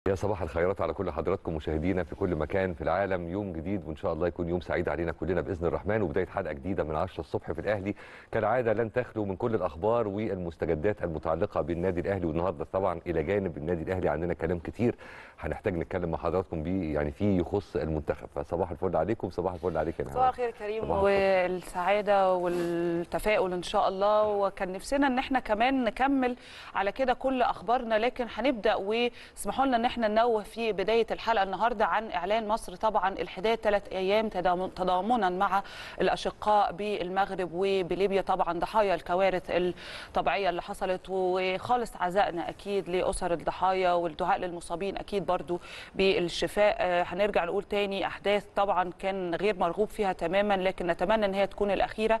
يا صباح الخيرات على كل حضراتكم مشاهدينا في كل مكان في العالم يوم جديد وان شاء الله يكون يوم سعيد علينا كلنا باذن الرحمن وبدايه حلقه جديده من 10 الصبح في الاهلي كالعاده لن تخلو من كل الاخبار والمستجدات المتعلقه بالنادي الاهلي والنهارده طبعا الى جانب النادي الاهلي عندنا كلام كتير هنحتاج نتكلم مع حضراتكم بيه يعني فيه يخص المنتخب فصباح الفل عليكم صباح الفل عليك يا صباح نهار الخير كريم صباح الفل. والسعاده والتفاؤل ان شاء الله وكان نفسنا ان احنا كمان نكمل على كده كل اخبارنا لكن هنبدا واسمحوا لنا ان احنا ننوه في بدايه الحلقه النهارده عن اعلان مصر طبعا الحداد ثلاث ايام تضامن- تضامنا مع الاشقاء بالمغرب وبليبيا طبعا ضحايا الكوارث الطبيعيه اللي حصلت وخالص عزائنا اكيد لاسر الضحايا والدعاء للمصابين اكيد برضو بالشفاء آه، هنرجع نقول تاني احداث طبعا كان غير مرغوب فيها تماما لكن نتمنى ان هي تكون الاخيره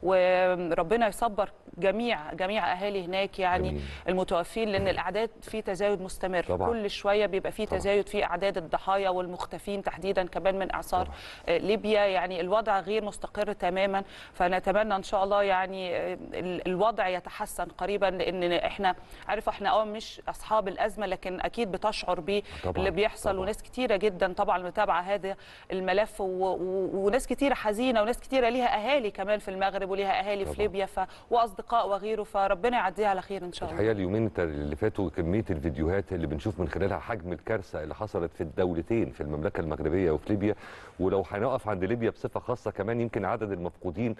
وربنا يصبر جميع جميع اهالي هناك يعني آمين. المتوفين لان الاعداد في تزايد مستمر طبعاً. كل شويه بيبقى في طبعاً. تزايد في اعداد الضحايا والمختفين تحديدا كمان من اعصار آه، ليبيا يعني الوضع غير مستقر تماما فنتمنى ان شاء الله يعني آه، ال- الوضع يتحسن قريبا لان احنا عارف احنا اه مش اصحاب الازمه لكن اكيد بتشعر طبعاً، باللي بيحصل طبعاً. وناس كتيره جدا طبعا متابعه هذا الملف و... و... وناس كتيره حزينه وناس كتيره ليها اهالي كمان في المغرب وليها اهالي في طبعاً. ليبيا ف... واصدقاء وغيره فربنا يعديها على خير ان شاء الله الحقيقه اليومين اللي فاتوا كميه الفيديوهات اللي بنشوف من خلالها حجم الكارثه اللي حصلت في الدولتين في المملكه المغربيه وفي ليبيا ولو هنقف عند ليبيا بصفه خاصه كمان يمكن عدد المفقودين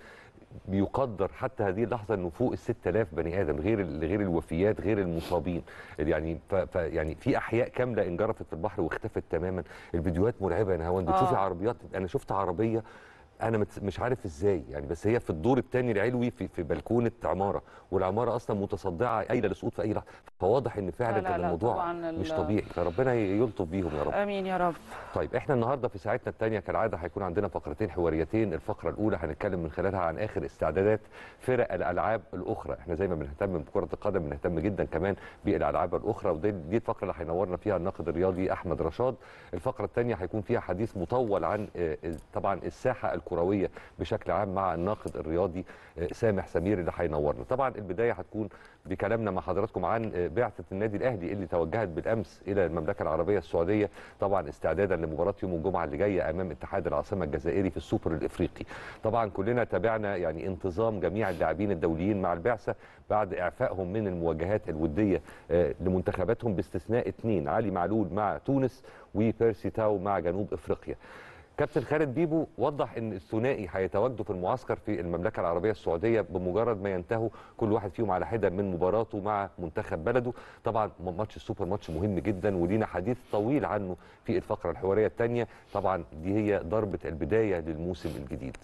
بيقدر حتى هذه اللحظه انه فوق ال 6000 بني ادم غير ال- غير الوفيات غير المصابين يعني ف ف يعني في احياء كامله انجرفت في البحر واختفت تماما الفيديوهات مرعبه يا نهاوند بتشوفي آه. عربيات انا شفت عربيه انا مت- مش عارف ازاي يعني بس هي في الدور الثاني العلوي في في بلكونه عماره والعماره اصلا متصدعه قايله لسقوط في اي لحظه فواضح ان فعلا لا، لا، كان لا، الموضوع طبعاً ال- مش طبيعي فربنا يلطف بيهم يا رب امين يا رب طيب احنا النهارده في ساعتنا الثانيه كالعاده هيكون عندنا فقرتين حواريتين الفقره الاولى هنتكلم من خلالها عن اخر استعدادات فرق الالعاب الاخرى احنا زي ما بنهتم بكره القدم بنهتم جدا كمان بالالعاب الاخرى ودي دي الفقره اللي هينورنا فيها الناقد الرياضي احمد رشاد الفقره الثانيه هيكون فيها حديث مطول عن آه، آه، طبعا الساحه الكرويه بشكل عام مع الناقد الرياضي آه، سامح سمير اللي هينورنا طبعا البدايه هتكون بكلامنا مع حضراتكم عن آه، بعثه النادي الاهلي اللي توجهت بالامس الى المملكه العربيه السعوديه طبعا استعدادا لمباراه يوم الجمعه اللي جايه امام اتحاد العاصمه الجزائري في السوبر الافريقي طبعا كلنا تابعنا يعني انتظام جميع اللاعبين الدوليين مع البعثه بعد اعفائهم من المواجهات الوديه آه، لمنتخباتهم باستثناء اثنين علي معلول مع تونس وبيرسي تاو مع جنوب افريقيا كابتن خالد بيبو وضح ان الثنائي هيتواجدوا في المعسكر في المملكه العربيه السعوديه بمجرد ما ينتهوا كل واحد فيهم على حده من مباراته مع منتخب بلده طبعا ماتش السوبر ماتش مهم جدا ولينا حديث طويل عنه في الفقره الحواريه الثانيه طبعا دي هي ضربه البدايه للموسم الجديد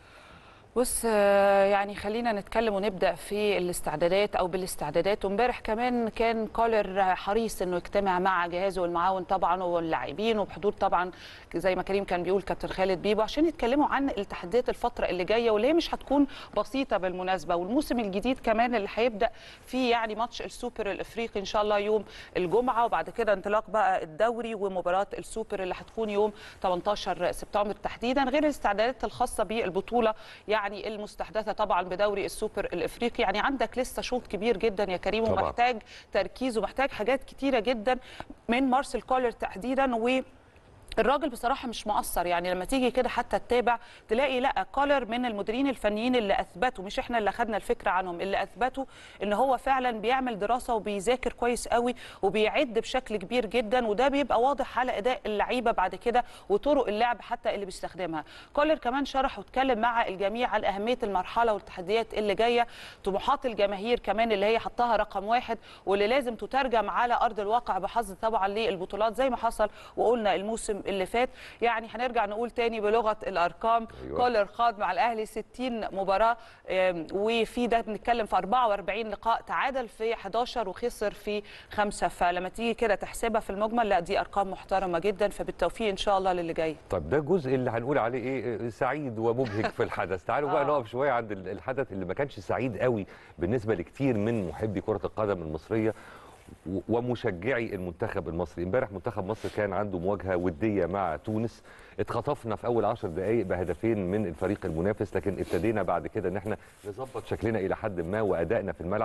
بص آه، يعني خلينا نتكلم ونبدا في الاستعدادات او بالاستعدادات وامبارح كمان كان كولر حريص انه يجتمع مع جهازه المعاون طبعا واللاعبين وبحضور طبعا زي ما كريم كان بيقول كابتن خالد بيبو عشان يتكلموا عن التحديات الفتره اللي جايه واللي هي مش هتكون بسيطه بالمناسبه والموسم الجديد كمان اللي هيبدا فيه يعني ماتش السوبر الافريقي ان شاء الله يوم الجمعه وبعد كده انطلاق بقى الدوري ومباراه السوبر اللي هتكون يوم 18 سبتمبر تحديدا غير الاستعدادات الخاصه بالبطوله يعني المستحدثه طبعا بدوري السوبر الافريقي يعني عندك لسه شوط كبير جدا يا كريم طبعاً. ومحتاج تركيز ومحتاج حاجات كتيره جدا من مارسيل كولر تحديدا و الراجل بصراحه مش مقصر يعني لما تيجي كده حتى تتابع تلاقي لا كولر من المديرين الفنيين اللي اثبتوا مش احنا اللي اخذنا الفكره عنهم اللي اثبتوا ان هو فعلا بيعمل دراسه وبيذاكر كويس قوي وبيعد بشكل كبير جدا وده بيبقى واضح على اداء اللعيبه بعد كده وطرق اللعب حتى اللي بيستخدمها كولر كمان شرح واتكلم مع الجميع عن اهميه المرحله والتحديات اللي جايه طموحات الجماهير كمان اللي هي حطها رقم واحد واللي لازم تترجم على ارض الواقع بحظ طبعا للبطولات زي ما حصل وقلنا الموسم اللي فات يعني هنرجع نقول تاني بلغه الارقام أيوة. كولر خاض مع الاهلي 60 مباراه آم، وفي ده بنتكلم في 44 لقاء تعادل في 11 وخسر في خمسه فلما تيجي كده تحسبها في المجمل لا دي ارقام محترمه جدا فبالتوفيق ان شاء الله للي جاي طب ده الجزء اللي هنقول عليه ايه سعيد ومبهج في الحدث تعالوا بقى آه. نقف شويه عند ال- الحدث اللي ما كانش سعيد قوي بالنسبه لكتير من محبي كره القدم المصريه و- ومشجعي المنتخب المصري امبارح منتخب مصر كان عنده مواجهه وديه مع تونس اتخطفنا في اول 10 دقائق بهدفين من الفريق المنافس لكن ابتدينا بعد كده ان احنا نظبط شكلنا الى حد ما وادائنا في الملعب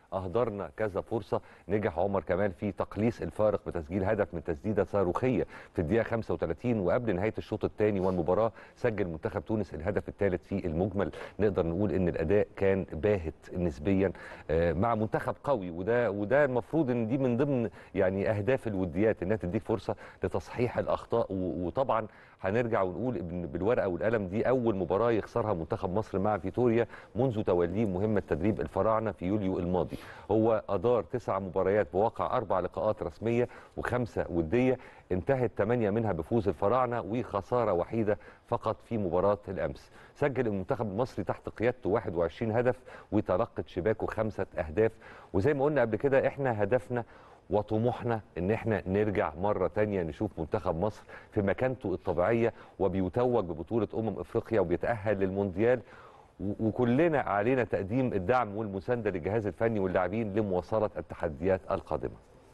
اهدرنا كذا فرصه نجح عمر كمال في تقليص الفارق بتسجيل هدف من تسديده صاروخيه في الدقيقه 35 وقبل نهايه الشوط الثاني والمباراه سجل منتخب تونس الهدف الثالث في المجمل نقدر نقول ان الاداء كان باهت نسبيا آه، مع منتخب قوي وده وده المفروض ان دي من ضمن يعني اهداف الوديات انها تديك فرصه لتصحيح الاخطاء و- وطبعا هنرجع ونقول ان بالورقه والقلم دي اول مباراه يخسرها منتخب مصر مع فيتوريا منذ توليه مهمه تدريب الفراعنه في يوليو الماضي هو ادار تسع مباريات بواقع اربع لقاءات رسميه وخمسه وديه انتهت ثمانيه منها بفوز الفراعنه وخساره وحيده فقط في مباراه الامس سجل المنتخب المصري تحت قيادته 21 هدف وتلقت شباكه خمسه اهداف وزي ما قلنا قبل كده احنا هدفنا وطموحنا ان احنا نرجع مره تانية نشوف منتخب مصر في مكانته الطبيعيه وبيتوج ببطوله امم افريقيا وبيتاهل للمونديال و- وكلنا علينا تقديم الدعم والمسانده للجهاز الفني واللاعبين لمواصله التحديات القادمه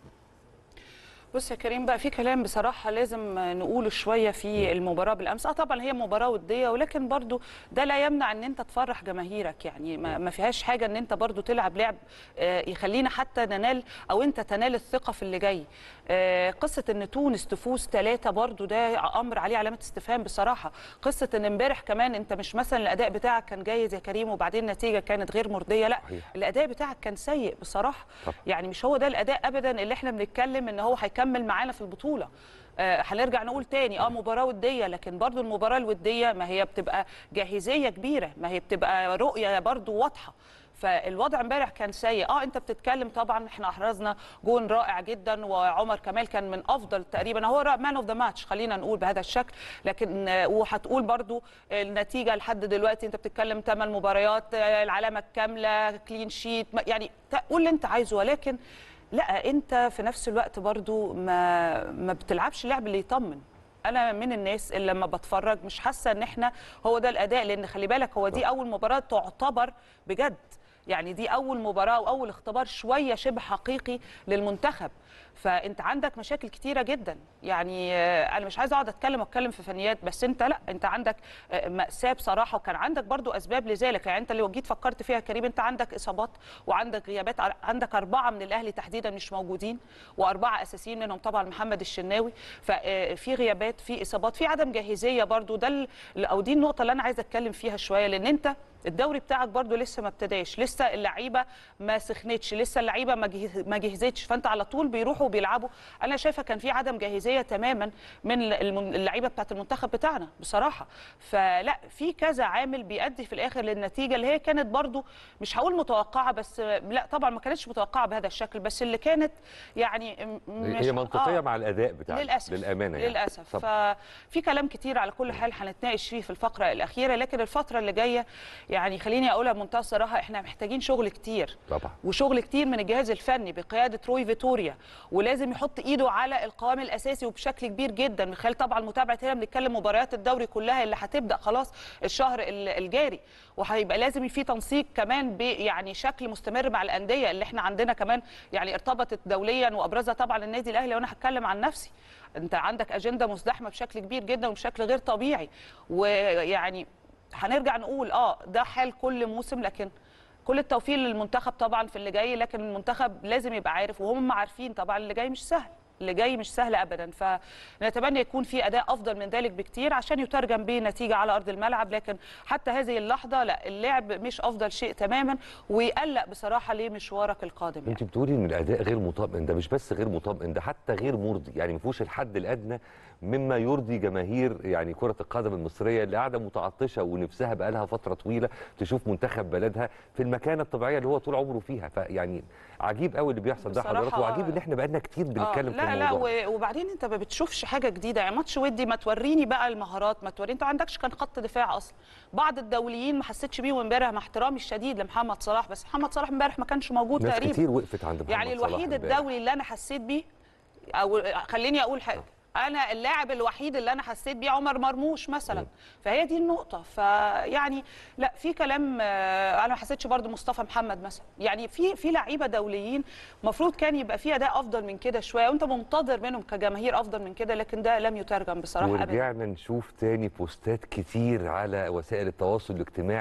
بص يا كريم بقى في كلام بصراحه لازم نقوله شويه في المباراه بالامس اه طبعا هي مباراه وديه ولكن برضو ده لا يمنع ان انت تفرح جماهيرك يعني ما ما فيهاش حاجه ان انت برضو تلعب لعب آه، يخلينا حتى ننال او انت تنال الثقه في اللي جاي آه، قصه ان تونس تفوز ثلاثه برضو ده امر عليه علامه استفهام بصراحه قصه ان امبارح كمان انت مش مثلا الاداء بتاعك كان جيد يا كريم وبعدين النتيجه كانت غير مرضيه لا صحيح. الاداء بتاعك كان سيء بصراحه طبعا. يعني مش هو ده الاداء ابدا اللي احنا بنتكلم ان هو هيكمل معانا في البطوله آه، هنرجع نقول تاني اه مباراه وديه لكن برضو المباراه الوديه ما هي بتبقى جاهزيه كبيره ما هي بتبقى رؤيه برضو واضحه فالوضع امبارح كان سيء اه انت بتتكلم طبعا احنا احرزنا جون رائع جدا وعمر كمال كان من افضل تقريبا هو مان اوف ذا ماتش خلينا نقول بهذا الشكل لكن آه، وهتقول برضو النتيجه لحد دلوقتي انت بتتكلم ثمان مباريات آه، العلامه الكامله كلين شيت ما- يعني قول اللي انت عايزه ولكن لا انت في نفس الوقت برضو ما ما بتلعبش لعب اللي يطمن انا من الناس اللي لما بتفرج مش حاسه ان احنا هو ده الاداء لان خلي بالك هو دي اول مباراه تعتبر بجد يعني دي اول مباراه واول اختبار شويه شبه حقيقي للمنتخب فانت عندك مشاكل كتيره جدا يعني آه، انا مش عايزه اقعد اتكلم واتكلم في فنيات بس انت لا انت عندك آه، ماساه بصراحه وكان عندك برضو اسباب لذلك يعني انت لو جيت فكرت فيها يا كريم انت عندك اصابات وعندك غيابات عندك اربعه من الاهلي تحديدا مش موجودين واربعه اساسيين منهم طبعا محمد الشناوي ففي غيابات في اصابات في عدم جاهزيه برضو ده ال- او دي النقطه اللي انا عايزه اتكلم فيها شويه لان انت الدوري بتاعك برضو لسه ما ابتداش لسه اللعيبه ما سخنتش لسه اللعيبه ما جه- ما جهزتش فانت على طول بيروحوا بيلعبوا انا شايفه كان في عدم جاهزيه تماما من المن- اللعيبه بتاعت المنتخب بتاعنا بصراحه فلا في كذا عامل بيؤدي في الاخر للنتيجه اللي هي كانت برضو مش هقول متوقعه بس لا طبعا ما كانتش متوقعه بهذا الشكل بس اللي كانت يعني م- مش هي منطقيه آه. مع الاداء بتاعنا للاسف للامانه يعني للاسف طب ففي كلام كتير على كل حال هنتناقش فيه في الفقره الاخيره لكن الفتره اللي جايه يعني خليني اقولها بمنتهى الصراحه احنا محتاجين شغل كتير طبعا وشغل كتير من الجهاز الفني بقياده روي فيتوريا ولازم يحط ايده على القوام الاساسي وبشكل كبير جدا من خلال طبعا متابعه هنا بنتكلم مباريات الدوري كلها اللي هتبدا خلاص الشهر ال- الجاري وهيبقى لازم في تنسيق كمان ب يعني شكل مستمر مع الانديه اللي احنا عندنا كمان يعني ارتبطت دوليا وابرزها طبعا النادي الاهلي وانا هتكلم عن نفسي انت عندك اجنده مزدحمه بشكل كبير جدا وبشكل غير طبيعي ويعني هنرجع نقول اه ده حال كل موسم لكن كل التوفيق للمنتخب طبعا في اللي جاي لكن المنتخب لازم يبقى عارف وهم عارفين طبعا اللي جاي مش سهل اللي جاي مش سهل ابدا فنتمنى يكون في اداء افضل من ذلك بكتير عشان يترجم بنتيجه على ارض الملعب لكن حتى هذه اللحظه لا اللعب مش افضل شيء تماما ويقلق بصراحه لمشوارك القادم يعني. انت بتقولي ان الاداء غير مطمئن ده مش بس غير مطمئن ده حتى غير مرضي يعني ما فيهوش الحد الادنى مما يرضي جماهير يعني كره القدم المصريه اللي قاعده متعطشه ونفسها بقى لها فتره طويله تشوف منتخب بلدها في المكانه الطبيعيه اللي هو طول عمره فيها فيعني عجيب قوي اللي بيحصل ده بصراحة حضرتك وعجيب ان احنا بقالنا كتير بنتكلم في لا لا الموضوع و- وبعدين انت ما بتشوفش حاجه جديده يعني ماتش ودي ما توريني بقى المهارات ما توريني انت ما عندكش كان خط دفاع اصلا بعض الدوليين ما حسيتش بيهم امبارح مع احترامي الشديد لمحمد صلاح بس محمد صلاح امبارح ما كانش موجود ناس تقريبا كتير وقفت عند محمد يعني صلاح الوحيد امبارح. الدولي اللي انا حسيت بيه او خليني اقول حاجه انا اللاعب الوحيد اللي انا حسيت بيه عمر مرموش مثلا فهي دي النقطه فيعني لا في كلام آه، انا ما حسيتش برضو مصطفى محمد مثلا يعني في في لعيبه دوليين المفروض كان يبقى في اداء افضل من كده شويه وانت منتظر منهم كجماهير افضل من كده لكن ده لم يترجم بصراحه ابدا ورجعنا نشوف تاني بوستات كتير على وسائل التواصل الاجتماعي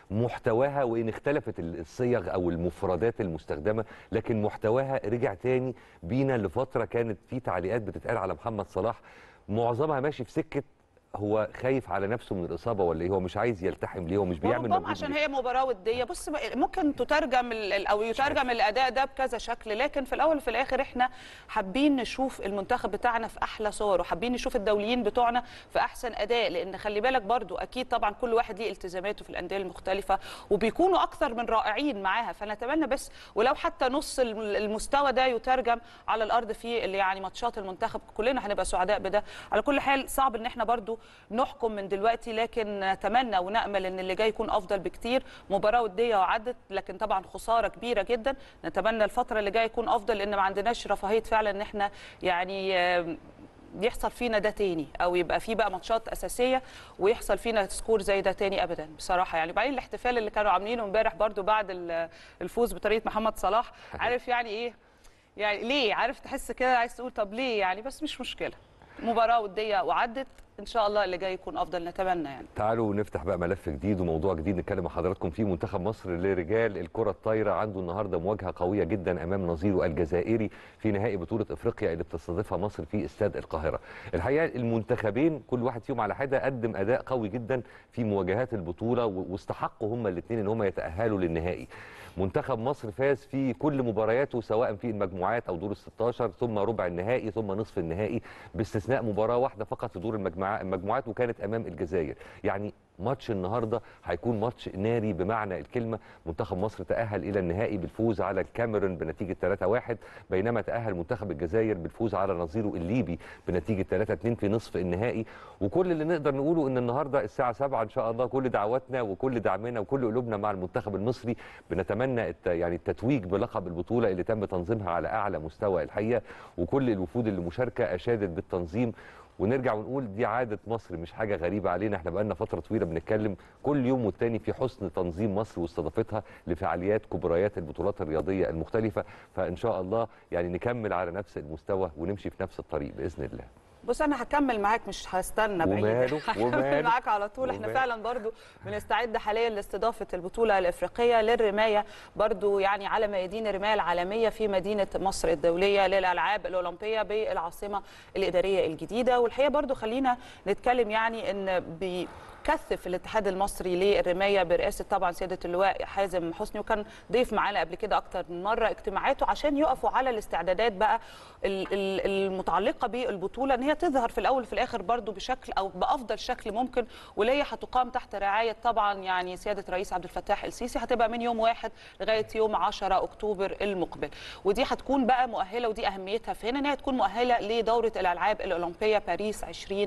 محتواها وان اختلفت الصيغ او المفردات المستخدمه لكن محتواها رجع تاني بينا لفتره كانت في تعليقات بتتقال على محمد صلاح معظمها ماشي في سكه هو خايف على نفسه من الاصابه ولا ايه هو مش عايز يلتحم ليه هو مش بيعمل وربما مجهود عشان ليه؟ هي مباراه وديه بص ممكن تترجم ال- ال- او يترجم الاداء ده بكذا شكل لكن في الاول وفي الاخر احنا حابين نشوف المنتخب بتاعنا في احلى صور وحابين نشوف الدوليين بتوعنا في احسن اداء لان خلي بالك برضو اكيد طبعا كل واحد ليه التزاماته في الانديه المختلفه وبيكونوا اكثر من رائعين معاها فنتمنى بس ولو حتى نص الم- المستوى ده يترجم على الارض في اللي يعني ماتشات المنتخب كلنا هنبقى سعداء بده على كل حال صعب ان احنا برضو نحكم من دلوقتي لكن نتمنى ونامل ان اللي جاي يكون افضل بكتير مباراه وديه وعدت لكن طبعا خساره كبيره جدا نتمنى الفتره اللي جايه يكون افضل لان ما عندناش رفاهيه فعلا ان احنا يعني آم، يحصل فينا ده تاني او يبقى في بقى ماتشات اساسيه ويحصل فينا سكور زي ده تاني ابدا بصراحه يعني بعدين الاحتفال اللي كانوا عاملينه امبارح برضو بعد ال- الفوز بطريقه محمد صلاح عارف يعني ايه يعني ليه عارف تحس كده عايز تقول طب ليه يعني بس مش مشكله مباراه وديه وعدت ان شاء الله اللي جاي يكون افضل نتمنى يعني تعالوا نفتح بقى ملف جديد وموضوع جديد نتكلم مع حضراتكم فيه منتخب مصر لرجال الكرة الطايرة عنده النهارده مواجهة قوية جدا امام نظيره الجزائري في نهائي بطولة افريقيا اللي بتستضيفها مصر في استاد القاهرة. الحقيقة المنتخبين كل واحد فيهم على حدة قدم اداء قوي جدا في مواجهات البطولة و- واستحقوا هما الاثنين ان هما يتأهلوا للنهائي. منتخب مصر فاز في كل مبارياته سواء في المجموعات او دور ال 16 ثم ربع النهائي ثم نصف النهائي باستثناء مباراه واحده فقط في دور المجموعات المجموعات وكانت امام الجزائر يعني ماتش النهارده هيكون ماتش ناري بمعنى الكلمه منتخب مصر تاهل الى النهائي بالفوز على الكاميرون بنتيجه 3-1 بينما تاهل منتخب الجزائر بالفوز على نظيره الليبي بنتيجه 3-2 في نصف النهائي وكل اللي نقدر نقوله ان النهارده الساعه 7 ان شاء الله كل دعواتنا وكل دعمنا وكل قلوبنا مع المنتخب المصري بنتمنى الت... يعني التتويج بلقب البطوله اللي تم تنظيمها على اعلى مستوى الحقيقه وكل الوفود اللي مشاركه اشادت بالتنظيم ونرجع ونقول دي عاده مصر مش حاجه غريبه علينا احنا بقالنا فتره طويله بنتكلم كل يوم والتاني في حسن تنظيم مصر واستضافتها لفعاليات كبريات البطولات الرياضيه المختلفه فان شاء الله يعني نكمل على نفس المستوى ونمشي في نفس الطريق باذن الله بص انا هكمل معاك مش هستنى بعيد وماله؟ هكمل وماله؟ معاك على طول احنا وماله؟ فعلا برضو بنستعد حاليا لاستضافه البطوله الافريقيه للرمايه برضو يعني على ميادين الرمايه العالميه في مدينه مصر الدوليه للالعاب الاولمبيه بالعاصمه الاداريه الجديده والحقيقه برضو خلينا نتكلم يعني ان بي كثف الاتحاد المصري للرمايه برئاسه طبعا سياده اللواء حازم حسني وكان ضيف معانا قبل كده اكتر من مره اجتماعاته عشان يقفوا على الاستعدادات بقى ال- ال- المتعلقه بالبطوله ان هي تظهر في الاول وفي الاخر برضو بشكل او بافضل شكل ممكن واللي هي هتقام تحت رعايه طبعا يعني سياده الرئيس عبد الفتاح السيسي هتبقى من يوم واحد لغايه يوم 10 اكتوبر المقبل ودي هتكون بقى مؤهله ودي اهميتها في هنا ان هي تكون مؤهله لدوره الالعاب الاولمبيه باريس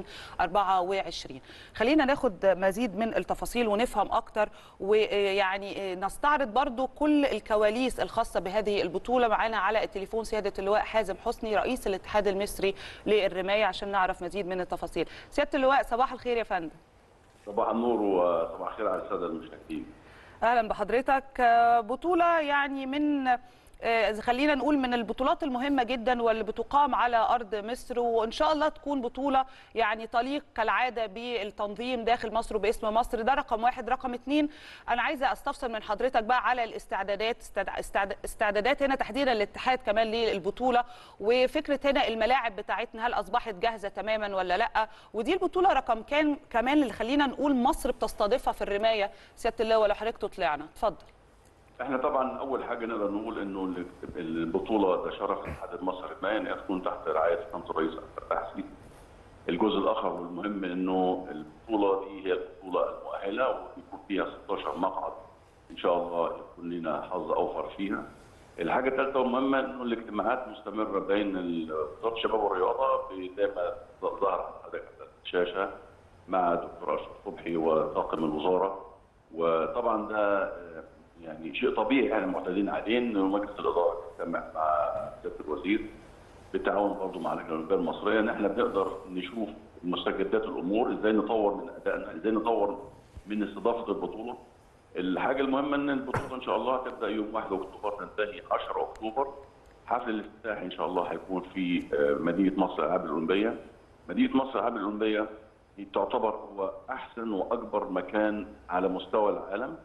2024 خلينا ناخد مزيد من التفاصيل ونفهم اكتر ويعني نستعرض برضو كل الكواليس الخاصه بهذه البطوله معانا على التليفون سياده اللواء حازم حسني رئيس الاتحاد المصري للرمايه عشان نعرف مزيد من التفاصيل سياده اللواء صباح الخير يا فندم صباح النور وصباح الخير على الساده المشاهدين. اهلا بحضرتك آه، بطوله يعني من آه، خلينا نقول من البطولات المهمه جدا واللي بتقام على ارض مصر وان شاء الله تكون بطوله يعني تليق كالعاده بالتنظيم داخل مصر وباسم مصر ده رقم واحد رقم اتنين انا عايزه استفسر من حضرتك بقى على الاستعدادات استعد- استعد- استعدادات هنا تحديدا الاتحاد كمان للبطوله وفكره هنا الملاعب بتاعتنا هل اصبحت جاهزه تماما ولا لا ودي البطوله رقم كان كمان اللي خلينا نقول مصر بتستضيفها في الرمايه سياده اللواء لو حضرتك تطلعنا اتفضل احنا طبعا اول حاجه نقدر نقول انه ال- البطوله ده شرف الاتحاد المصري ما ان تكون تحت رعايه سمو الرئيس عبد الفتاح السيسي. الجزء الاخر والمهم انه البطوله دي هي البطوله المؤهله ويكون فيها 16 مقعد ان شاء الله يكون لنا حظ اوفر فيها. الحاجه الثالثه والمهمه انه الاجتماعات مستمره بين ال- وزاره الشباب والرياضه زي ما ظهر على حضرتك على الشاشه مع دكتور اشرف صبحي وطاقم الوزاره وطبعا ده آه، يعني شيء طبيعي احنا معتادين عليه ان مجلس الاداره يجتمع مع سياده الوزير بالتعاون برضه مع اللجنه الاولمبيه المصريه ان احنا بنقدر نشوف مستجدات الامور ازاي نطور من ادائنا ازاي نطور من استضافه البطوله الحاجه المهمه ان البطوله ان شاء الله هتبدا يوم 1 اكتوبر تنتهي 10 اكتوبر حفل الافتتاح ان شاء الله هيكون في آه، مدينه مصر الالعاب الاولمبيه مدينه مصر الالعاب الاولمبيه هي تعتبر هو احسن واكبر مكان على مستوى العالم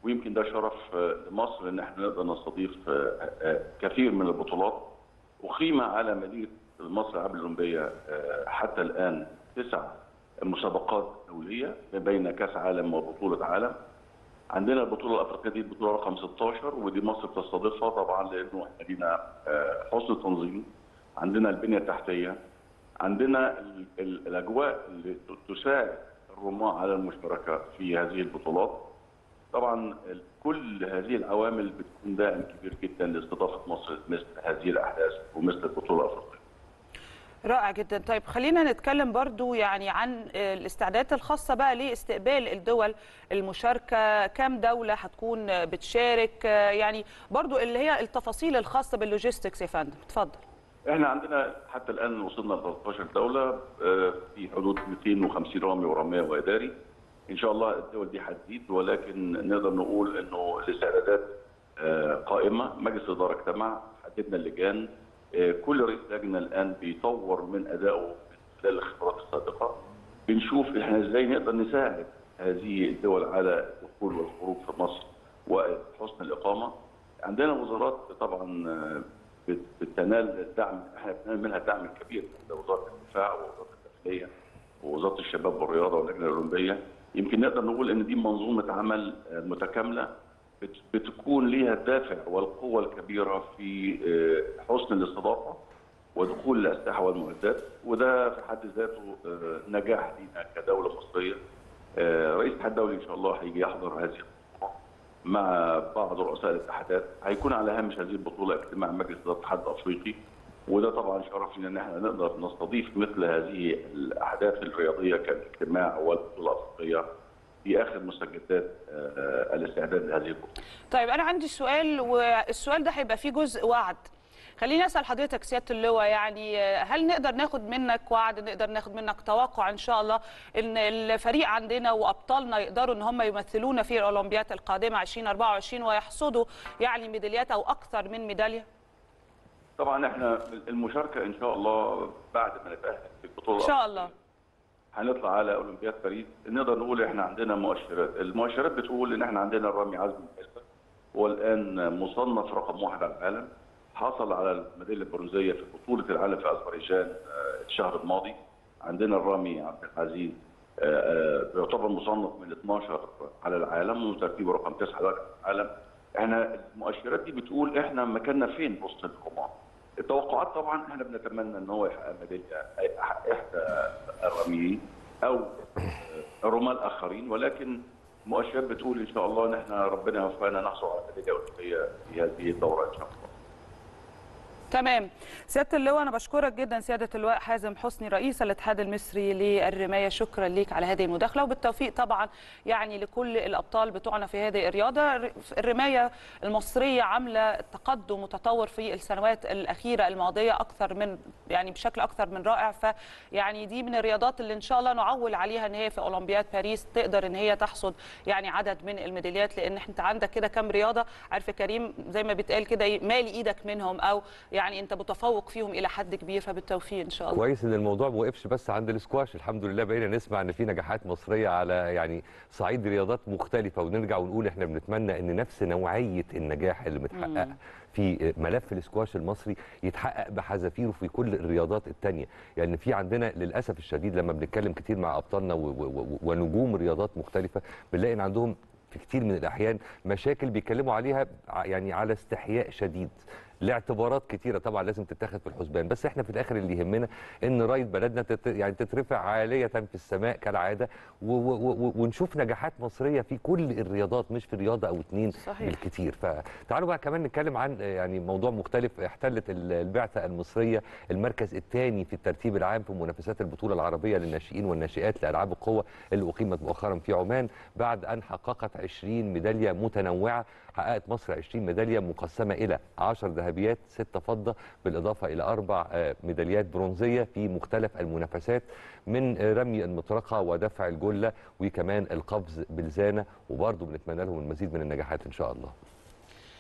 ويمكن ده شرف آه، لمصر ان احنا نقدر نستضيف آه، آه، كثير من البطولات اقيم على مدينه مصر الالعاب الاولمبيه آه، حتى الان تسع مسابقات دوليه ما بين كاس عالم وبطوله عالم عندنا البطوله الافريقيه دي البطوله رقم 16 ودي مصر بتستضيفها طبعا لانه احنا لينا آه، حسن تنظيم عندنا البنيه التحتيه عندنا ال- ال- الاجواء اللي ت- تساعد الرماة على المشاركه في هذه البطولات طبعا ال- كل هذه العوامل بتكون داعم كبير جدا لاستضافه مصر مثل هذه الاحداث ومثل البطوله الافريقيه رائع جدا طيب خلينا نتكلم برضو يعني عن الاستعدادات الخاصة بقى لاستقبال الدول المشاركة كم دولة هتكون بتشارك يعني برضو اللي هي التفاصيل الخاصة باللوجيستكس يا فندم اتفضل احنا عندنا حتى الان وصلنا ل 13 دوله آه، في حدود 250 رامي ورمايه واداري ان شاء الله الدول دي هتزيد ولكن نقدر نقول انه الاستعدادات آه، قائمه مجلس الاداره اجتمع حددنا اللجان آه، كل رئيس لجنه الان بيطور من ادائه من خلال الخبرات السابقه بنشوف احنا ازاي نقدر نساعد هذه الدول على الدخول والخروج في مصر وحسن الاقامه عندنا وزارات طبعا آه، بت- بتنال الدعم احنا بننال منها الدعم الكبير ده وزاره الدفاع ووزاره الداخليه ووزاره الشباب والرياضه واللجنه الاولمبيه يمكن نقدر نقول ان دي منظومه عمل آه، متكامله بت- بتكون ليها الدافع والقوه الكبيره في آه، حسن الاستضافه ودخول الاسلحه والمعدات وده في حد ذاته آه، نجاح لينا كدوله مصريه آه، رئيس الاتحاد الدولي ان شاء الله هيجي يحضر هذه البطوله مع بعض رؤساء الاتحادات هيكون على هامش هذه البطوله اجتماع مجلس اداره الاتحاد الافريقي وده طبعا شرف لنا ان احنا نقدر نستضيف مثل هذه الاحداث الرياضيه كالاجتماع والبطوله الافريقيه في اخر مستجدات آه، الاستعداد لهذه البطوله. طيب انا عندي سؤال والسؤال ده هيبقى فيه جزء وعد خليني اسال حضرتك سياده اللواء يعني هل نقدر ناخد منك وعد نقدر ناخد منك توقع ان شاء الله ان الفريق عندنا وابطالنا يقدروا ان هم يمثلونا في الاولمبياد القادمه 2024 ويحصدوا يعني ميداليات او اكثر من ميداليه طبعا احنا المشاركه ان شاء الله بعد ما نتاهل في البطوله ان شاء الله هنطلع على اولمبياد باريس نقدر نقول احنا عندنا مؤشرات، المؤشرات بتقول ان احنا عندنا الرامي عزمي الحلبة هو الان مصنف رقم واحد على العالم حصل على الميداليه البرونزيه في بطوله العالم في اذربيجان آه، الشهر الماضي عندنا الرامي عبد العزيز آه، آه، يعتبر مصنف من 12 على العالم وترتيبه رقم 9 دلوقتي على العالم احنا المؤشرات دي بتقول احنا مكاننا فين وسط الرماة التوقعات طبعا احنا بنتمنى ان هو يحقق ميداليه احدى الراميين او الرماة الاخرين ولكن مؤشرات بتقول ان شاء الله ان احنا ربنا يوفقنا نحصل على ميداليه اولمبيه في هذه الدوره ان شاء الله. تمام سياده اللواء انا بشكرك جدا سياده اللواء حازم حسني رئيس الاتحاد المصري للرمايه شكرا ليك على هذه المداخله وبالتوفيق طبعا يعني لكل الابطال بتوعنا في هذه الرياضه الرمايه المصريه عامله تقدم وتطور في السنوات الاخيره الماضيه اكثر من يعني بشكل اكثر من رائع فيعني دي من الرياضات اللي ان شاء الله نعول عليها ان هي في اولمبياد باريس تقدر ان هي تحصد يعني عدد من الميداليات لان انت عندك كده كام رياضه عارف يا كريم زي ما بيتقال كده إيه، مالي ايدك منهم او يعني انت متفوق فيهم الى حد كبير فبالتوفيق ان شاء الله كويس ان الموضوع ما وقفش بس عند الاسكواش الحمد لله بقينا نسمع ان في نجاحات مصريه على يعني صعيد رياضات مختلفه ونرجع ونقول احنا بنتمنى ان نفس نوعيه النجاح اللي متحقق في ملف الاسكواش المصري يتحقق بحذافيره في كل الرياضات التانية يعني في عندنا للاسف الشديد لما بنتكلم كتير مع ابطالنا و- و- و- ونجوم رياضات مختلفه بنلاقي ان عندهم في كتير من الاحيان مشاكل بيتكلموا عليها ع- يعني على استحياء شديد لاعتبارات كتيره طبعا لازم تتاخد في الحسبان بس احنا في الاخر اللي يهمنا ان رايه بلدنا تت يعني تترفع عاليه في السماء كالعاده و و و ونشوف نجاحات مصريه في كل الرياضات مش في رياضه او اتنين صحيح. بالكتير فتعالوا بقى كمان نتكلم عن آه، يعني موضوع مختلف احتلت ال- البعثه المصريه المركز الثاني في الترتيب العام في منافسات البطوله العربيه للناشئين والناشئات لالعاب القوه اللي اقيمت مؤخرا في عمان بعد ان حققت 20 ميداليه متنوعه حققت مصر 20 ميداليه مقسمه الى 10 ذهبيات 6 فضه بالاضافه الى اربع آه، ميداليات برونزيه في مختلف المنافسات من آه، رمي المطرقه ودفع الجله وكمان القفز بالزانه وبرضه بنتمنى لهم المزيد من النجاحات ان شاء الله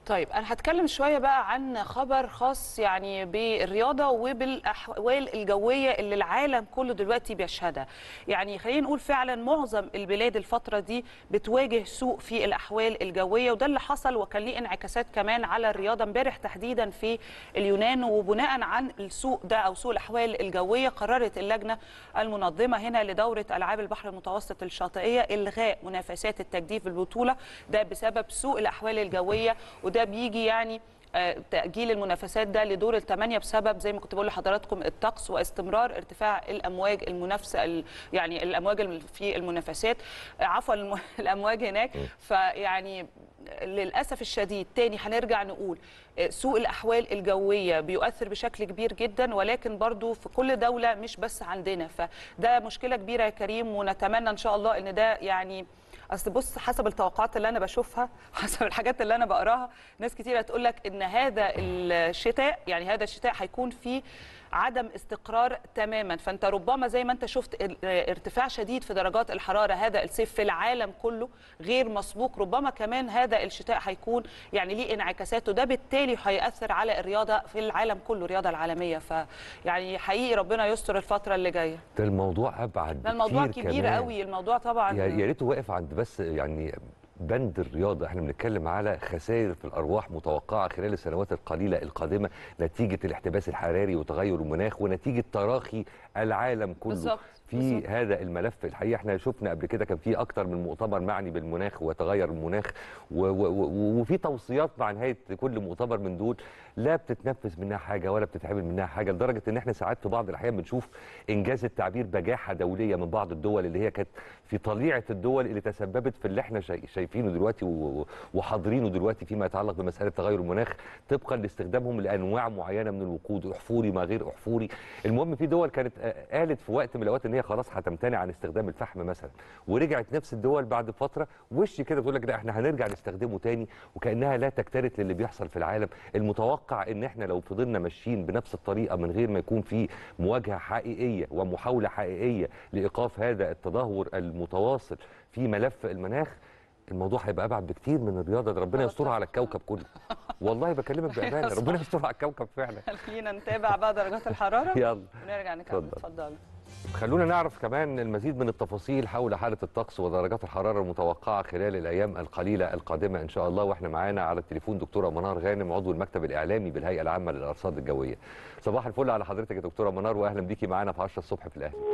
طيب انا هتكلم شويه بقى عن خبر خاص يعني بالرياضه وبالاحوال الجويه اللي العالم كله دلوقتي بيشهدها يعني خلينا نقول فعلا معظم البلاد الفتره دي بتواجه سوء في الاحوال الجويه وده اللي حصل وكان ليه انعكاسات كمان على الرياضه امبارح تحديدا في اليونان وبناء عن السوء ده او سوء الاحوال الجويه قررت اللجنه المنظمه هنا لدوره العاب البحر المتوسط الشاطئيه الغاء منافسات التجديف بالبطوله ده بسبب سوء الاحوال الجويه وده بيجي يعني آه، تأجيل المنافسات ده لدور الثمانية بسبب زي ما كنت بقول لحضراتكم الطقس واستمرار ارتفاع الأمواج المنافسة ال- يعني الأمواج الم- في المنافسات آه، عفوا الم- الأمواج هناك فيعني للأسف الشديد تاني هنرجع نقول آه، سوء الأحوال الجوية بيؤثر بشكل كبير جدا ولكن برضو في كل دولة مش بس عندنا فده مشكلة كبيرة يا كريم ونتمنى إن شاء الله إن ده يعني اصل بص حسب التوقعات اللي انا بشوفها حسب الحاجات اللي انا بقراها ناس كتير هتقول لك ان هذا الشتاء يعني هذا الشتاء هيكون فيه عدم استقرار تماما فانت ربما زي ما انت شفت ال- ارتفاع شديد في درجات الحراره هذا الصيف في العالم كله غير مسبوق ربما كمان هذا الشتاء هيكون يعني ليه انعكاسات وده بالتالي هيأثر على الرياضه في العالم كله الرياضه العالميه فيعني حقيقي ربنا يستر الفتره اللي جايه ده الموضوع ابعد ده الموضوع بكتير كبير كمان. قوي الموضوع طبعا يا يا ريته واقف عند بس يعني بند الرياضه احنا بنتكلم على خسائر في الارواح متوقعه خلال السنوات القليله القادمه نتيجه الاحتباس الحراري وتغير المناخ ونتيجه تراخي العالم كله بالظبط، في بالظبط. هذا الملف الحقيقه احنا شفنا قبل كده كان في اكتر من مؤتمر معني بالمناخ وتغير المناخ و و و وفي توصيات مع نهايه كل مؤتمر من دول لا بتتنفذ منها حاجه ولا بتتعمل منها حاجه لدرجه ان احنا ساعات في بعض الاحيان بنشوف انجاز التعبير بجاحه دوليه من بعض الدول اللي هي كانت في طليعه الدول اللي تسببت في اللي احنا شاي- شايفينه دلوقتي و- و- وحاضرينه دلوقتي فيما يتعلق بمساله تغير المناخ طبقا لاستخدامهم لانواع معينه من الوقود احفوري ما غير احفوري المهم في دول كانت آه، قالت في وقت من الاوقات ان هي خلاص هتمتنع عن استخدام الفحم مثلا ورجعت نفس الدول بعد فتره وش كده تقول لك لا احنا هنرجع نستخدمه تاني وكانها لا تكترث للي بيحصل في العالم المتوقع ان احنا لو فضلنا ماشيين بنفس الطريقه من غير ما يكون في مواجهه حقيقيه ومحاوله حقيقيه لايقاف هذا التدهور المتواصل في ملف المناخ الموضوع هيبقى ابعد بكتير من الرياضه ده ربنا آه يسترها على الكوكب كله والله بكلمك بامانه صح. ربنا يسترها على الكوكب فعلا خلينا نتابع بقى درجات الحراره يلا ونرجع نكمل اتفضل. اتفضل خلونا نعرف كمان المزيد من التفاصيل حول حالة الطقس ودرجات الحرارة المتوقعة خلال الأيام القليلة القادمة إن شاء الله وإحنا معانا على التليفون دكتورة منار غانم عضو المكتب الإعلامي بالهيئة العامة للأرصاد الجوية صباح الفل على حضرتك يا دكتورة منار وأهلا بيكي معانا في 10 الصبح في الأهلي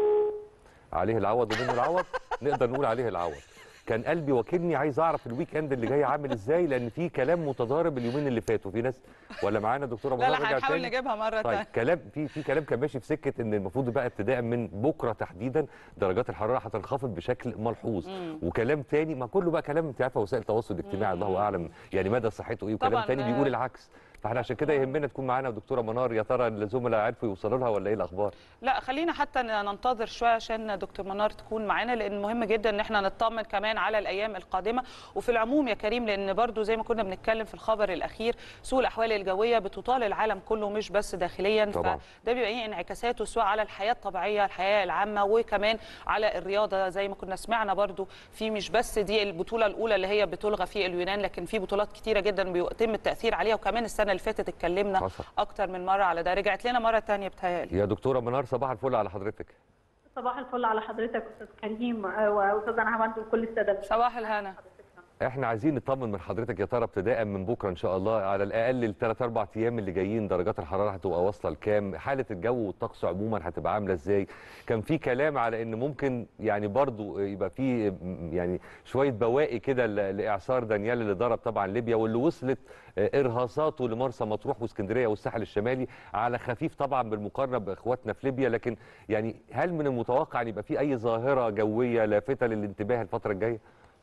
عليه العوض ومنه العوض نقدر نقول عليه العوض كان قلبي واكلني عايز اعرف الويك اند اللي جاي عامل ازاي لان في كلام متضارب اليومين اللي فاتوا في ناس ولا معانا دكتوره لا منار لا رجعت هنحاول تاني؟ نجيبها مره طيب ثانيه كلام في في كلام كان ماشي في سكه ان المفروض بقى ابتداء من بكره تحديدا درجات الحراره هتنخفض بشكل ملحوظ وكلام تاني ما كله بقى كلام انت عارفه وسائل التواصل الاجتماعي الله اعلم يعني مدى صحته ايه وكلام طبعاً، تاني آه. بيقول العكس فاحنا عشان كده يهمنا تكون معانا دكتوره منار يا ترى الزملاء عرفوا يوصلوا لها ولا ايه الاخبار لا خلينا حتى ننتظر شويه عشان دكتور منار تكون معانا لان مهم جدا ان احنا نطمن كمان على الايام القادمه وفي العموم يا كريم لان برضو زي ما كنا بنتكلم في الخبر الاخير سوء الاحوال الجويه بتطال العالم كله مش بس داخليا طبعاً. فده بيبقى ايه انعكاساته سواء على الحياه الطبيعيه الحياه العامه وكمان على الرياضه زي ما كنا سمعنا برضو في مش بس دي البطوله الاولى اللي هي بتلغى في اليونان لكن في بطولات كتيره جدا بيتم التاثير عليها وكمان السنه اللي فاتت اتكلمنا حصل. اكتر من مره على ده رجعت لنا مره ثانيه بتهيألي يا دكتوره منار صباح الفل على حضرتك صباح الفل على حضرتك استاذ كريم آه، واستاذ نهاوند وكل الساده المشاهدين. صباح الهنا احنا عايزين نطمن من حضرتك يا ترى ابتداء من بكره ان شاء الله على الاقل الثلاث اربع ايام اللي جايين درجات الحراره هتبقى واصله لكام حاله الجو والطقس عموما هتبقى عامله ازاي كان في كلام على ان ممكن يعني برضو يبقى في م- يعني شويه بواقي كده ل- لاعصار دانيال اللي ضرب طبعا ليبيا واللي وصلت آه، ارهاصاته لمرسى مطروح واسكندريه والساحل الشمالي على خفيف طبعا بالمقارنه باخواتنا في ليبيا لكن يعني هل من المتوقع ان يبقى في اي ظاهره جويه لافته للانتباه الفتره الجايه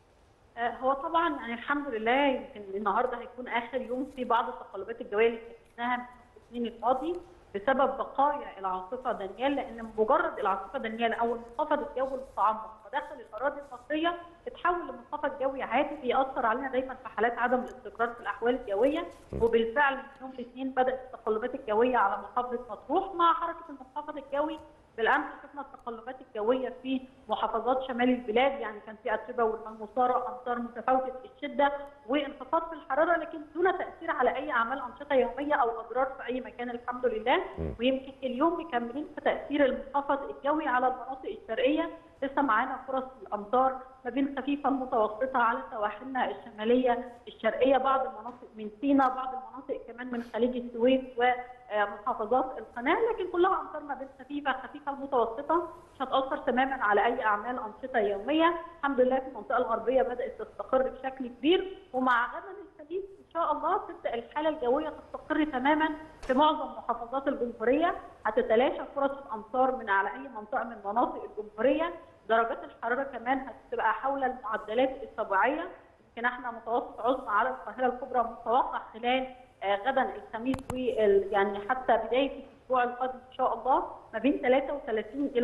آه، هو طبعا يعني الحمد لله يمكن النهارده هيكون اخر يوم في بعض التقلبات الجويه اللي شفناها من الاثنين الماضي بسبب بقايا العاصفه دانيال لان مجرد العاصفه دانيال او المنخفض الجوي المتعمق ودخل الاراضي المصريه اتحول لمنخفض جوي عادي بيأثر علينا دايما في حالات عدم الاستقرار في الاحوال الجويه وبالفعل من يوم الاثنين بدات التقلبات الجويه على محافظه مطروح مع حركه المنخفض الجوي بالامس شفنا التقلبات الجويه في محافظات شمال البلاد يعني كان في اتربه والمنصوره امطار متفاوته الشده وانخفاض في الحراره لكن دون تاثير على اي اعمال انشطه يوميه او اضرار في اي مكان الحمد لله ويمكن اليوم مكملين في تاثير المنخفض الجوي على المناطق الشرقيه لسه معانا فرص الامطار ما بين خفيفه لمتوسطه على سواحلنا الشماليه الشرقيه بعض المناطق من سيناء بعض المناطق كمان من خليج السويس ومحافظات القناه لكن كلها امطار ما بين خفيفه خفيفه لمتوسطه مش هتاثر تماما على اي اعمال انشطه يوميه الحمد لله في المنطقه الغربيه بدات تستقر بشكل كبير ومع غدا الخميس ان شاء الله تبدا الحاله الجويه تستقر تماما في معظم محافظات الجمهوريه هتتلاشى فرص الامطار من على اي منطقه من مناطق الجمهوريه درجات الحراره كمان هتبقى حول المعدلات الطبيعيه يمكن احنا متوسط عظمى على القاهره الكبرى متوقع خلال آه غدا الخميس وال يعني حتى بدايه الاسبوع القادم ان شاء الله ما بين 33 الى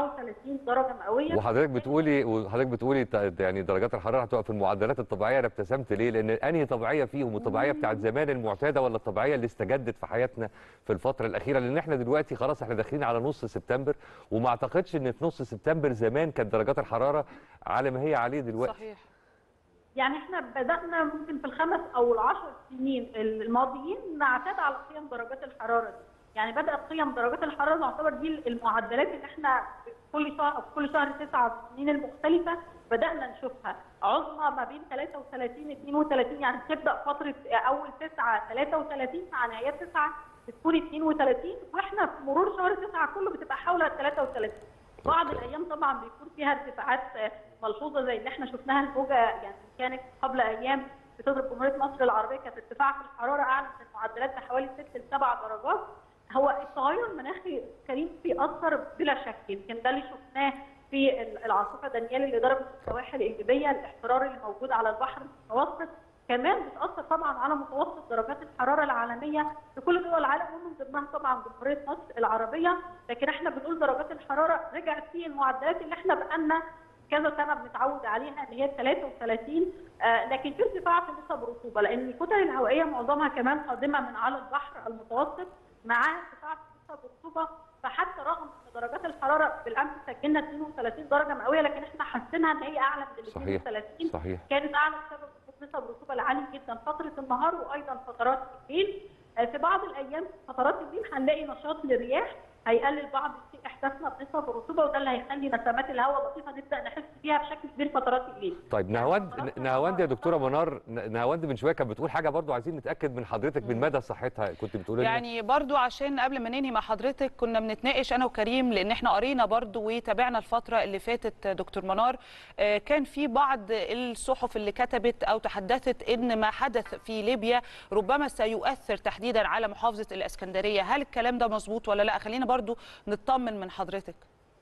34 درجه مئويه وحضرتك بتقولي وحضرتك بتقولي ت- يعني درجات الحراره هتبقى في المعدلات الطبيعيه انا ابتسمت ليه؟ لان انهي طبيعيه فيهم الطبيعيه بتاعت زمان المعتاده ولا الطبيعيه اللي استجدت في حياتنا في الفتره الاخيره لان احنا دلوقتي خلاص احنا داخلين على نص سبتمبر وما اعتقدش ان في نص سبتمبر زمان كانت درجات الحراره على ما هي عليه دلوقتي صحيح يعني احنا بدانا ممكن في الخمس او العشر سنين الماضيين نعتاد على قيم درجات الحراره دي يعني بدات قيم درجات الحراره تعتبر دي المعدلات اللي احنا كل شهر او كل شهر تسعه في السنين المختلفه بدانا نشوفها عظمى ما بين 33 32 يعني تبدا فتره اول تسعه 33 مع نهايات تسعه بتكون 32 واحنا في مرور شهر تسعه كله بتبقى حول 33 بعض الايام طبعا بيكون فيها ارتفاعات ملحوظه زي اللي احنا شفناها الموجه يعني كانت قبل ايام بتضرب جمهوريه مصر العربيه كانت ارتفاع في الحراره اعلى من المعدلات بحوالي 6 ل 7 درجات هو التغير المناخي كريم بيأثر بلا شك يمكن ده اللي شفناه في العاصفه دانيال اللي ضربت السواحل الليبيه الاحترار اللي موجود على البحر المتوسط كمان بتاثر طبعا على متوسط درجات الحراره العالميه في كل دول العالم ومن ضمنها طبعا جمهوريه مصر العربيه لكن احنا بنقول درجات الحراره رجعت في المعدلات اللي احنا بقالنا كذا سنه بنتعود عليها اللي هي 33 آه لكن في ارتفاع في نسب الرطوبه لان الكتل الهوائيه معظمها كمان قادمه من على البحر المتوسط معاها ارتفاع في نسب الرطوبه فحتى رغم ان درجات الحراره بالامس سجلنا 32 درجه مئويه لكن احنا حاسينها ان هي اعلى من ال صحيح 32 صحيح كانت اعلى بسبب نسب الرطوبه العاليه جدا فتره النهار وايضا فترات الليل آه، في بعض الايام فترات الليل هنلاقي نشاط للرياح هيقلل بعض الشيء احساسنا بنسب الرطوبه وده اللي هيخلي نسمات الهواء اللطيفه نبدا نحس بيها بشكل كبير فترات الليل طيب نهاوند فترات نهاوند يا النهار دكتوره منار ن- نهاوند من شويه كانت بتقول حاجه برضو عايزين نتاكد من حضرتك من مدى صحتها كنت بتقولي لنا يعني برضو عشان قبل ما ننهي مع حضرتك كنا بنتناقش انا وكريم لان احنا قرينا برضو وتابعنا الفتره اللي فاتت دكتور منار آه، كان في بعض الصحف اللي كتبت او تحدثت ان ما حدث في ليبيا ربما سيؤثر تحديدا على محافظه الاسكندريه هل الكلام ده مظبوط ولا لا خلينا برضو نطمن من حضرتك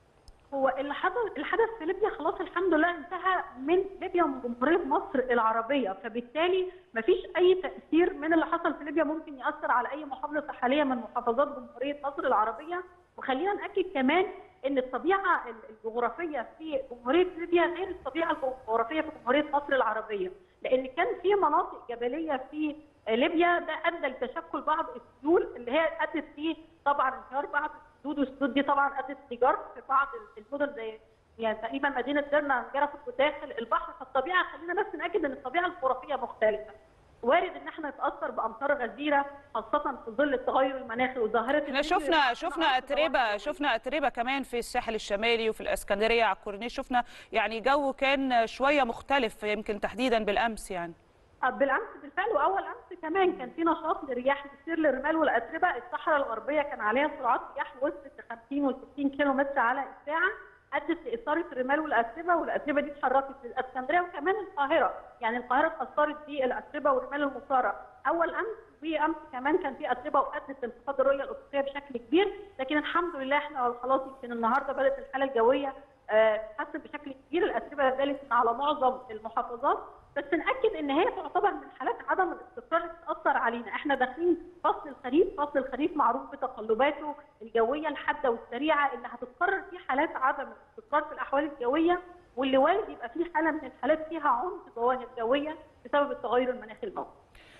هو اللي حدث الحدث في ليبيا خلاص الحمد لله انتهى من ليبيا ومن جمهوريه مصر العربيه فبالتالي مفيش اي تاثير من اللي حصل في ليبيا ممكن ياثر على اي محافظه ساحليه من محافظات جمهوريه مصر العربيه وخلينا ناكد كمان ان الطبيعه الجغرافيه في جمهوريه ليبيا غير الطبيعه الجغرافيه في جمهوريه مصر العربيه لان كان في مناطق جبليه في ليبيا ده ادى لتشكل بعض السيول اللي هي ادت فيه طبعا انهيار بعض السدود والسدود دي طبعا ادت لجرف في بعض المدن زي يعني تقريبا مدينه ديرنا انجرفت داخل البحر فالطبيعه خلينا بس ناكد ان الطبيعه الجغرافيه مختلفه وارد ان احنا نتاثر بامطار غزيره خاصه في ظل التغير المناخي وظاهره احنا النيل شفنا اللي شفنا عندنا اتربه أرض شفنا اتربه كمان في الساحل الشمالي وفي الاسكندريه على الكورنيش شفنا يعني جو كان شويه مختلف يمكن تحديدا بالامس يعني بالامس بالفعل واول امس كمان كان في نشاط لرياح بتسير للرمال والاتربه الصحراء الغربيه كان عليها سرعات رياح وصلت ل 50 و60 كيلو متر على الساعه ادت لاثاره الرمال والاتربه والاتربه دي اتحركت للاسكندريه وكمان القاهره يعني القاهره اتاثرت بالاتربه والرمال المثاره اول امس وامس كمان كان في اتربه وادت لانخفاض الرؤيه الافقيه بشكل كبير لكن الحمد لله احنا خلاص يمكن النهارده بدات الحاله الجويه آه، تتحسن بشكل كبير الاتربه زالت على معظم المحافظات بس ناكد ان هي تعتبر من حالات عدم الاستقرار اللي بتاثر علينا احنا داخلين فصل الخريف فصل الخريف معروف بتقلباته الجويه الحاده والسريعه اللي هتتكرر فيه حالات عدم الاستقرار في الاحوال الجويه واللي وارد يبقى فيه حاله من الحالات فيها عنف ظواهر جويه بسبب التغير المناخي الموجود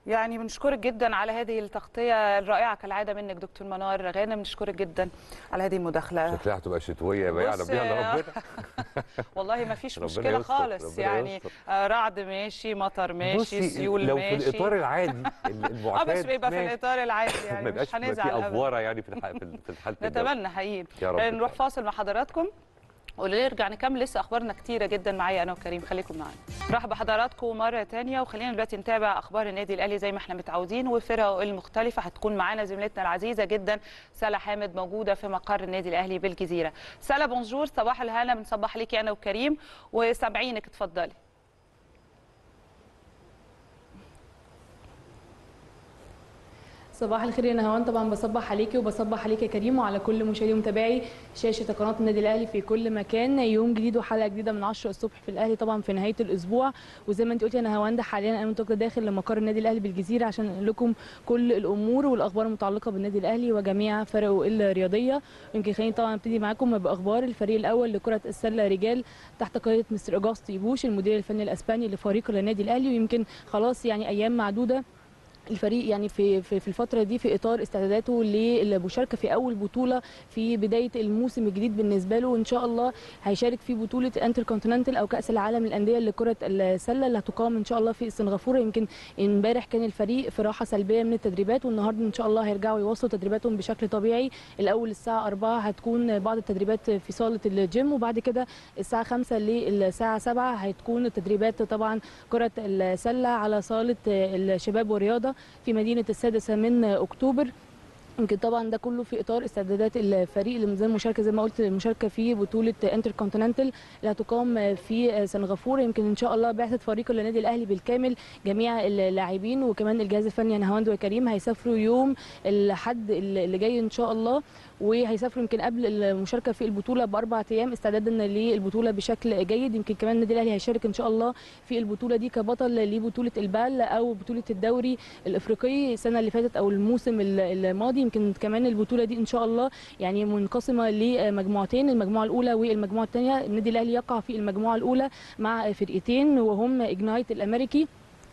يعني بنشكرك جدا على هذه التغطيه الرائعه كالعاده منك دكتور منار غانم بنشكرك جدا على هذه المداخله شكلها هتبقى شتويه ما يعلم بص بيها يا- الا ربنا والله ما فيش ربنا مشكله يستر، خالص ربنا يعني يستر. آه، رعد ماشي مطر ماشي بصي سيول لو ماشي في الاطار العادي ال- اه المعتاد بس بيبقى في ماشي. الاطار العادي ما يعني يبقاش مش في هنزعل ابدا افوره يعني في الح- في ال- في الحاله الجو. نتمنى حقيقي يا رب آه، نروح فعلا. فاصل مع حضراتكم ونرجع نكمل لسه اخبارنا كتيره جدا معايا انا وكريم خليكم معانا نرحب بحضراتكم مره تانية وخلينا دلوقتي نتابع اخبار النادي الاهلي زي ما احنا متعودين وفرقه المختلفه هتكون معانا زميلتنا العزيزه جدا سلا حامد موجوده في مقر النادي الاهلي بالجزيره سلا بونجور صباح الهنا بنصبح ليكي انا وكريم وسامعينك اتفضلي صباح الخير يا نهوان طبعا بصبح عليكي وبصبح عليك يا كريم وعلى كل مشاهدي ومتابعي شاشه قناه النادي الاهلي في كل مكان يوم جديد وحلقه جديده من 10 الصبح في الاهلي طبعا في نهايه الاسبوع وزي ما انت قلتي يا نهاوند حاليا انا متواجده داخل لمقر النادي الاهلي بالجزيره عشان انقل لكم كل الامور والاخبار المتعلقه بالنادي الاهلي وجميع فرقه الرياضيه يمكن خليني طبعا ابتدي معاكم باخبار الفريق الاول لكره السله رجال تحت قياده مستر اجاستي بوش المدير الفني الاسباني لفريق النادي الاهلي ويمكن خلاص يعني ايام معدوده الفريق يعني في في في الفتره دي في اطار استعداداته للمشاركه في اول بطوله في بدايه الموسم الجديد بالنسبه له وان شاء الله هيشارك في بطوله انتر كونتيننتال او كاس العالم للانديه لكره السله اللي هتقام ان شاء الله في سنغافوره يمكن امبارح كان الفريق في راحه سلبيه من التدريبات والنهارده ان شاء الله هيرجعوا يواصلوا تدريباتهم بشكل طبيعي الاول الساعه 4 هتكون بعض التدريبات في صاله الجيم وبعد كده الساعه 5 للساعه 7 هتكون التدريبات طبعا كره السله على صاله الشباب والرياضه في مدينه السادسه من اكتوبر يمكن طبعا ده كله في اطار استعدادات الفريق لميزان المشاركه زي ما قلت المشاركه في بطوله انتر كونتيننتال اللي هتقام في سنغافوره يمكن ان شاء الله بعثه فريق النادي الاهلي بالكامل جميع اللاعبين وكمان الجهاز الفني نهاوند وكريم هيسافروا يوم الاحد اللي جاي ان شاء الله وهيسافروا يمكن قبل المشاركه في البطوله باربع ايام استعدادا للبطوله بشكل جيد يمكن كمان النادي الاهلي هيشارك ان شاء الله في البطوله دي كبطل لبطوله البال او بطوله الدوري الافريقي السنه اللي فاتت او الموسم الماضي يمكن كمان البطوله دي ان شاء الله يعني منقسمه لمجموعتين المجموعه الاولى والمجموعه الثانيه النادي الاهلي يقع في المجموعه الاولى مع فرقتين وهم اجنايت الامريكي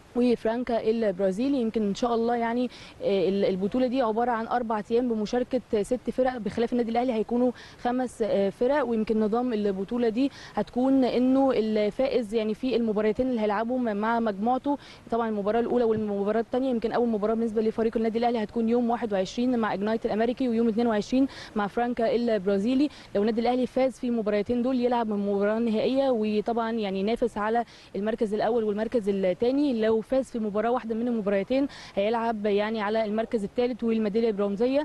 وفرانكا البرازيلي يمكن ان شاء الله يعني البطوله دي عباره عن اربع ايام بمشاركه ست فرق بخلاف النادي الاهلي هيكونوا خمس فرق ويمكن نظام البطوله دي هتكون انه الفائز يعني في المباراتين اللي هيلعبوا مع مجموعته طبعا المباراه الاولى والمباراه الثانيه يمكن اول مباراه بالنسبه لفريق النادي الاهلي هتكون يوم 21 مع اجنايت الامريكي ويوم 22 مع فرانكا البرازيلي لو النادي الاهلي فاز في المباراتين دول يلعب المباراه النهائيه وطبعا يعني ينافس على المركز الاول والمركز الثاني لو فاز في مباراه واحده من المباراتين هيلعب يعني على المركز الثالث والميداليه البرونزيه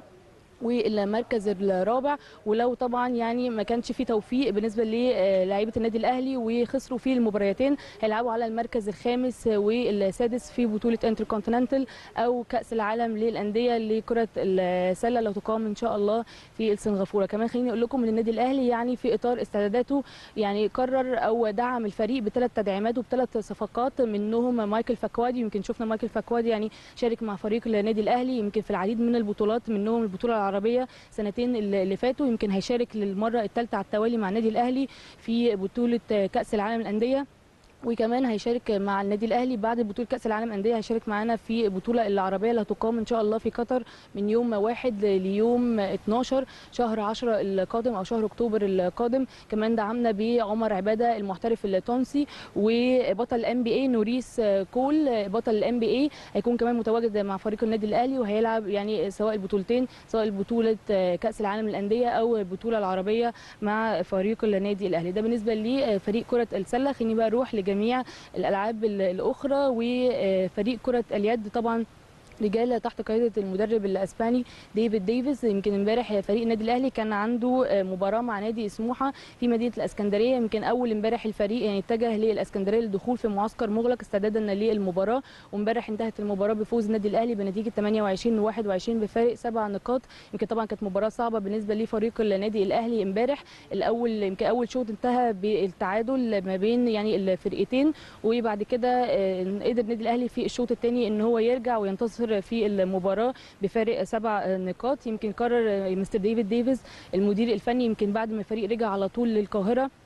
والمركز الرابع ولو طبعا يعني ما كانش في توفيق بالنسبه للاعيبه النادي الاهلي وخسروا في المباراتين هيلعبوا على المركز الخامس والسادس في بطوله انتر كونتيننتال او كاس العالم للانديه لكره السله اللي تقام ان شاء الله في سنغافوره كمان خليني اقول لكم ان النادي الاهلي يعني في اطار استعداداته يعني قرر او دعم الفريق بثلاث تدعيمات وبثلاث صفقات منهم مايكل فاكوادي يمكن شفنا مايكل فاكوادي يعني شارك مع فريق النادي الاهلي يمكن في العديد من البطولات منهم البطوله العربيه سنتين اللي فاتوا يمكن هيشارك للمره الثالثه على التوالي مع النادي الاهلي في بطوله كاس العالم للانديه وكمان هيشارك مع النادي الاهلي بعد بطوله كاس العالم انديه هيشارك معانا في البطوله العربيه اللي هتقام ان شاء الله في قطر من يوم 1 ليوم 12 شهر 10 القادم او شهر اكتوبر القادم كمان دعمنا بعمر عباده المحترف التونسي وبطل الام بي اي نوريس كول بطل الام بي اي هيكون كمان متواجد مع فريق النادي الاهلي وهيلعب يعني سواء البطولتين سواء بطوله كاس العالم للانديه او البطوله العربيه مع فريق النادي الاهلي ده بالنسبه لفريق كره السله خليني بقى اروح جميع الالعاب الاخرى وفريق كره اليد طبعا رجال تحت قياده المدرب الاسباني ديفيد ديفيز يمكن امبارح فريق النادي الاهلي كان عنده مباراه مع نادي سموحه في مدينه الاسكندريه يمكن اول امبارح الفريق يعني اتجه للاسكندريه للدخول في معسكر مغلق استعدادا للمباراه وامبارح انتهت المباراه بفوز النادي الاهلي بنتيجه 28 و 21 بفارق سبع نقاط يمكن طبعا كانت مباراه صعبه بالنسبه لفريق النادي الاهلي امبارح الاول يمكن اول شوط انتهى بالتعادل ما بين يعني الفرقتين وبعد كده قدر النادي الاهلي في الشوط الثاني ان هو يرجع وينتصر في المباراه بفارق سبع نقاط يمكن قرر مستر ديفيد ديفيز المدير الفني يمكن بعد ما الفريق رجع على طول للقاهره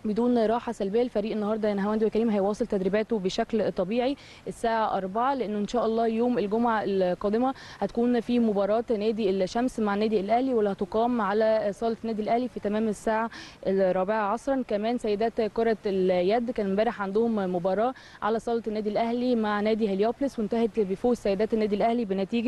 بدون راحه سلبيه الفريق النهارده نهاوند وكريم هيواصل تدريباته بشكل طبيعي الساعه 4 لانه ان شاء الله يوم الجمعه القادمه هتكون في مباراه نادي الشمس مع النادي الاهلي واللي هتقام على صاله النادي الاهلي في تمام الساعه الرابعه عصرا كمان سيدات كره اليد كان امبارح عندهم مباراه على صاله النادي الاهلي مع نادي هليوبلس وانتهت بفوز سيدات النادي الاهلي بنتيجه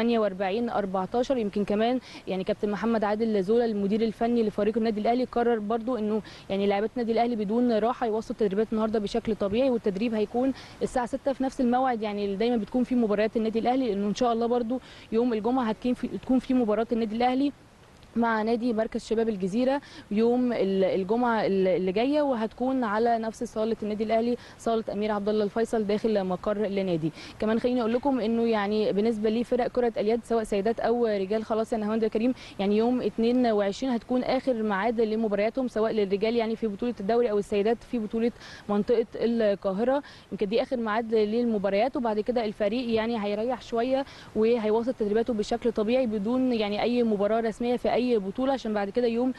48 14 يمكن كمان يعني كابتن محمد عادل زولا المدير الفني لفريق النادي الاهلي قرر برضو انه يعني لاعبات النادي الاهلي بدون راحه يوصل تدريبات النهارده بشكل طبيعي والتدريب هيكون الساعه 6 في نفس الموعد يعني اللي دايما بتكون في مباريات النادي الاهلي لانه ان شاء الله برضو يوم الجمعه هتكون في تكون في مباراه النادي الاهلي مع نادي مركز شباب الجزيره يوم ال- الجمعه ال- اللي جايه وهتكون على نفس صاله النادي الاهلي صاله امير عبد الله الفيصل داخل مقر النادي كمان خليني اقول لكم انه يعني بالنسبه لفرق كره اليد سواء سيدات او رجال خلاص يا نهاوند يا كريم يعني يوم 22 هتكون اخر ميعاد لمبارياتهم سواء للرجال يعني في بطوله الدوري او السيدات في بطوله منطقه القاهره يمكن دي اخر ميعاد للمباريات وبعد كده الفريق يعني هيريح شويه وهيواصل تدريباته بشكل طبيعي بدون يعني اي مباراه رسميه في اي بطوله عشان بعد كده يوم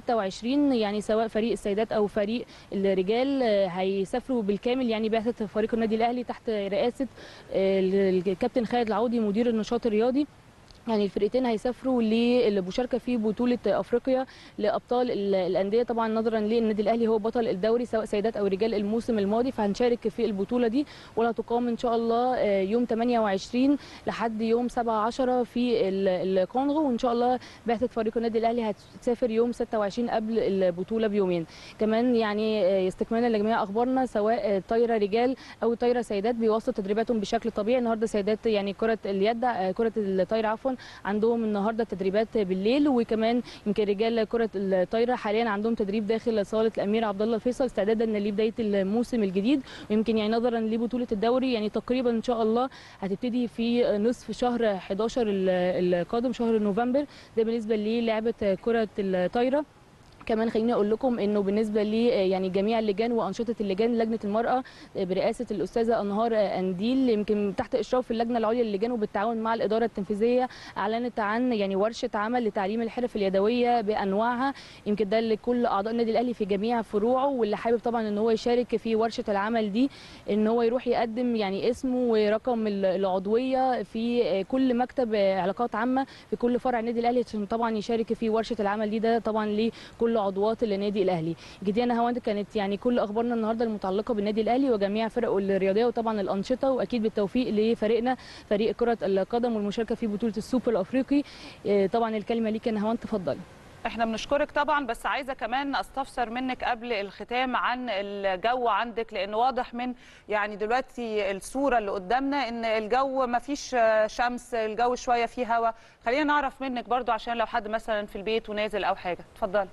26 يعني سواء فريق السيدات او فريق الرجال آه، هيسافروا بالكامل يعني بعثه فريق النادي الاهلي تحت رئاسه آه، الكابتن خالد العوضي مدير النشاط الرياضي يعني الفرقتين هيسافروا للمشاركه في بطوله افريقيا لابطال ال- الانديه طبعا نظرا للنادي الاهلي هو بطل الدوري سواء سيدات او رجال الموسم الماضي فهنشارك في البطوله دي واللي هتقام ان شاء الله آه، يوم 28 لحد يوم 7 10 في ال- الكونغو وان شاء الله بعثه فريق النادي الاهلي هتسافر يوم 26 قبل البطوله بيومين كمان يعني آه، استكمالا لجميع اخبارنا سواء آه، طايره رجال او طايره سيدات بيواصلوا تدريباتهم بشكل طبيعي النهارده سيدات يعني كره اليد آه، كره الطايره عفوا عندهم النهارده تدريبات بالليل وكمان يمكن رجال كره الطايره حاليا عندهم تدريب داخل صاله الامير عبد الله الفيصل استعدادا لبدايه الموسم الجديد ويمكن يعني نظرا لبطوله الدوري يعني تقريبا ان شاء الله هتبتدي في نصف شهر 11 ال- القادم شهر نوفمبر ده بالنسبه للعبه كره الطايره كمان خليني اقول لكم انه بالنسبه لي يعني جميع اللجان وانشطه اللجان لجنه المراه برئاسه الاستاذه انهار انديل يمكن تحت اشراف اللجنه العليا للجان وبالتعاون مع الاداره التنفيذيه اعلنت عن يعني ورشه عمل لتعليم الحرف اليدويه بانواعها يمكن ده لكل اعضاء النادي الاهلي في جميع فروعه واللي حابب طبعا ان هو يشارك في ورشه العمل دي ان هو يروح يقدم يعني اسمه ورقم ال- العضويه في كل مكتب علاقات عامه في كل فرع النادي الاهلي عشان طبعا يشارك في ورشه العمل دي ده طبعا لكل عضوات النادي الاهلي جديانا هواند كانت يعني كل اخبارنا النهارده المتعلقه بالنادي الاهلي وجميع فرقه الرياضيه وطبعا الانشطه واكيد بالتوفيق لفريقنا فريق كره القدم والمشاركه في بطوله السوبر الافريقي إيه، طبعا الكلمه ليك يا نهاوند تفضلي احنا بنشكرك طبعا بس عايزه كمان استفسر منك قبل الختام عن الجو عندك لان واضح من يعني دلوقتي الصوره اللي قدامنا ان الجو ما فيش شمس الجو شويه فيه هواء خلينا نعرف منك برضو عشان لو حد مثلا في البيت ونازل او حاجه اتفضلي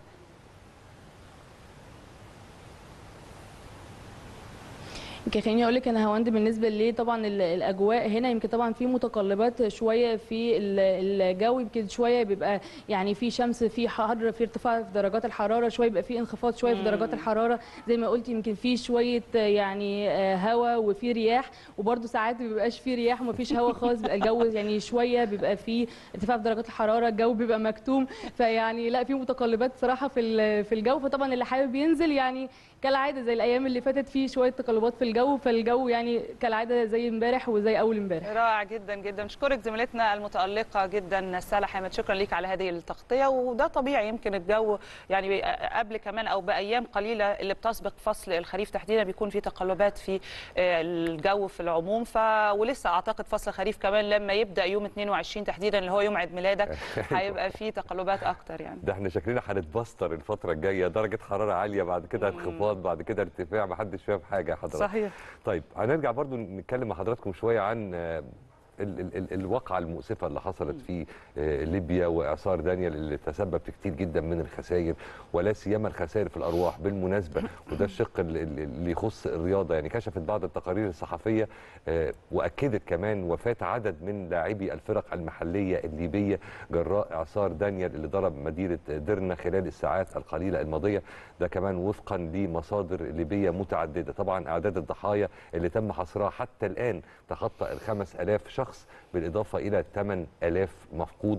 يمكن خليني اقول لك انا هوند بالنسبه لي طبعا ال- الاجواء هنا يمكن طبعا في متقلبات شويه في ال- الجو يمكن شويه بيبقى يعني في شمس في حر في ارتفاع في درجات الحراره شويه بيبقى في انخفاض شويه في درجات الحراره زي ما قلت يمكن في شويه يعني آه، هواء وفي رياح وبرده ساعات ما بيبقاش في رياح وما فيش هواء خالص بيبقى الجو يعني شويه بيبقى في ارتفاع في درجات الحراره الجو بيبقى مكتوم فيعني لا في متقلبات صراحه في ال- في الجو فطبعا اللي حابب ينزل يعني كالعاده زي الايام اللي فاتت في شويه تقلبات في الجو فالجو يعني كالعاده زي امبارح وزي اول امبارح رائع جدا جدا اشكرك زميلتنا المتالقه جدا ساله حامد شكرا ليك على هذه التغطيه وده طبيعي يمكن الجو يعني قبل كمان او بايام قليله اللي بتسبق فصل الخريف تحديدا بيكون في تقلبات في آه، الجو في العموم ف ولسه اعتقد فصل الخريف كمان لما يبدا يوم 22 تحديدا اللي هو يوم عيد ميلادك هيبقى في تقلبات اكتر يعني ده احنا شكلنا هنتبستر الفتره الجايه درجه حراره عاليه بعد كده انخفاض بعد كده ارتفاع محدش فاهم حاجه يا حضرتك صحيح طيب هنرجع برضو نتكلم مع حضراتكم شويه عن آه، ال- ال- ال- الواقعة المؤسفة اللي حصلت في آه، ليبيا وإعصار دانيال اللي تسبب في كتير جدا من الخسائر ولا سيما الخسائر في الأرواح بالمناسبة وده الشق ال- ال- اللي يخص الرياضة يعني كشفت بعض التقارير الصحفية آه، وأكدت كمان وفاة عدد من لاعبي الفرق المحلية الليبية جراء إعصار دانيال اللي ضرب مدينة درنا خلال الساعات القليلة الماضية ده كمان وفقا لمصادر ليبية متعددة طبعا أعداد الضحايا اللي تم حصرها حتى الآن تخطى الخمس ألاف شخص بالإضافة إلى 8000 مفقود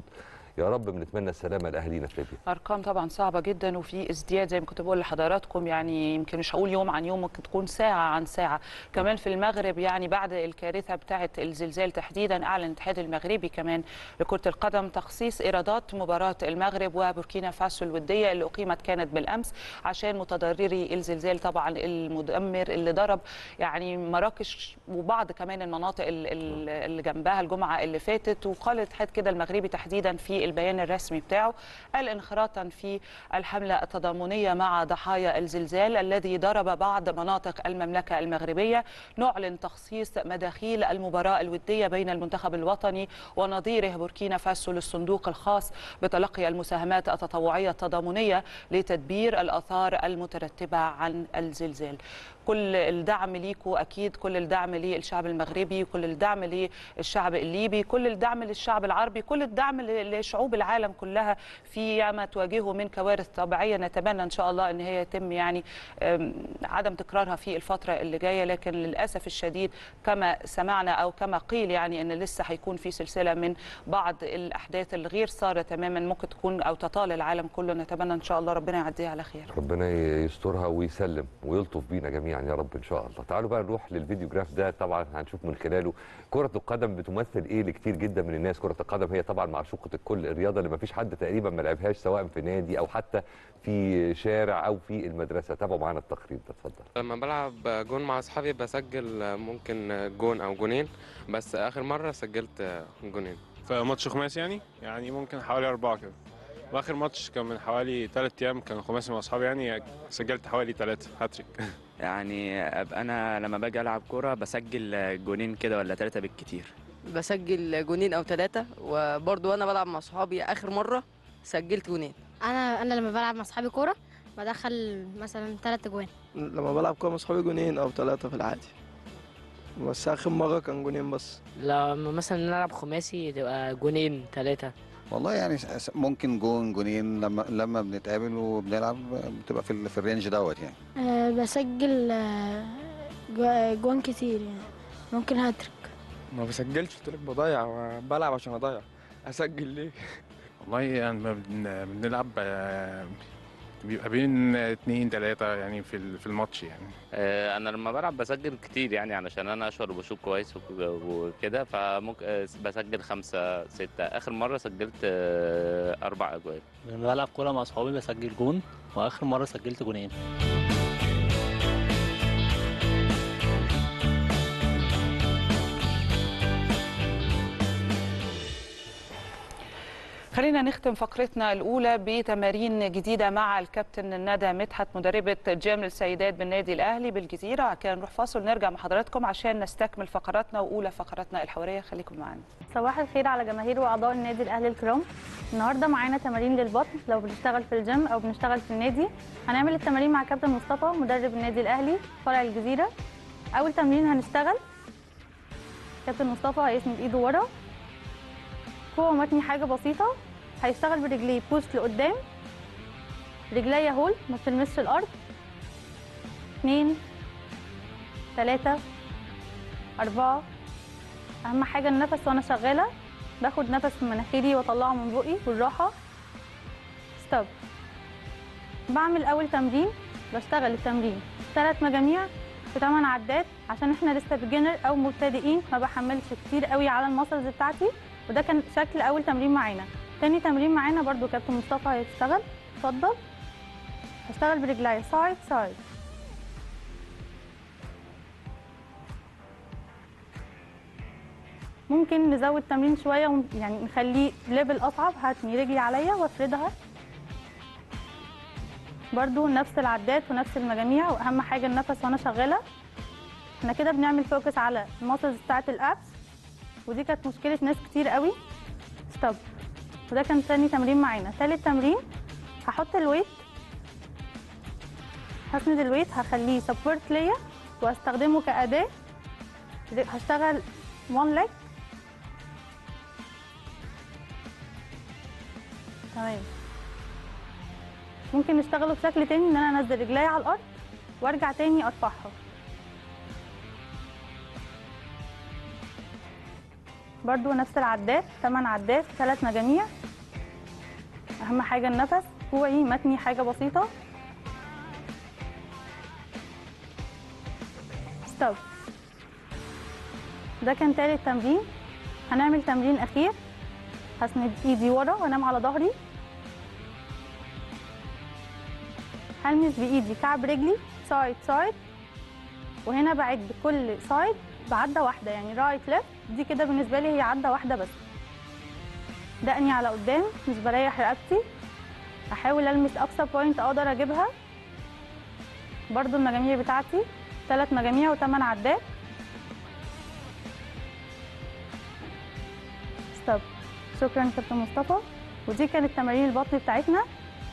يا رب بنتمنى السلامه لاهالينا في ليبيا ارقام طبعا صعبه جدا وفي ازدياد زي ما كنت بقول لحضراتكم يعني يمكن مش هقول يوم عن يوم ممكن تكون ساعه عن ساعه كمان في المغرب يعني بعد الكارثه بتاعه الزلزال تحديدا اعلن الاتحاد المغربي كمان لكره القدم تخصيص ايرادات مباراه المغرب وبوركينا فاسو الوديه اللي اقيمت كانت بالامس عشان متضرري الزلزال طبعا المدمر اللي ضرب يعني مراكش وبعض كمان المناطق ال- ال- اللي جنبها الجمعه اللي فاتت وقال الاتحاد كده المغربي تحديدا في البيان الرسمي بتاعه قال انخراطا في الحمله التضامنيه مع ضحايا الزلزال الذي ضرب بعض مناطق المملكه المغربيه نعلن تخصيص مداخيل المباراه الوديه بين المنتخب الوطني ونظيره بوركينا فاسو للصندوق الخاص بتلقي المساهمات التطوعيه التضامنيه لتدبير الاثار المترتبه عن الزلزال كل الدعم ليكوا اكيد كل الدعم للشعب المغربي كل الدعم للشعب الليبي كل الدعم للشعب العربي كل الدعم ل- لشعوب العالم كلها في ما تواجهه من كوارث طبيعيه نتمنى ان شاء الله ان هي يتم يعني أم، عدم تكرارها في الفتره اللي جايه لكن للاسف الشديد كما سمعنا او كما قيل يعني ان لسه هيكون في سلسله من بعض الاحداث الغير ساره تماما ممكن تكون او تطال العالم كله نتمنى ان شاء الله ربنا يعديها على خير ربنا يسترها ويسلم ويلطف بينا جميعا يا رب ان شاء الله تعالوا بقى نروح للفيديو جراف ده طبعا هنشوف من خلاله كرة القدم بتمثل ايه لكتير جدا من الناس كرة القدم هي طبعا معشوقة الكل الرياضة اللي ما فيش حد تقريبا ما لعبهاش سواء في نادي او حتى في شارع او في المدرسة تابعوا معانا التقرير ده اتفضل لما بلعب جون مع اصحابي بسجل ممكن جون او جونين بس اخر مره سجلت جونين في ماتش خماسي يعني يعني ممكن حوالي أربعة كده وآخر ماتش كان من حوالي تلات أيام كان خماسي مع أصحابي يعني سجلت حوالي تلاتة هاتريك يعني ابقى انا لما باجي العب كوره بسجل جونين كده ولا ثلاثه بالكتير بسجل جونين او ثلاثة وبرضو وانا بلعب مع صحابي اخر مرة سجلت جونين انا انا لما بلعب مع اصحابي كوره بدخل مثلا ثلاث اجوان لما بلعب كورة مع صحابي جونين أو ثلاثة في العادي بس آخر مرة كان جونين بس لما مثلا نلعب خماسي تبقى جونين ثلاثة والله يعني س- س- ممكن جون جونين لما لما بنتقابل وبنلعب بتبقى في ال- في الرينج دوت يعني أه بسجل آه، جو- جوان كتير يعني ممكن هاتريك ما بسجلش قلت لك بضيع بلعب عشان اضيع اسجل ليه والله يعني لما بن- بنلعب آه، بيبقى بين اتنين تلاتة يعني في ال- في الماتش يعني آه، انا لما بلعب بسجل كتير يعني علشان انا اشهر وبشوط كويس وك- وكده فممكن آه، بسجل خمسة ستة اخر مرة سجلت آه، اربع اجوال لما بلعب كورة مع صحابي بسجل جون وآخر مرة سجلت جونين خلينا نختم فقرتنا الأولى بتمارين جديدة مع الكابتن ندى مدحت مدربة جيم السيدات بالنادي الأهلي بالجزيرة كان نروح فاصل نرجع مع حضراتكم عشان نستكمل فقراتنا وأولى فقراتنا الحوارية خليكم معانا صباح الخير على جماهير واعضاء النادي الاهلي الكرام النهارده معانا تمارين للبطن لو بنشتغل في الجيم او بنشتغل في النادي هنعمل التمارين مع كابتن مصطفى مدرب النادي الاهلي فرع الجزيره اول تمرين هنشتغل كابتن مصطفى هيسند ايده ورا فوق متني حاجه بسيطه هيشتغل برجليه بوش لقدام رجليا هول ما بتلمسش الارض اتنين تلاته اربعه اهم حاجه النفس وانا شغاله باخد نفس من مناخيري واطلعه من بقي بالراحه ستوب بعمل اول تمرين بشتغل التمرين ثلاث مجاميع في 8 عدات عشان احنا لسه بيجنر او مبتدئين ما بحملش كتير قوي على المسلز بتاعتي وده كان شكل اول تمرين معانا تاني تمرين معانا برضو كابتن مصطفى هيشتغل اتفضل هشتغل برجلي سايد سايد ممكن نزود تمرين شويه ون- يعني نخليه ليفل اصعب هتني رجلي عليا وافردها برضو نفس العدات ونفس المجاميع واهم حاجه النفس وانا شغاله احنا كده بنعمل فوكس على الماسلز بتاعه الابس ودي كانت مشكله ناس كتير قوي ستوب وده كان تاني تمرين معانا تالت تمرين هحط الويت هسند الويت هخليه سبورت ليا واستخدمه كاداه هشتغل وان ليج تمام ممكن نشتغله بشكل تاني ان انا انزل رجلي على الارض وارجع تاني ارفعها برضو نفس العدات 8 عدات 3 مجاميع اهم حاجه النفس كوعي متني حاجه بسيطه ستوب ده كان تالت تمرين هنعمل تمرين اخير هسند ايدي ورا وانام على ظهري هلمس بايدي كعب رجلي سايد سايد وهنا بعد كل سايد بعدة واحدة يعني رايت ليفت دي كده بالنسبة لي هي عدة واحدة بس دقني على قدام مش بريح رقبتي احاول المس اقصى بوينت اقدر اجيبها برضو المجاميع بتاعتي ثلاث مجاميع وثمان عدات ستوب شكرا كابتن مصطفى ودي كانت تمارين البطن بتاعتنا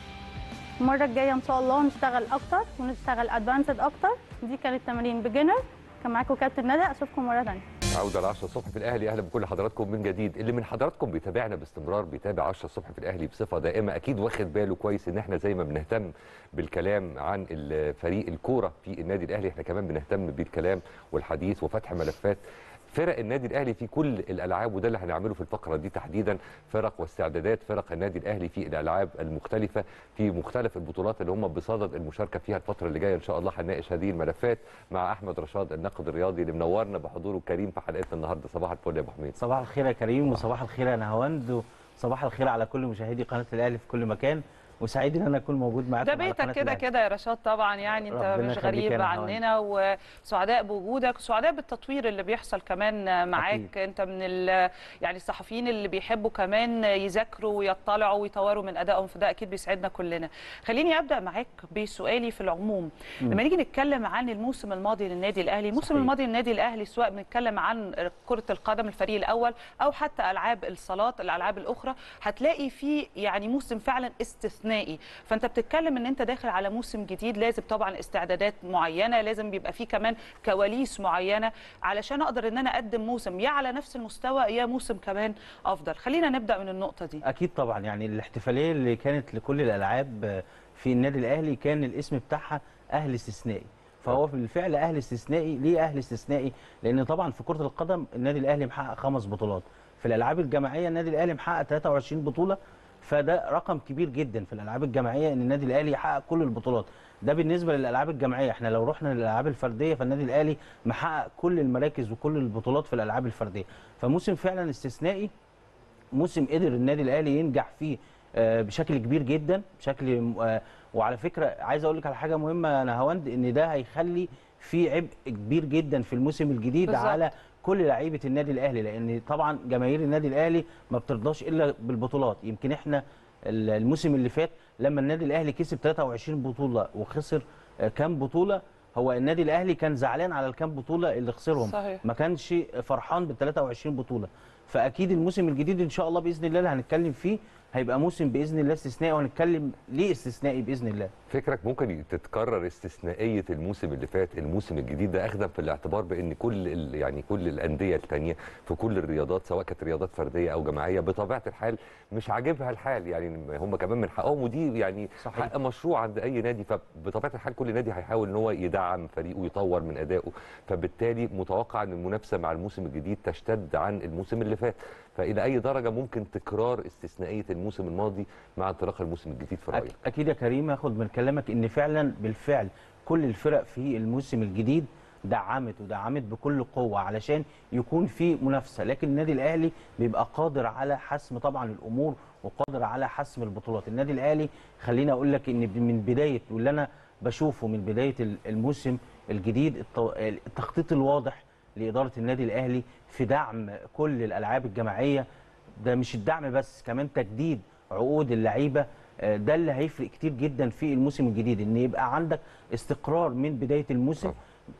المره الجايه ان شاء الله نشتغل اكتر ونشتغل ادفانسد اكتر دي كانت تمارين بيجنر كان معاكم كابتن ندى اشوفكم مره ثانيه عودة ل 10 الصبح في الأهلي أهلا بكل حضراتكم من جديد اللي من حضراتكم بيتابعنا باستمرار بيتابع 10 الصبح في الأهلي بصفة دائمة أكيد واخد باله كويس إن إحنا زي ما بنهتم بالكلام عن الفريق الكورة في النادي الأهلي إحنا كمان بنهتم بالكلام والحديث وفتح ملفات فرق النادي الاهلي في كل الالعاب وده اللي هنعمله في الفقره دي تحديدا فرق واستعدادات فرق النادي الاهلي في الالعاب المختلفه في مختلف البطولات اللي هم بصدد المشاركه فيها الفتره اللي جايه ان شاء الله هنناقش هذه الملفات مع احمد رشاد الناقد الرياضي اللي منورنا بحضوره الكريم في حلقتنا النهارده صباح الفل يا ابو حميد صباح الخير يا كريم وصباح الخير يا نهاوند وصباح الخير على كل مشاهدي قناه الاهلي في كل مكان وسعيد ان انا اكون موجود معاكم ده على بيتك قناة كده الأهلي. كده يا رشاد طبعا يعني انت ربنا مش يخليك غريب يا نهاوند. عننا وسعداء بوجودك وسعداء بالتطوير اللي بيحصل كمان معاك أكيد. انت من ال- يعني الصحفيين اللي بيحبوا كمان يذاكروا ويطلعوا ويطوروا من ادائهم فده اكيد بيسعدنا كلنا خليني ابدا معاك بسؤالي في العموم مم. لما نيجي نتكلم عن الموسم الماضي للنادي الاهلي الموسم صحيح. الماضي للنادي الاهلي سواء بنتكلم عن كره القدم الفريق الاول او حتى العاب الصالات الالعاب الاخرى هتلاقي فيه يعني موسم فعلا استثنائي فانت بتتكلم ان انت داخل على موسم جديد لازم طبعا استعدادات معينه لازم بيبقى فيه كمان كواليس معينه علشان اقدر ان انا اقدم موسم يا على نفس المستوى يا موسم كمان افضل خلينا نبدا من النقطه دي اكيد طبعا يعني الاحتفاليه اللي كانت لكل الالعاب في النادي الاهلي كان الاسم بتاعها اهل استثنائي فهو بالفعل اهل استثنائي ليه اهل استثنائي لان طبعا في كره القدم النادي الاهلي محقق خمس بطولات في الالعاب الجماعيه النادي الاهلي محقق 23 بطوله فده رقم كبير جدا في الالعاب الجماعيه ان النادي الاهلي يحقق كل البطولات ده بالنسبه للالعاب الجماعيه احنا لو رحنا للالعاب الفرديه فالنادي الاهلي محقق كل المراكز وكل البطولات في الالعاب الفرديه فموسم فعلا استثنائي موسم قدر النادي الاهلي ينجح فيه آه، بشكل كبير جدا بشكل آه، وعلى فكره عايز اقول لك على حاجه مهمه يا نهاوند ان ده هيخلي في عبء كبير جدا في الموسم الجديد بالظبط. على كل لعيبه النادي الاهلي لان طبعا جماهير النادي الاهلي ما بترضاش الا بالبطولات يمكن احنا ال- الموسم اللي فات لما النادي الاهلي كسب 23 بطوله وخسر آه، كام بطوله هو النادي الاهلي كان زعلان على الكام بطوله اللي خسرهم صحيح. ما كانش فرحان بال 23 بطوله فاكيد الموسم الجديد ان شاء الله باذن الله اللي هنتكلم فيه هيبقى موسم باذن الله استثنائي وهنتكلم ليه استثنائي باذن الله فكرك ممكن تتكرر استثنائيه الموسم اللي فات الموسم الجديد ده اخذا في الاعتبار بان كل ال- يعني كل الانديه الثانيه في كل الرياضات سواء كانت رياضات فرديه او جماعيه بطبيعه الحال مش عاجبها الحال يعني هم كمان من حقهم ودي يعني صحيح. حق مشروع عند اي نادي فبطبيعه الحال كل نادي هيحاول ان هو يدعم فريقه ويطور من ادائه فبالتالي متوقع ان المنافسه مع الموسم الجديد تشتد عن الموسم اللي فات فالى اي درجه ممكن تكرار استثنائيه الموسم الماضي مع انطلاق الموسم الجديد في رايك أك- اكيد يا كريم هاخد من كلامك ان فعلا بالفعل كل الفرق في الموسم الجديد دعمت ودعمت بكل قوه علشان يكون في منافسه لكن النادي الاهلي بيبقى قادر على حسم طبعا الامور وقادر على حسم البطولات النادي الاهلي خليني اقول لك ان من بدايه واللي انا بشوفه من بدايه ال- الموسم الجديد الت- التخطيط الواضح لاداره النادي الاهلي في دعم كل الالعاب الجماعيه ده مش الدعم بس كمان تجديد عقود اللعيبه آه، ده اللي هيفرق كتير جدا في الموسم الجديد ان يبقى عندك استقرار من بدايه الموسم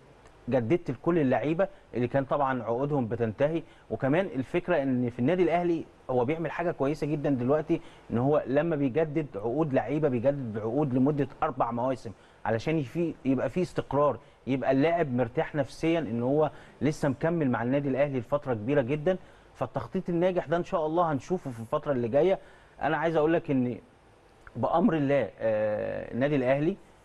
جددت لكل اللعيبه اللي كان طبعا عقودهم بتنتهي وكمان الفكره ان في النادي الاهلي هو بيعمل حاجه كويسه جدا دلوقتي ان هو لما بيجدد عقود لعيبه بيجدد بعقود لمده اربع مواسم علشان في يبقى في استقرار يبقى اللاعب مرتاح نفسيا ان هو لسه مكمل مع النادي الاهلي لفتره كبيره جدا فالتخطيط الناجح ده ان شاء الله هنشوفه في الفتره اللي جايه انا عايز اقول لك ان بامر الله آه، النادي الاهلي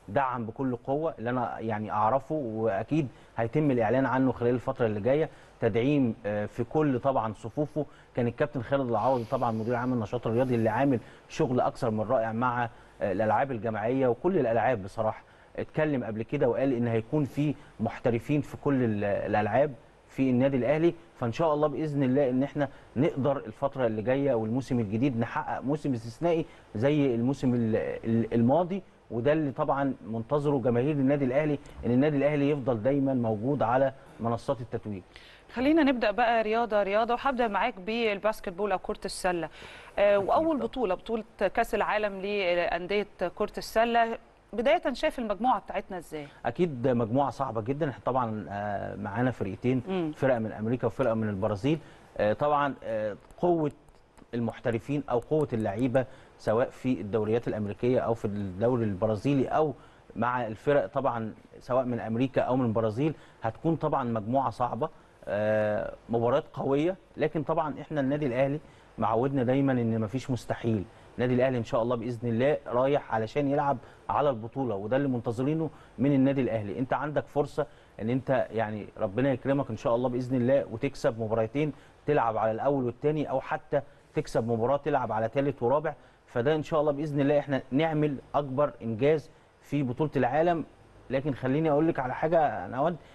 دعم بكل قوه اللي انا يعني اعرفه واكيد هيتم الاعلان عنه خلال الفتره اللي جايه تدعيم آه، في كل طبعا صفوفه كان الكابتن خالد العوضي طبعا مدير عام النشاط الرياضي اللي عامل شغل اكثر من رائع مع آه، الالعاب الجماعيه وكل الالعاب بصراحه اتكلم قبل كده وقال ان هيكون في محترفين في كل ال- الالعاب في النادي الاهلي فان شاء الله باذن الله ان احنا نقدر الفتره اللي جايه والموسم الجديد نحقق موسم استثنائي زي الموسم ال- ال- الماضي وده اللي طبعا منتظره جماهير النادي الاهلي ان النادي الاهلي يفضل دايما موجود على منصات التتويج خلينا نبدا بقى رياضه رياضه وهبدا معاك بالباسكت بول او كره السله آه، واول بطوله بطوله كاس العالم لانديه كره السله بدايه شايف المجموعه بتاعتنا ازاي اكيد مجموعه صعبه جدا احنا طبعا آه، معانا فرقتين مم. فرقه من امريكا وفرقه من البرازيل آه، طبعا آه، قوه المحترفين او قوه اللعيبه سواء في الدوريات الامريكيه او في الدوري البرازيلي او مع الفرق طبعا سواء من امريكا او من البرازيل هتكون طبعا مجموعه صعبه آه، مباريات قويه لكن طبعا احنا النادي الاهلي معودنا دايما ان مفيش مستحيل النادي الاهلي ان شاء الله باذن الله رايح علشان يلعب على البطوله وده اللي منتظرينه من النادي الاهلي انت عندك فرصه ان انت يعني ربنا يكرمك ان شاء الله باذن الله وتكسب مباراتين تلعب على الاول والثاني او حتى تكسب مباراه تلعب على ثالث ورابع فده ان شاء الله باذن الله احنا نعمل اكبر انجاز في بطوله العالم لكن خليني اقول لك على حاجه انا اود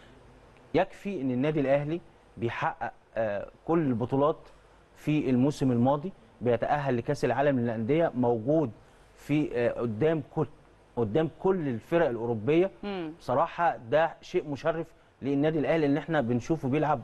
يكفي ان النادي الاهلي بيحقق آه، كل البطولات في الموسم الماضي بيتاهل لكاس العالم للانديه موجود في آه، قدام كل قدام كل الفرق الاوروبيه مم. بصراحه ده شيء مشرف للنادي الاهلي ان احنا بنشوفه بيلعب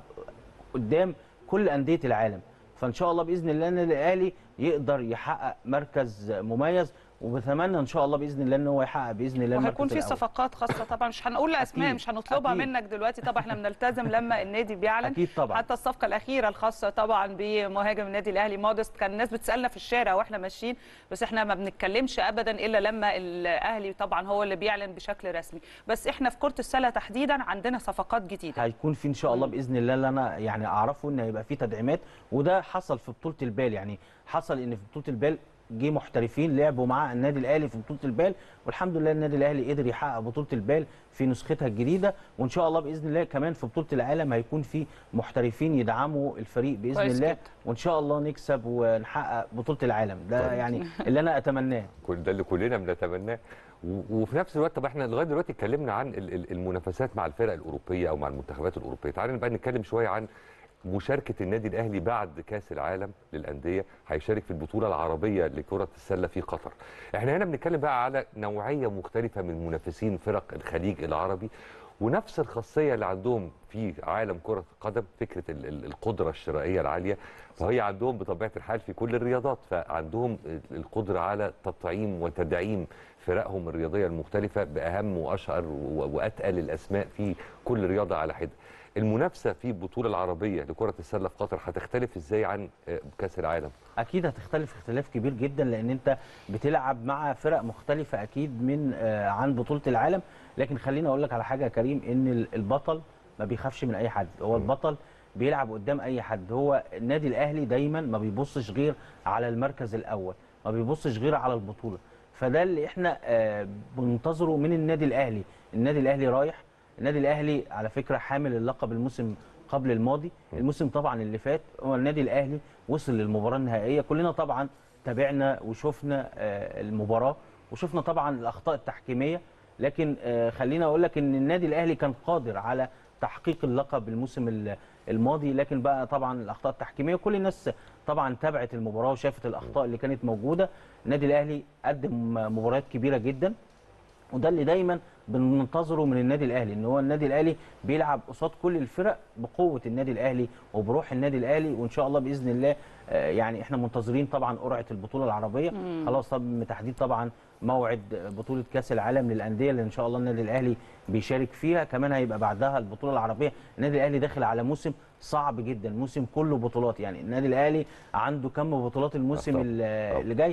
قدام كل انديه العالم فان شاء الله باذن الله النادي الاهلي يقدر يحقق مركز مميز وبتمنى ان شاء الله باذن الله ان هو يحقق باذن الله وهيكون المركز في الأول. صفقات خاصه طبعا مش هنقول اسماء أكيد، مش هنطلبها أكيد. منك دلوقتي طبعا احنا بنلتزم لما النادي بيعلن أكيد طبعا. حتى الصفقه الاخيره الخاصه طبعا بمهاجم النادي الاهلي مودست كان الناس بتسالنا في الشارع واحنا ماشيين بس احنا ما بنتكلمش ابدا الا لما الاهلي طبعا هو اللي بيعلن بشكل رسمي بس احنا في كره السله تحديدا عندنا صفقات جديده هيكون في ان شاء الله باذن الله اللي انا يعني اعرفه ان هيبقى في تدعيمات وده حصل في بطوله البال يعني حصل ان في بطوله البال جه محترفين لعبوا مع النادي الاهلي في بطوله البال والحمد لله النادي الاهلي قدر يحقق بطوله البال في نسختها الجديده وان شاء الله باذن الله كمان في بطوله العالم هيكون في محترفين يدعموا الفريق باذن كويس الله جدا. وان شاء الله نكسب ونحقق بطوله العالم ده طيب. يعني اللي انا اتمناه كل ده اللي كلنا بنتمناه و- وفي نفس الوقت طب احنا لغايه دلوقتي اتكلمنا عن ال- ال- المنافسات مع الفرق الاوروبيه او مع المنتخبات الاوروبيه تعالى بقى نتكلم شويه عن مشاركه النادي الاهلي بعد كاس العالم للانديه هيشارك في البطوله العربيه لكره السله في قطر احنا هنا بنتكلم بقى على نوعيه مختلفه من منافسين فرق الخليج العربي ونفس الخاصيه اللي عندهم في عالم كره القدم فكره ال- ال- القدره الشرائيه العاليه فهي عندهم بطبيعه الحال في كل الرياضات فعندهم القدره على تطعيم وتدعيم فرقهم الرياضيه المختلفه باهم واشهر و- واتقل الاسماء في كل رياضه على حده المنافسه في البطوله العربيه لكره السله في قطر هتختلف ازاي عن آه، كاس العالم اكيد هتختلف اختلاف كبير جدا لان انت بتلعب مع فرق مختلفه اكيد من آه، عن بطوله العالم لكن خليني اقول لك على حاجه يا كريم ان ال- البطل ما بيخافش من اي حد هو البطل بيلعب قدام اي حد هو النادي الاهلي دايما ما بيبصش غير على المركز الاول ما بيبصش غير على البطوله فده اللي احنا آه، بننتظره من النادي الاهلي النادي الاهلي رايح النادي الاهلي على فكره حامل اللقب الموسم قبل الماضي الموسم طبعا اللي فات هو النادي الاهلي وصل للمباراه النهائيه كلنا طبعا تابعنا وشفنا آه، المباراه وشفنا طبعا الاخطاء التحكيميه لكن آه، خلينا اقول لك ان النادي الاهلي كان قادر على تحقيق اللقب الموسم ال- الماضي لكن بقى طبعا الاخطاء التحكيميه كل الناس طبعا تابعت المباراه وشافت الاخطاء اللي كانت موجوده النادي الاهلي قدم مباريات كبيره جدا وده اللي دايما بننتظره من النادي الاهلي ان هو النادي الاهلي بيلعب قصاد كل الفرق بقوه النادي الاهلي وبروح النادي الاهلي وان شاء الله باذن الله آه، يعني احنا منتظرين طبعا قرعه البطوله العربيه مم. خلاص تم تحديد طبعا موعد بطوله كاس العالم للانديه اللي ان شاء الله النادي الاهلي بيشارك فيها كمان هيبقى بعدها البطوله العربيه النادي الاهلي داخل على موسم صعب جدا موسم كله بطولات يعني النادي الاهلي عنده كم بطولات الموسم طبعاً. ال- اللي جاي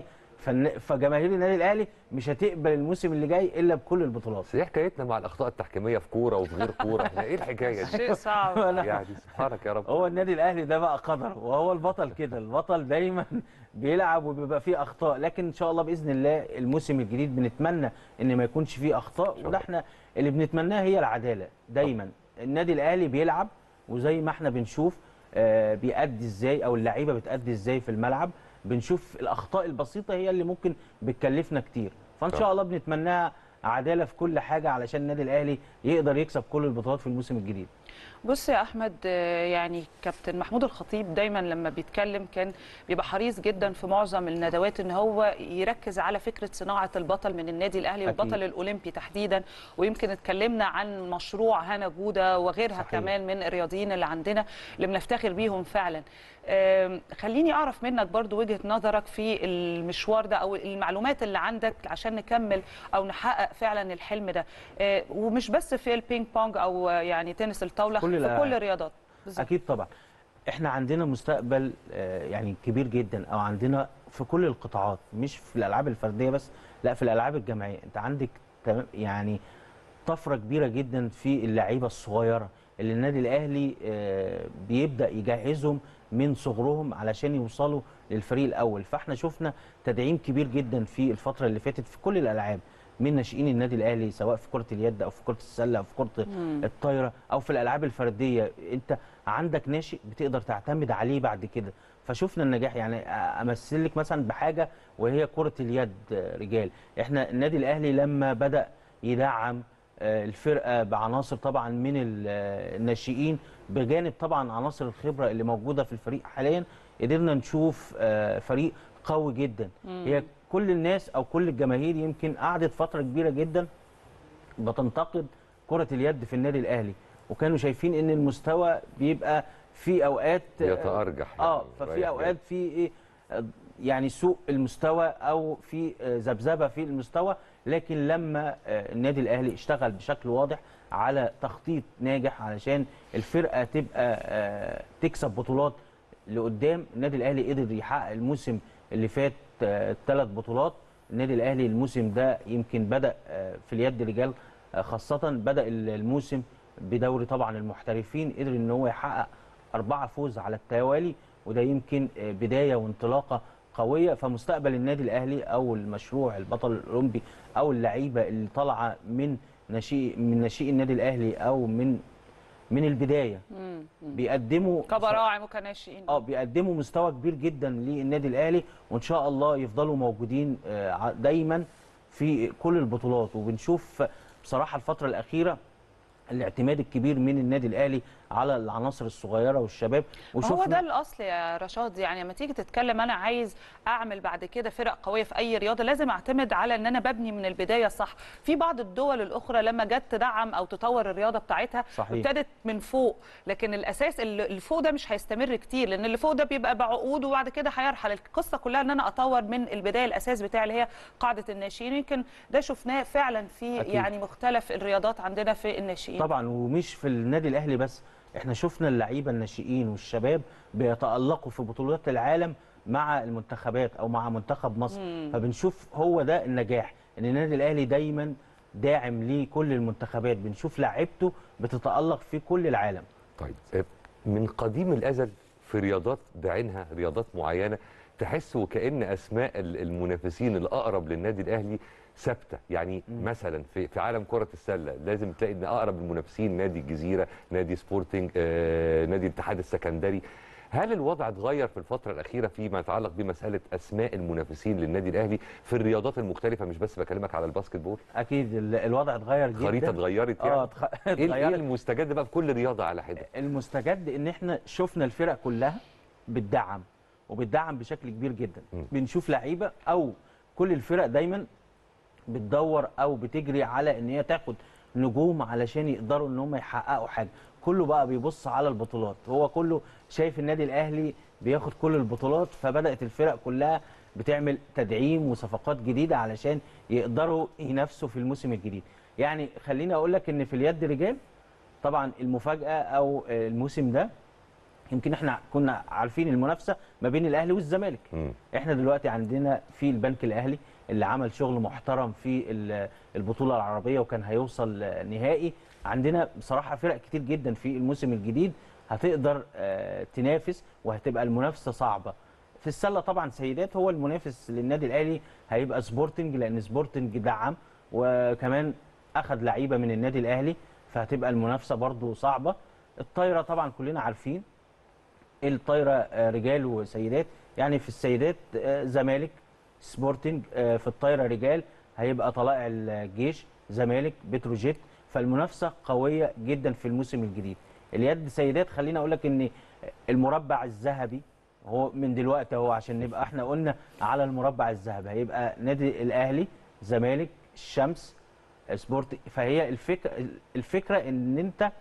فالن- فجماهير النادي الاهلي مش هتقبل الموسم اللي جاي الا بكل البطولات بس ايه حكايتنا مع الاخطاء التحكيميه في كوره وفي غير كوره احنا ايه الحكايه دي شيء صعب يعني سبحانك يا رب هو النادي الاهلي ده بقى قدر وهو البطل كده البطل دايما بيلعب وبيبقى فيه اخطاء لكن ان شاء الله باذن الله الموسم الجديد بنتمنى ان ما يكونش فيه اخطاء وده احنا اللي بنتمناه هي العداله دايما النادي الاهلي بيلعب وزي ما احنا بنشوف آه، بيأدي ازاي او اللعيبه بتأدي ازاي في الملعب بنشوف الاخطاء البسيطه هي اللي ممكن بتكلفنا كتير فان صح. شاء الله بنتمناها عداله في كل حاجه علشان النادي الاهلي يقدر يكسب كل البطولات في الموسم الجديد بص يا احمد آه، يعني كابتن محمود الخطيب دايما لما بيتكلم كان بيبقى حريص جدا في معظم الندوات ان هو يركز على فكره صناعه البطل من النادي الاهلي أكيد. والبطل الاولمبي تحديدا ويمكن اتكلمنا عن مشروع هنا جوده وغيرها صحيح. كمان من الرياضيين اللي عندنا اللي بنفتخر بيهم فعلا آم، خليني اعرف منك برضو وجهه نظرك في المشوار ده او المعلومات اللي عندك عشان نكمل او نحقق فعلا الحلم ده آه، ومش بس في البينج بونج او آه، يعني تنس الطاوله كل في الألعاب. كل الرياضات بالظبط. اكيد طبعا احنا عندنا مستقبل آه، يعني كبير جدا او عندنا في كل القطاعات مش في الالعاب الفرديه بس لا في الالعاب الجماعيه انت عندك تمام- يعني طفره كبيره جدا في اللعيبه الصغيره اللي النادي الاهلي آه، بيبدا يجهزهم من صغرهم علشان يوصلوا للفريق الاول فاحنا شفنا تدعيم كبير جدا في الفتره اللي فاتت في كل الالعاب من ناشئين النادي الاهلي سواء في كره اليد او في كره السله او في كره مم. الطايره او في الالعاب الفرديه انت عندك ناشئ بتقدر تعتمد عليه بعد كده فشفنا النجاح يعني امثل لك مثلا بحاجه وهي كره اليد آه، رجال احنا النادي الاهلي لما بدا يدعم آه، الفرقه بعناصر طبعا من ال- آه، الناشئين بجانب طبعا عناصر الخبره اللي موجوده في الفريق حاليا قدرنا نشوف آه، فريق قوي جدا مم. هي كل الناس او كل الجماهير يمكن قعدت فتره كبيره جدا بتنتقد كره اليد في النادي الاهلي وكانوا شايفين ان المستوى بيبقى في اوقات يتأرجح اه يعني، ففي رايح اوقات في ايه آه، يعني سوء المستوى او في آه، ذبذبه في المستوى لكن لما آه، النادي الاهلي اشتغل بشكل واضح على تخطيط ناجح علشان الفرقه تبقى آه، تكسب بطولات لقدام النادي الاهلي قدر يحقق الموسم اللي فات ثلاث بطولات النادي الاهلي الموسم ده يمكن بدا آه، في اليد رجال آه، خاصه بدا الموسم بدوري طبعا المحترفين قدر ان هو يحقق أربعة فوز على التوالي وده يمكن آه، بداية وانطلاقة قوية فمستقبل النادي الأهلي أو المشروع البطل الأولمبي أو اللعيبة اللي طالعة من ناشئ من ناشئي النادي الأهلي أو من من البداية مم. مم. بيقدموا كبراعم وكناشئين اه بيقدموا مستوى كبير جدا للنادي الاهلي وان شاء الله يفضلوا موجودين آه، ع- دايما في كل البطولات وبنشوف بصراحه الفتره الاخيره الاعتماد الكبير من النادي الاهلي على العناصر الصغيره والشباب ما هو ده الاصل يا رشاد يعني لما تيجي تتكلم انا عايز اعمل بعد كده فرق قويه في اي رياضه لازم اعتمد على ان انا ببني من البدايه صح في بعض الدول الاخرى لما جت تدعم او تطور الرياضه بتاعتها صحيح. ابتدت من فوق لكن الاساس اللي اللي فوق ده مش هيستمر كتير لان اللي فوق ده بيبقى بعقود وبعد كده هيرحل القصه كلها ان انا اطور من البدايه الاساس بتاعي اللي هي قاعده الناشئين يمكن ده شفناه فعلا في أكيد. يعني مختلف الرياضات عندنا في الناشئين طبعا ومش في النادي الاهلي بس احنا شفنا اللعيبه الناشئين والشباب بيتالقوا في بطولات العالم مع المنتخبات او مع منتخب مصر مم. فبنشوف هو ده النجاح ان النادي الاهلي دايما داعم لكل المنتخبات بنشوف لعيبته بتتالق في كل العالم طيب آه، من قديم الازل في رياضات بعينها رياضات معينه تحس وكان اسماء ال- المنافسين الاقرب للنادي الاهلي ثابته يعني مم. مثلا في في عالم كره السله لازم تلاقي ان اقرب المنافسين نادي الجزيره نادي سبورتنج آه، نادي الاتحاد السكندري هل الوضع اتغير في الفترة الأخيرة فيما يتعلق بمسألة أسماء المنافسين للنادي الأهلي في الرياضات المختلفة مش بس بكلمك على الباسكت بول اكيد ال- الوضع اتغير جدا خريطة اتغيرت يعني اه اتخ- إيه ال- إيه اتغيرت المستجد بقى في كل رياضة على حدة المستجد ان احنا شفنا الفرق كلها بتدعم وبتدعم بشكل كبير جدا م. بنشوف لعيبه او كل الفرق دايما بتدور او بتجري على ان هي تاخد نجوم علشان يقدروا ان هم يحققوا حاجه كله بقى بيبص على البطولات هو كله شايف النادي الاهلي بياخد كل البطولات فبدات الفرق كلها بتعمل تدعيم وصفقات جديده علشان يقدروا ينافسوا في الموسم الجديد يعني خليني اقول لك ان في اليد رجال طبعا المفاجاه او الموسم ده يمكن احنا كنا عارفين المنافسه ما بين الاهلي والزمالك احنا دلوقتي عندنا في البنك الاهلي اللي عمل شغل محترم في ال- البطوله العربيه وكان هيوصل نهائي عندنا بصراحه فرق كتير جدا في الموسم الجديد هتقدر آه، تنافس وهتبقى المنافسه صعبه في السله طبعا سيدات هو المنافس للنادي الاهلي هيبقى سبورتنج لان سبورتنج دعم وكمان اخذ لعيبه من النادي الاهلي فهتبقى المنافسه برضو صعبه الطايره طبعا كلنا عارفين الطايره آه، رجال وسيدات يعني في السيدات آه، زمالك سبورتنج آه، في الطايره رجال هيبقى طلائع الجيش زمالك بتروجيت فالمنافسه قويه جدا في الموسم الجديد اليد سيدات خليني اقول لك ان المربع الذهبي هو من دلوقتي اهو عشان نبقى احنا قلنا على المربع الذهبي هيبقى نادي الاهلي زمالك الشمس سبورت فهي الفكره الفكره ان انت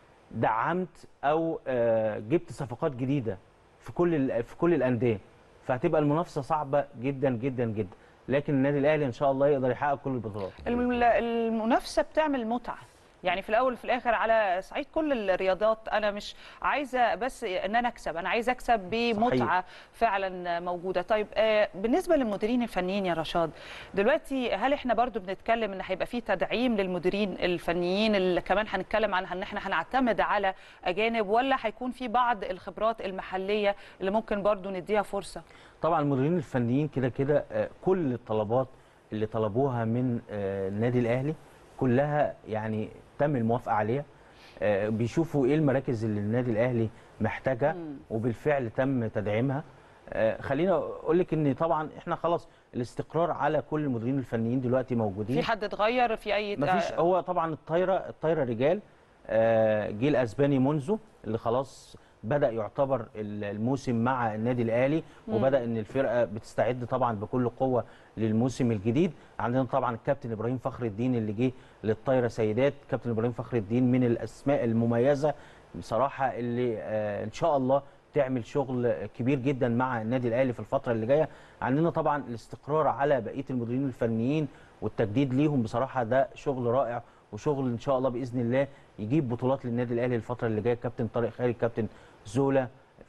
دعمت او آه، جبت صفقات جديده في كل ال- في كل الانديه فهتبقى المنافسه صعبه جدا جدا جدا لكن النادي الاهلي ان شاء الله يقدر يحقق كل البطولات الم- المنافسه بتعمل متعه يعني في الاول وفي الاخر على صعيد كل الرياضات انا مش عايزه بس ان انا اكسب انا عايزه اكسب بمتعه فعلا موجوده طيب آه، بالنسبه للمديرين الفنيين يا رشاد دلوقتي هل احنا برضو بنتكلم ان هيبقى في تدعيم للمديرين الفنيين اللي كمان هنتكلم عن ان احنا هنعتمد على اجانب ولا هيكون في بعض الخبرات المحليه اللي ممكن برضو نديها فرصه طبعا المديرين الفنيين كده كده آه، كل الطلبات اللي طلبوها من آه، النادي الاهلي كلها يعني تم الموافقه عليها آه، بيشوفوا ايه المراكز اللي النادي الاهلي محتاجها وبالفعل تم تدعيمها آه، خليني اقول لك ان طبعا احنا خلاص الاستقرار على كل المديرين الفنيين دلوقتي موجودين في حد اتغير في اي مفيش هو طبعا الطايره الطايره رجال آه، جيل اسباني منذ اللي خلاص بدا يعتبر ال- الموسم مع النادي الاهلي مم. وبدا ان الفرقه بتستعد طبعا بكل قوه للموسم الجديد عندنا طبعا الكابتن ابراهيم فخر الدين اللي جه للطايره سيدات كابتن ابراهيم فخر الدين من الاسماء المميزه بصراحه اللي آه، ان شاء الله تعمل شغل كبير جدا مع النادي الاهلي في الفتره اللي جايه عندنا طبعا الاستقرار على بقيه المديرين الفنيين والتجديد ليهم بصراحه ده شغل رائع وشغل ان شاء الله باذن الله يجيب بطولات للنادي الاهلي الفتره اللي جايه كابتن طارق خيري كابتن زولا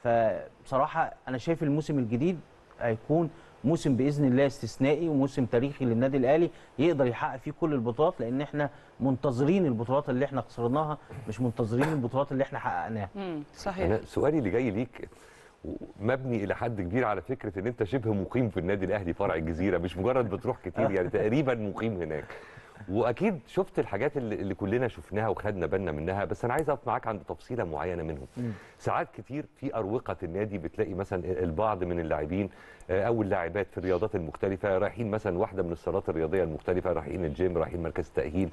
فبصراحه انا شايف الموسم الجديد هيكون موسم باذن الله استثنائي وموسم تاريخي للنادي الاهلي يقدر يحقق فيه كل البطولات لان احنا منتظرين البطولات اللي احنا خسرناها مش منتظرين البطولات اللي احنا حققناها صحيح انا سؤالي اللي جاي ليك مبني الى حد كبير على فكره ان انت شبه مقيم في النادي الاهلي فرع الجزيره مش مجرد بتروح كتير يعني تقريبا مقيم هناك واكيد شفت الحاجات اللي, اللي كلنا شفناها وخدنا بالنا منها بس انا عايز اقف معاك عند تفصيله معينه منهم ساعات كتير في اروقه النادي بتلاقي مثلا البعض من اللاعبين آه، او اللاعبات في الرياضات المختلفه رايحين مثلا واحده من الصالات الرياضيه المختلفه رايحين الجيم رايحين مركز تاهيل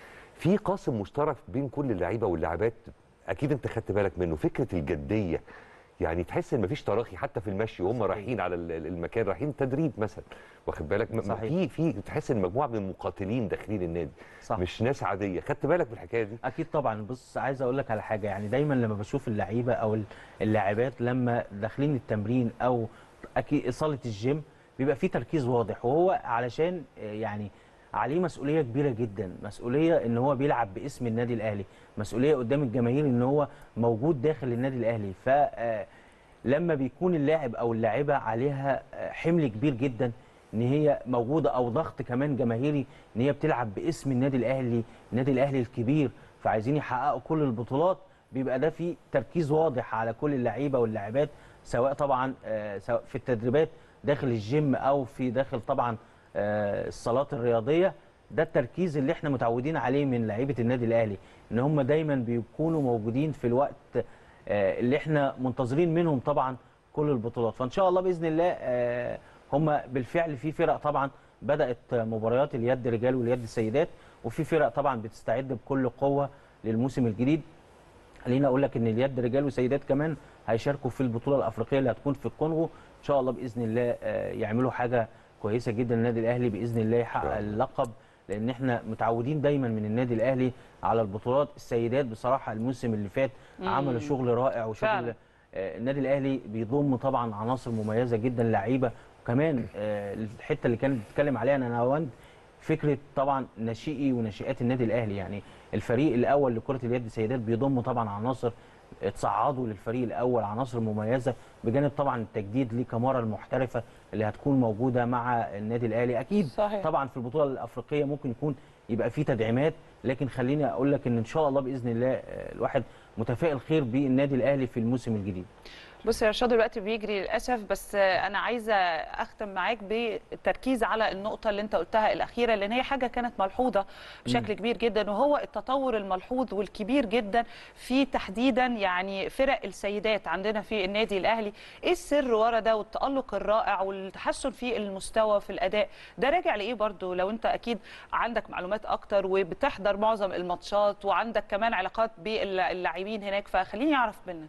في قاسم مشترك بين كل اللعيبه واللاعبات اكيد انت خدت بالك منه فكره الجديه يعني تحس ان مفيش تراخي حتى في المشي وهم رايحين على ال- ال- المكان رايحين تدريب مثلا واخد بالك م- م- صحيح. في في تحس ان مجموعه من المقاتلين داخلين النادي صح. مش ناس عاديه خدت بالك من الحكايه دي اكيد طبعا بص عايز اقول لك على حاجه يعني دايما لما بشوف اللعيبه او اللاعبات لما داخلين التمرين او اكيد صاله الجيم بيبقى في تركيز واضح وهو علشان آه، يعني عليه مسؤوليه كبيره جدا مسؤوليه ان هو بيلعب باسم النادي الاهلي مسؤوليه قدام الجماهير ان هو موجود داخل النادي الاهلي ف آه، لما بيكون اللاعب او اللاعبه عليها آه، حمل كبير جدا ان هي موجوده او ضغط كمان جماهيري ان هي بتلعب باسم النادي الاهلي النادي الاهلي الكبير فعايزين يحققوا كل البطولات بيبقى ده في تركيز واضح على كل اللعيبه واللاعبات سواء طبعا آه، سواء في التدريبات داخل الجيم او في داخل طبعا آه، الصالات الرياضيه ده التركيز اللي احنا متعودين عليه من لعيبه النادي الاهلي ان هم دايما بيكونوا موجودين في الوقت آه، اللي احنا منتظرين منهم طبعا كل البطولات فان شاء الله باذن الله آه، هم بالفعل في فرق طبعا بدات مباريات اليد رجال واليد السيدات وفي فرق طبعا بتستعد بكل قوه للموسم الجديد خليني اقول لك ان اليد رجال وسيدات كمان هيشاركوا في البطوله الافريقيه اللي هتكون في الكونغو ان شاء الله باذن الله آه، يعملوا حاجه كويسه جدا النادي الاهلي باذن الله يحقق اللقب لان احنا متعودين دايما من النادي الاهلي على البطولات السيدات بصراحه الموسم اللي فات مم. عملوا شغل رائع وشغل فعلا. آه، النادي الاهلي بيضم طبعا عناصر مميزه جدا لعيبه وكمان آه، الحته اللي كانت بتتكلم عليها نهاوند فكره طبعا ناشئي وناشئات النادي الاهلي يعني الفريق الاول لكره اليد السيدات بيضم طبعا عناصر اتصعدوا للفريق الاول عناصر مميزه بجانب طبعا التجديد لكمارا المحترفه اللي هتكون موجوده مع النادي الاهلي اكيد صحيح. طبعا في البطوله الافريقيه ممكن يكون يبقى في تدعيمات لكن خليني اقول لك ان ان شاء الله باذن الله آه، الواحد متفائل خير بالنادي الاهلي في الموسم الجديد بص يا رشاد الوقت بيجري للاسف بس انا عايزه اختم معاك بالتركيز على النقطه اللي انت قلتها الاخيره لان هي حاجه كانت ملحوظه بشكل مم. كبير جدا وهو التطور الملحوظ والكبير جدا في تحديدا يعني فرق السيدات عندنا في النادي الاهلي ايه السر ورا ده والتالق الرائع والتحسن في المستوى في الاداء ده راجع لايه برضو لو انت اكيد عندك معلومات اكتر وبتحضر معظم الماتشات وعندك كمان علاقات باللاعبين هناك فخليني اعرف منك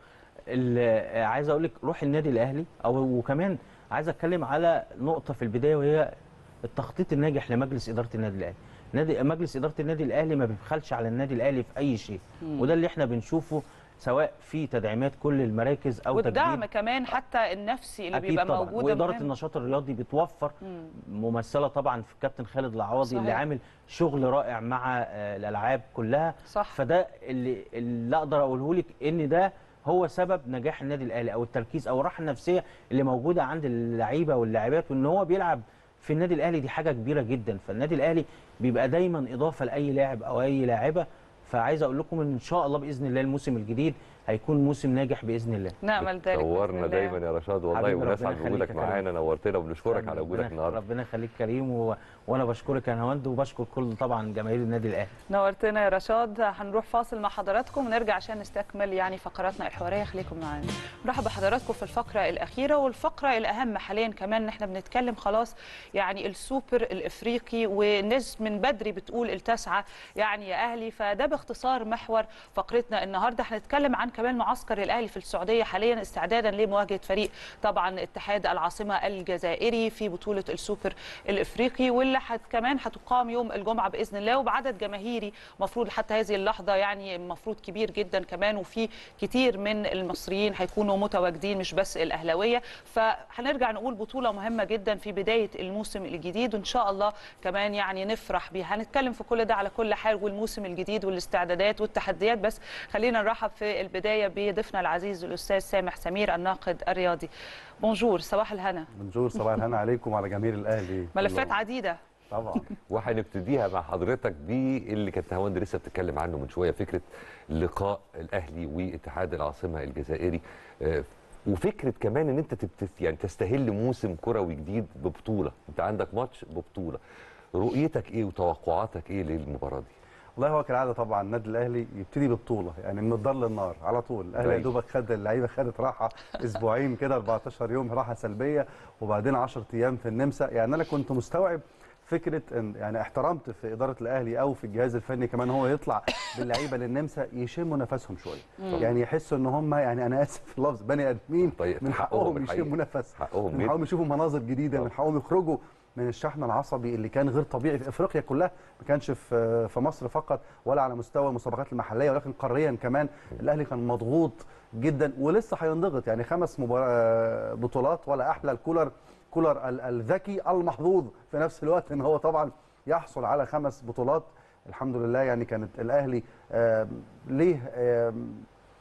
ال- عايز اقول لك روح النادي الاهلي او وكمان عايز اتكلم على نقطه في البدايه وهي التخطيط الناجح لمجلس اداره النادي الاهلي نادي مجلس اداره النادي الاهلي ما بيبخلش على النادي الاهلي في اي شيء مم. وده اللي احنا بنشوفه سواء في تدعيمات كل المراكز او والدعم تجديد كمان حتى النفسي اللي اكيد بيبقى طبعا موجود واداره مهم. النشاط الرياضي بتوفر مم. ممثله طبعا في الكابتن خالد العوضي صحيح. اللي عامل شغل رائع مع آه، الالعاب كلها صح. فده اللي اللي اقدر اقوله لك ان ده هو سبب نجاح النادي الاهلي او التركيز او الراحه النفسيه اللي موجوده عند اللعيبه واللاعبات وان هو بيلعب في النادي الاهلي دي حاجه كبيره جدا فالنادي الاهلي بيبقى دايما اضافه لاي لاعب او اي لاعبه فعايز اقول لكم ان شاء الله باذن الله الموسم الجديد هيكون موسم ناجح باذن الله نامل ذلك نورنا بإذن الله. دايما يا رشاد والله حبيبي ونسعد ربنا بوجودك يخليك يا كريم. معانا نورتنا وبنشكرك على وجودك ربنا- النهارده ربنا يخليك كريم و... وانا بشكرك يا نهاوند وبشكر كل طبعا جماهير النادي الاهلي نورتنا يا رشاد هنروح فاصل مع حضراتكم ونرجع عشان نستكمل يعني فقراتنا الحواريه خليكم معانا نرحب بحضراتكم في الفقره الاخيره والفقره الاهم حاليا كمان ان احنا بنتكلم خلاص يعني السوبر الافريقي والناس من بدري بتقول التاسعه يعني يا اهلي فده باختصار محور فقرتنا النهارده هنتكلم عن كمان معسكر الاهلي في السعوديه حاليا استعدادا لمواجهه فريق طبعا اتحاد العاصمه الجزائري في بطوله السوبر الافريقي واللي حت كمان هتقام يوم الجمعه باذن الله وبعدد جماهيري مفروض حتى هذه اللحظه يعني مفروض كبير جدا كمان وفي كتير من المصريين هيكونوا متواجدين مش بس الاهلاويه فهنرجع نقول بطوله مهمه جدا في بدايه الموسم الجديد وان شاء الله كمان يعني نفرح بيها هنتكلم في كل ده على كل حال والموسم الجديد والاستعدادات والتحديات بس خلينا نرحب في البدايه بضيفنا العزيز الاستاذ سامح سمير الناقد الرياضي بونجور صباح الهنا بنجور صباح الهنا عليكم وعلى جماهير الاهلي ملفات عديده طبعا وهنبتديها مع حضرتك باللي كانت هوند لسه بتتكلم عنه من شويه فكره لقاء الاهلي واتحاد العاصمه الجزائري آه، وفكره كمان ان انت تبت يعني تستهل موسم كروي جديد ببطوله انت عندك ماتش ببطوله رؤيتك ايه وتوقعاتك ايه للمباراه دي والله هو كالعاده طبعا النادي الاهلي يبتدي ببطوله يعني من الدار للنار على طول الاهلي يا كويس. دوبك خد اللعيبه خدت راحه اسبوعين كده 14 يوم راحه سلبيه وبعدين 10 ايام في النمسا يعني انا كنت مستوعب فكره ان يعني احترمت في اداره الاهلي او في الجهاز الفني كمان هو يطلع باللعيبه للنمسا يشموا نفسهم شويه مم. يعني يحسوا ان هم يعني انا اسف في اللفظ بني ادمين طيب، من حقهم حقهم الحقيقة. يشموا نفس حقهم من جدا. حقهم يشوفوا مناظر جديده من حقهم يخرجوا من الشحن العصبي اللي كان غير طبيعي في افريقيا كلها ما كانش في في مصر فقط ولا على مستوى المسابقات المحليه ولكن قاريا كمان الاهلي كان مضغوط جدا ولسه هينضغط يعني خمس مبار- بطولات ولا احلى الكولر كولر ال- الذكي المحظوظ في نفس الوقت ان هو طبعا يحصل على خمس بطولات الحمد لله يعني كانت الاهلي آم، ليه آم،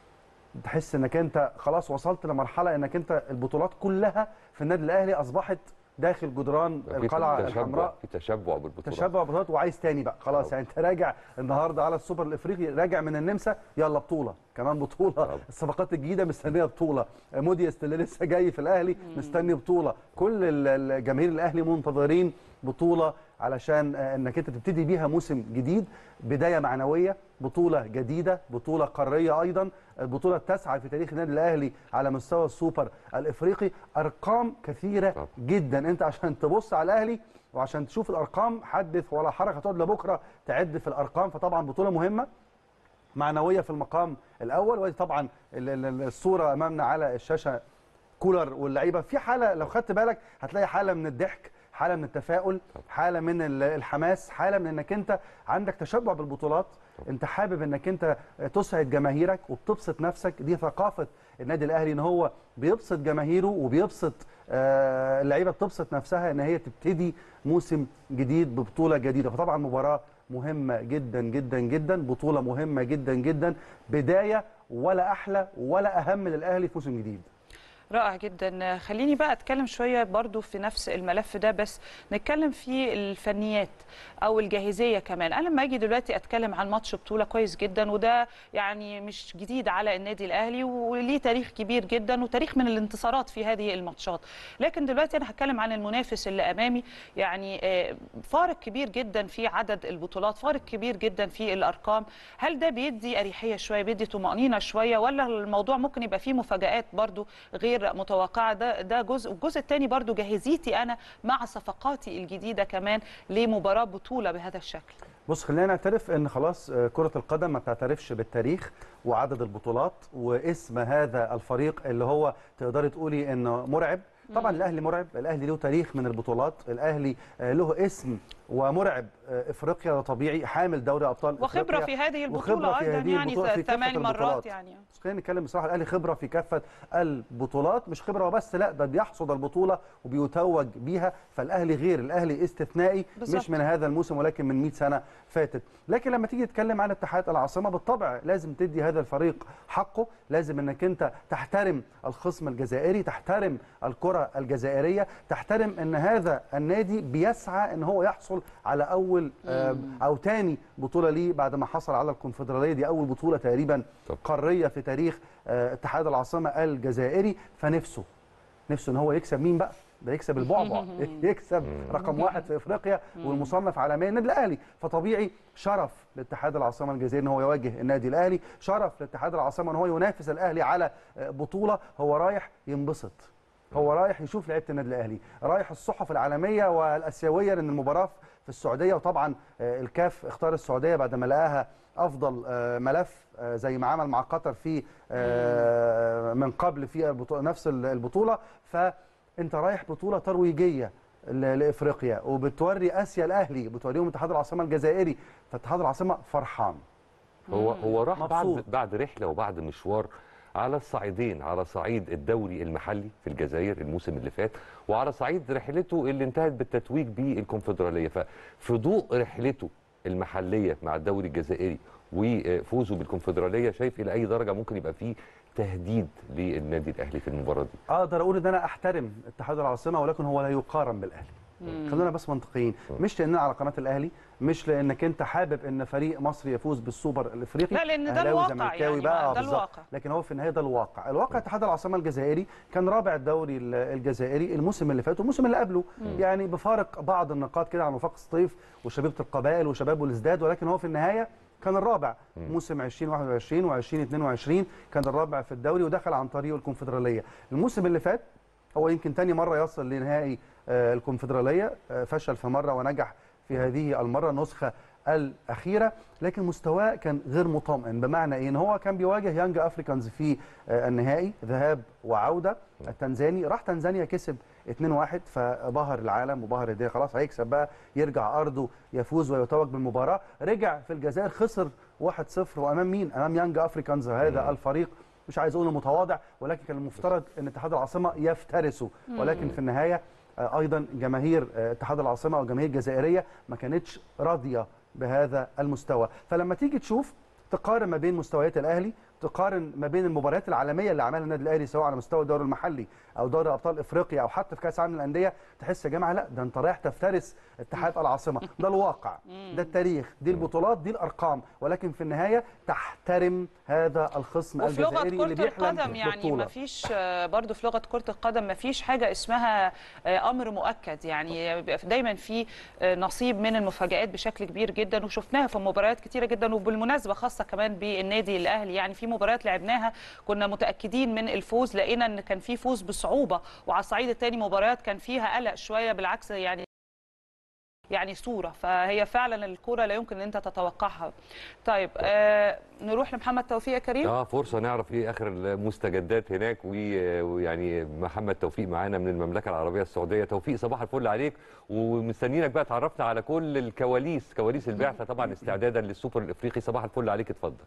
تحس انك انت خلاص وصلت لمرحله انك انت البطولات كلها في النادي الاهلي اصبحت داخل جدران في القلعه تشبع- الحمراء في تشبع بالبطوله تشبع بطولات وعايز تاني بقى خلاص يعني انت راجع النهارده على السوبر الافريقي راجع من النمسا يلا بطوله كمان بطوله الصفقات الجديده مستنيه بطوله موديست اللي لسه جاي في الاهلي مستني بطوله كل ال- ال- جماهير الاهلي منتظرين بطوله علشان آه، انك انت تبتدي بيها موسم جديد بدايه معنويه بطوله جديده بطوله قاريه ايضا البطوله التاسعه في تاريخ النادي الاهلي على مستوى السوبر الافريقي ارقام كثيره جدا انت عشان تبص على الاهلي وعشان تشوف الارقام حدث ولا حرج هتقعد لبكره تعد في الارقام فطبعا بطوله مهمه معنويه في المقام الاول ودي طبعا ال- ال- الصوره امامنا على الشاشه كولر واللعيبه في حاله لو خدت بالك هتلاقي حاله من الضحك حاله من التفاؤل حاله من ال- الحماس حاله من انك انت عندك تشبع بالبطولات انت حابب انك انت تسعد جماهيرك وبتبسط نفسك دي ثقافه النادي الاهلي ان هو بيبسط جماهيره وبيبسط آه، اللعيبه بتبسط نفسها ان هي تبتدي موسم جديد ببطوله جديده فطبعا مباراه مهمه جدا جدا جدا بطوله مهمه جدا جدا بدايه ولا احلى ولا اهم للاهلي في موسم جديد رائع جدا خليني بقى اتكلم شويه برضو في نفس الملف ده بس نتكلم في الفنيات او الجاهزيه كمان انا لما اجي دلوقتي اتكلم عن ماتش بطوله كويس جدا وده يعني مش جديد على النادي الاهلي وليه تاريخ كبير جدا وتاريخ من الانتصارات في هذه الماتشات لكن دلوقتي انا هتكلم عن المنافس اللي امامي يعني آه، فارق كبير جدا في عدد البطولات فارق كبير جدا في الارقام هل ده بيدي اريحيه شويه بيدي طمانينه شويه ولا الموضوع ممكن يبقى فيه مفاجات برضو غير متوقعه ده ده جزء والجزء الثاني برضو جاهزيتي انا مع صفقاتي الجديده كمان لمباراه بطوله بهذا الشكل بص خلينا نعترف ان خلاص آه، كرة القدم ما بتعترفش بالتاريخ وعدد البطولات واسم هذا الفريق اللي هو تقدري تقولي انه مرعب طبعا الاهلي مرعب الاهلي له تاريخ من البطولات الاهلي آه، له اسم ومرعب آه، افريقيا ده طبيعي حامل دوري ابطال وخبره إفريقيا في هذه وخبرة البطوله في ايضا هذه يعني البطولة في كافة ثمان مرات البطولات. يعني بس خلينا نتكلم بصراحه الاهلي خبره في كافه البطولات مش خبره وبس لا ده بيحصد البطوله وبيتوج بيها فالاهلي غير الاهلي استثنائي بالظبط. مش من هذا الموسم ولكن من 100 سنه فاتت لكن لما تيجي تتكلم عن اتحاد العاصمه بالطبع لازم تدي هذا الفريق حقه لازم انك انت تحترم الخصم الجزائري تحترم الكره الجزائريه تحترم ان هذا النادي بيسعى ان هو يحصل على اول آه، او تاني بطوله ليه بعد ما حصل على الكونفدراليه دي اول بطوله تقريبا قاريه في تاريخ آه، اتحاد العاصمه الجزائري فنفسه نفسه ان هو يكسب مين بقى ده يكسب البعبع يكسب رقم واحد في افريقيا والمصنف عالميا النادي الاهلي فطبيعي شرف لاتحاد العاصمه الجزائري ان هو يواجه النادي الاهلي شرف لاتحاد العاصمه ان هو ينافس الاهلي على آه، بطوله هو رايح ينبسط هو رايح يشوف لعيبه النادي الاهلي رايح الصحف العالميه والاسيويه لان المباراه في السعوديه وطبعا آه، الكاف اختار السعوديه بعد ما لقاها افضل آه، ملف آه، زي ما عمل مع قطر في آه، من قبل في البطولة نفس البطوله فانت رايح بطوله ترويجيه ل- لافريقيا وبتوري اسيا الاهلي بتوريهم اتحاد العاصمه الجزائري فاتحاد العاصمه فرحان هو هو راح بعد مبسوط. بعد رحله وبعد مشوار على الصعيدين على صعيد الدوري المحلي في الجزائر الموسم اللي فات وعلى صعيد رحلته اللي انتهت بالتتويج بالكونفدراليه ففي ضوء رحلته المحليه مع الدوري الجزائري وفوزه بالكونفدراليه شايف الى اي درجه ممكن يبقى فيه تهديد للنادي الاهلي في المباراه دي اقدر اقول ان انا احترم اتحاد العاصمه ولكن هو لا يقارن بالاهلي مم. خلونا بس منطقيين مش لاننا على قناه الاهلي مش لانك انت حابب ان فريق مصري يفوز بالسوبر الافريقي لا، لأن ده أهلاوي، الواقع زملكاوي يعني، بقى ما- آه، ده بالظبط. الواقع. لكن هو في النهايه ده الواقع الواقع اتحاد العاصمه الجزائري كان رابع الدوري ال- الجزائري الموسم اللي فات والموسم اللي قبله مم. يعني بفارق بعض النقاط كده عن وفاق السطيف وشبيبه القبائل وشباب الازداد ولكن هو في النهايه كان الرابع موسم 2021 و2022 كان الرابع في الدوري ودخل عن طريق الكونفدراليه الموسم اللي فات هو يمكن تاني مره يصل لنهائي آه، الكونفدراليه آه، فشل في مره ونجح في هذه المره النسخه الاخيره لكن مستواه كان غير مطمئن بمعنى ايه ان هو كان بيواجه يانج افريكانز في آه، النهائي ذهاب وعوده التنزاني راح تنزانيا كسب 2-1 فبهر العالم وبهر الدنيا خلاص هيكسب بقى يرجع ارضه يفوز ويتوج بالمباراه رجع في الجزائر خسر 1-0 وامام مين امام يانج افريكانز هذا الفريق مش عايز اقول متواضع ولكن كان المفترض ان اتحاد العاصمه يفترسه ولكن في النهايه آه، ايضا جماهير آه، اتحاد العاصمه والجماهير الجزائريه ما كانتش راضيه بهذا المستوى فلما تيجي تشوف تقارن ما بين مستويات الاهلي تقارن ما بين المباريات العالميه اللي عملها النادي الاهلي سواء على مستوى الدوري المحلي او دوري ابطال افريقيا او حتى في كاس العالم للانديه تحس يا جماعه لا ده انت رايح تفترس اتحاد العاصمه ده الواقع ده التاريخ دي البطولات دي الارقام ولكن في النهايه تحترم هذا الخصم وفي لغه الجزائري اللي كره بيحلم القدم يعني ببطولة. ما فيش برضو في لغه كره القدم ما فيش حاجه اسمها آه، امر مؤكد يعني بيبقى دايما في آه، نصيب من المفاجات بشكل كبير جدا وشفناها في مباريات كتيره جدا وبالمناسبه خاصه كمان بالنادي الاهلي يعني في مباريات لعبناها كنا متاكدين من الفوز لقينا ان كان في فوز بصعوبه وعلى الصعيد الثاني مباريات كان فيها قلق شويه بالعكس يعني يعني صوره فهي فعلا الكوره لا يمكن ان انت تتوقعها طيب آه نروح لمحمد توفيق يا كريم اه فرصه نعرف ايه اخر المستجدات هناك و- ويعني محمد توفيق معانا من المملكه العربيه السعوديه توفيق صباح الفل عليك ومستنيينك بقى تعرفنا على كل الكواليس كواليس البعثه طبعا استعدادا للسوبر الافريقي صباح الفل عليك اتفضل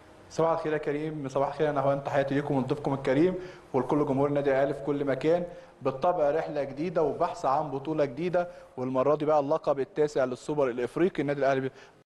صباح الخير يا كريم صباح الخير انا هوان تحياتي ليكم ولضيفكم الكريم ولكل جمهور النادي الاهلي في كل مكان بالطبع رحله جديده وبحث عن بطوله جديده والمره دي بقى اللقب التاسع للسوبر الافريقي النادي الاهلي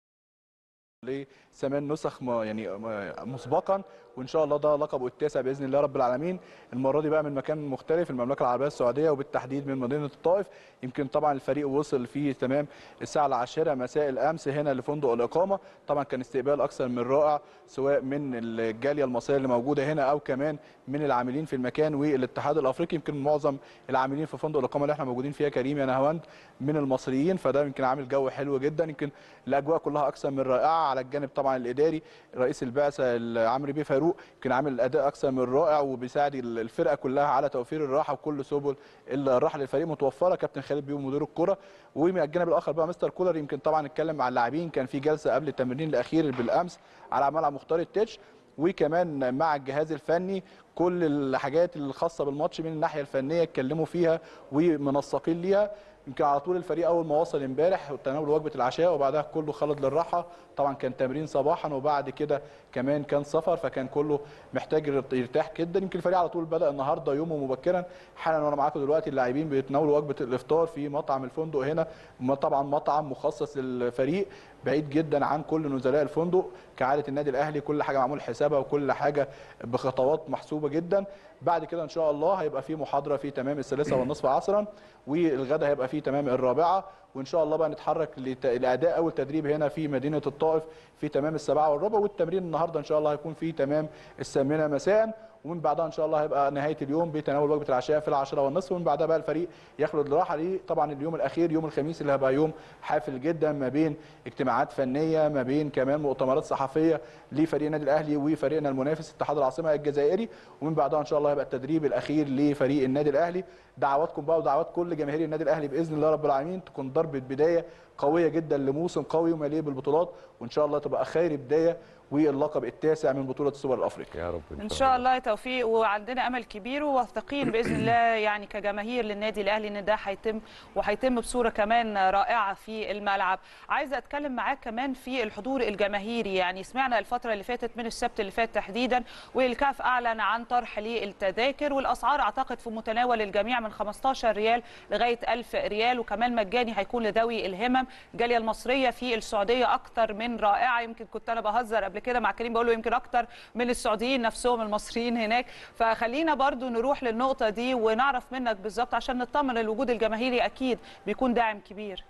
لثمان نسخ ما- يعني ما- مسبقا وان شاء الله ده لقبه التاسع باذن الله رب العالمين المره دي بقى من مكان مختلف المملكه العربيه السعوديه وبالتحديد من مدينه الطائف يمكن طبعا الفريق وصل فيه تمام الساعه العاشره مساء الامس هنا لفندق الاقامه طبعا كان استقبال اكثر من رائع سواء من الجاليه المصريه اللي موجوده هنا او كمان من العاملين في المكان والاتحاد الافريقي يمكن معظم العاملين في فندق الاقامه اللي احنا موجودين فيها كريم يا نهاوند من المصريين فده يمكن عامل جو حلو جدا يمكن الاجواء كلها اكثر من رائعه على الجانب طبعا الاداري رئيس البعثه عمرو بيه فاروق يمكن عامل اداء اكثر من رائع وبيساعد الفرقه كلها على توفير الراحه وكل سبل الراحه للفريق متوفره كابتن خالد بيو مدير الكره ومن الجانب الاخر بقى مستر كولر يمكن طبعا اتكلم مع اللاعبين كان في جلسه قبل التمرين الاخير بالامس على ملعب مختار التتش وكمان مع الجهاز الفني كل الحاجات الخاصه بالماتش من الناحيه الفنيه اتكلموا فيها ومنسقين ليها يمكن على طول الفريق اول ما وصل امبارح وتناول وجبه العشاء وبعدها كله خلد للراحه طبعا كان تمرين صباحا وبعد كده كمان كان سفر فكان كله محتاج يرتاح جدا يمكن الفريق على طول بدا النهارده يومه مبكرا حالا وانا معاكم دلوقتي اللاعبين بيتناولوا وجبه الافطار في مطعم الفندق هنا طبعا مطعم مخصص للفريق بعيد جدا عن كل نزلاء الفندق كعاده النادي الاهلي كل حاجه معمول حسابها وكل حاجه بخطوات محسوبه جدا بعد كده ان شاء الله هيبقى في محاضره في تمام الثالثه والنصف عصرا والغدا هيبقى في تمام الرابعه وان شاء الله بقى نتحرك لت- لاداء اول تدريب هنا في مدينه الطائف في تمام السبعه والربع والتمرين النهارده ان شاء الله هيكون في تمام الثامنه مساء ومن بعدها ان شاء الله هيبقى نهايه اليوم بتناول وجبه العشاء في العاشره والنصف ومن بعدها بقى الفريق يخلد الراحه ليه طبعا اليوم الاخير يوم الخميس اللي هيبقى يوم حافل جدا ما بين اجتماعات فنيه ما بين كمان مؤتمرات صحفيه لفريق النادي الاهلي وفريقنا المنافس اتحاد العاصمه الجزائري ومن بعدها ان شاء الله هيبقى التدريب الاخير لفريق النادي الاهلي دعواتكم بقى ودعوات كل جماهير النادي الاهلي باذن الله رب العالمين تكون ضربه بدايه قويه جدا لموسم قوي ومليء بالبطولات وان شاء الله تبقى خير بدايه واللقب التاسع من بطوله السوبر الافريقي يا رب ان شاء الله توفيق وعندنا امل كبير وواثقين باذن الله يعني كجماهير للنادي الاهلي ان ده هيتم وهيتم بصوره كمان رائعه في الملعب عايزه اتكلم معاك كمان في الحضور الجماهيري يعني سمعنا الفتره اللي فاتت من السبت اللي فات تحديدا والكاف اعلن عن طرح للتذاكر والاسعار اعتقد في متناول الجميع من 15 ريال لغايه 1000 ريال وكمان مجاني هيكون لذوي الهمم الجاليه المصريه في السعوديه اكتر من رائعه يمكن كنت انا بهزر قبل كده مع كريم بقول له يمكن اكتر من السعوديين نفسهم المصريين هناك فخلينا برضو نروح للنقطه دي ونعرف منك بالظبط عشان نطمن الوجود الجماهيري اكيد بيكون داعم كبير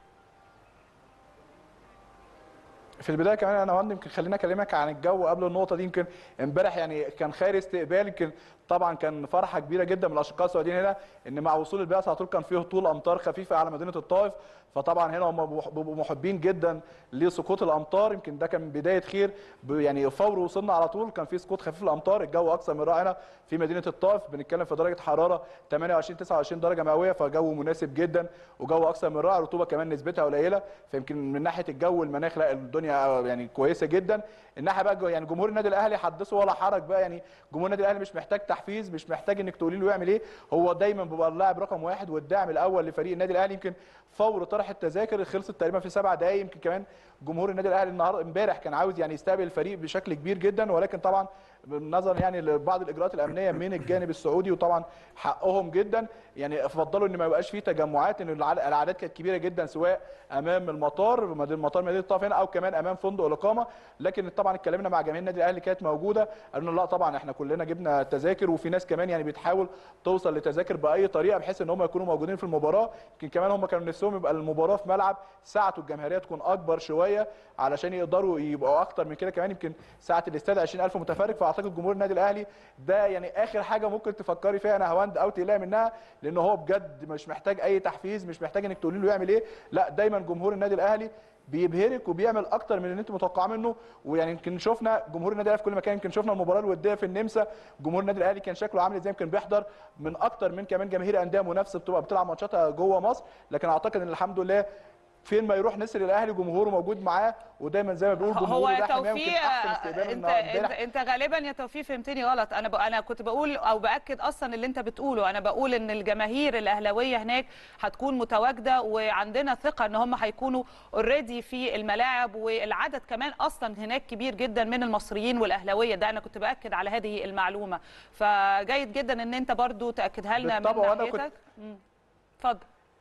في البدايه كمان انا وهند يمكن خليني اكلمك عن الجو قبل النقطه دي يمكن امبارح يعني كان خير استقبال يمكن طبعا كان فرحه كبيره جدا من الاشقاء السعوديين هنا ان مع وصول البعثه على طول كان فيه هطول امطار خفيفه على مدينه الطائف فطبعا هنا هم بيبقوا محبين جدا لسقوط الامطار يمكن ده كان بدايه خير ب- يعني فور وصلنا على طول كان في سقوط خفيف الامطار الجو اكثر من رائع هنا في مدينه الطائف بنتكلم في درجه حراره 28 29 درجه مئويه فجو مناسب جدا وجو اكثر من رائع رطوبه كمان نسبتها قليله فيمكن من ناحيه الجو المناخ لا الدنيا يعني كويسه جدا الناحيه بقى جو- يعني جمهور النادي الاهلي حدثه ولا حرج بقى يعني جمهور النادي الاهلي مش محتاج تحفيز مش محتاج انك تقولي له يعمل ايه هو دايما بيبقى اللاعب رقم واحد والداعم الاول لفريق النادي الاهلي يمكن فور طرح التذاكر خلصت تقريبا في سبع دقائق يمكن كمان جمهور النادي الاهلي النهارده امبارح كان عاوز يعني يستقبل الفريق بشكل كبير جدا ولكن طبعا نظرا يعني لبعض الاجراءات الامنيه من الجانب السعودي وطبعا حقهم جدا يعني فضلوا ان ما يبقاش فيه تجمعات ان الع- الاعداد كانت كبيره جدا سواء امام المطار مدينه المطار مدينه الطائف هنا او كمان امام فندق الاقامه لكن طبعا اتكلمنا مع جماهير النادي الاهلي كانت موجوده قالوا لنا لا طبعا احنا كلنا جبنا تذاكر وفي ناس كمان يعني بتحاول توصل لتذاكر باي طريقه بحيث ان هم يكونوا موجودين في المباراه يمكن كمان هم كانوا نفسهم يبقى المباراه في ملعب ساعته الجماهيريه تكون اكبر شويه علشان يقدروا يبقوا اكتر من كده كمان يمكن ساعه الاستاد 20000 متفرج فاعتقد جمهور النادي الاهلي ده يعني اخر حاجه ممكن تفكري فيها انا هواند او تقلقي منها لان هو بجد مش محتاج اي تحفيز مش محتاج انك تقولي له يعمل ايه لا دايما جمهور النادي الاهلي بيبهرك وبيعمل اكتر من اللي انت متوقعاه منه ويعني يمكن شفنا جمهور النادي الاهلي في كل مكان يمكن شفنا المباراه الوديه في النمسا جمهور النادي الاهلي كان شكله عامل ازاي يمكن بيحضر من اكتر من كمان جماهير انديه منافسه بتبقى بتلعب ماتشاتها جوه مصر لكن اعتقد ان الحمد لله فين ما يروح نسر الاهلي جمهوره موجود معاه ودايما زي ما بيقول هو جمهوره يا ده حماية يمكن توفيق احسن استقبال انت النهارده انت, امبارح. انت غالبا يا توفيق فهمتني غلط انا ب... انا كنت بقول او باكد اصلا اللي انت بتقوله انا بقول ان الجماهير الاهلاويه هناك هتكون متواجده وعندنا ثقه ان هم هيكونوا اوريدي في الملاعب والعدد كمان اصلا هناك كبير جدا من المصريين والاهلاويه ده انا كنت باكد على هذه المعلومه فجيد جدا ان انت برضو تاكدها لنا من بالطبع، وأنا كنت- ناحيتك مم. اتفضل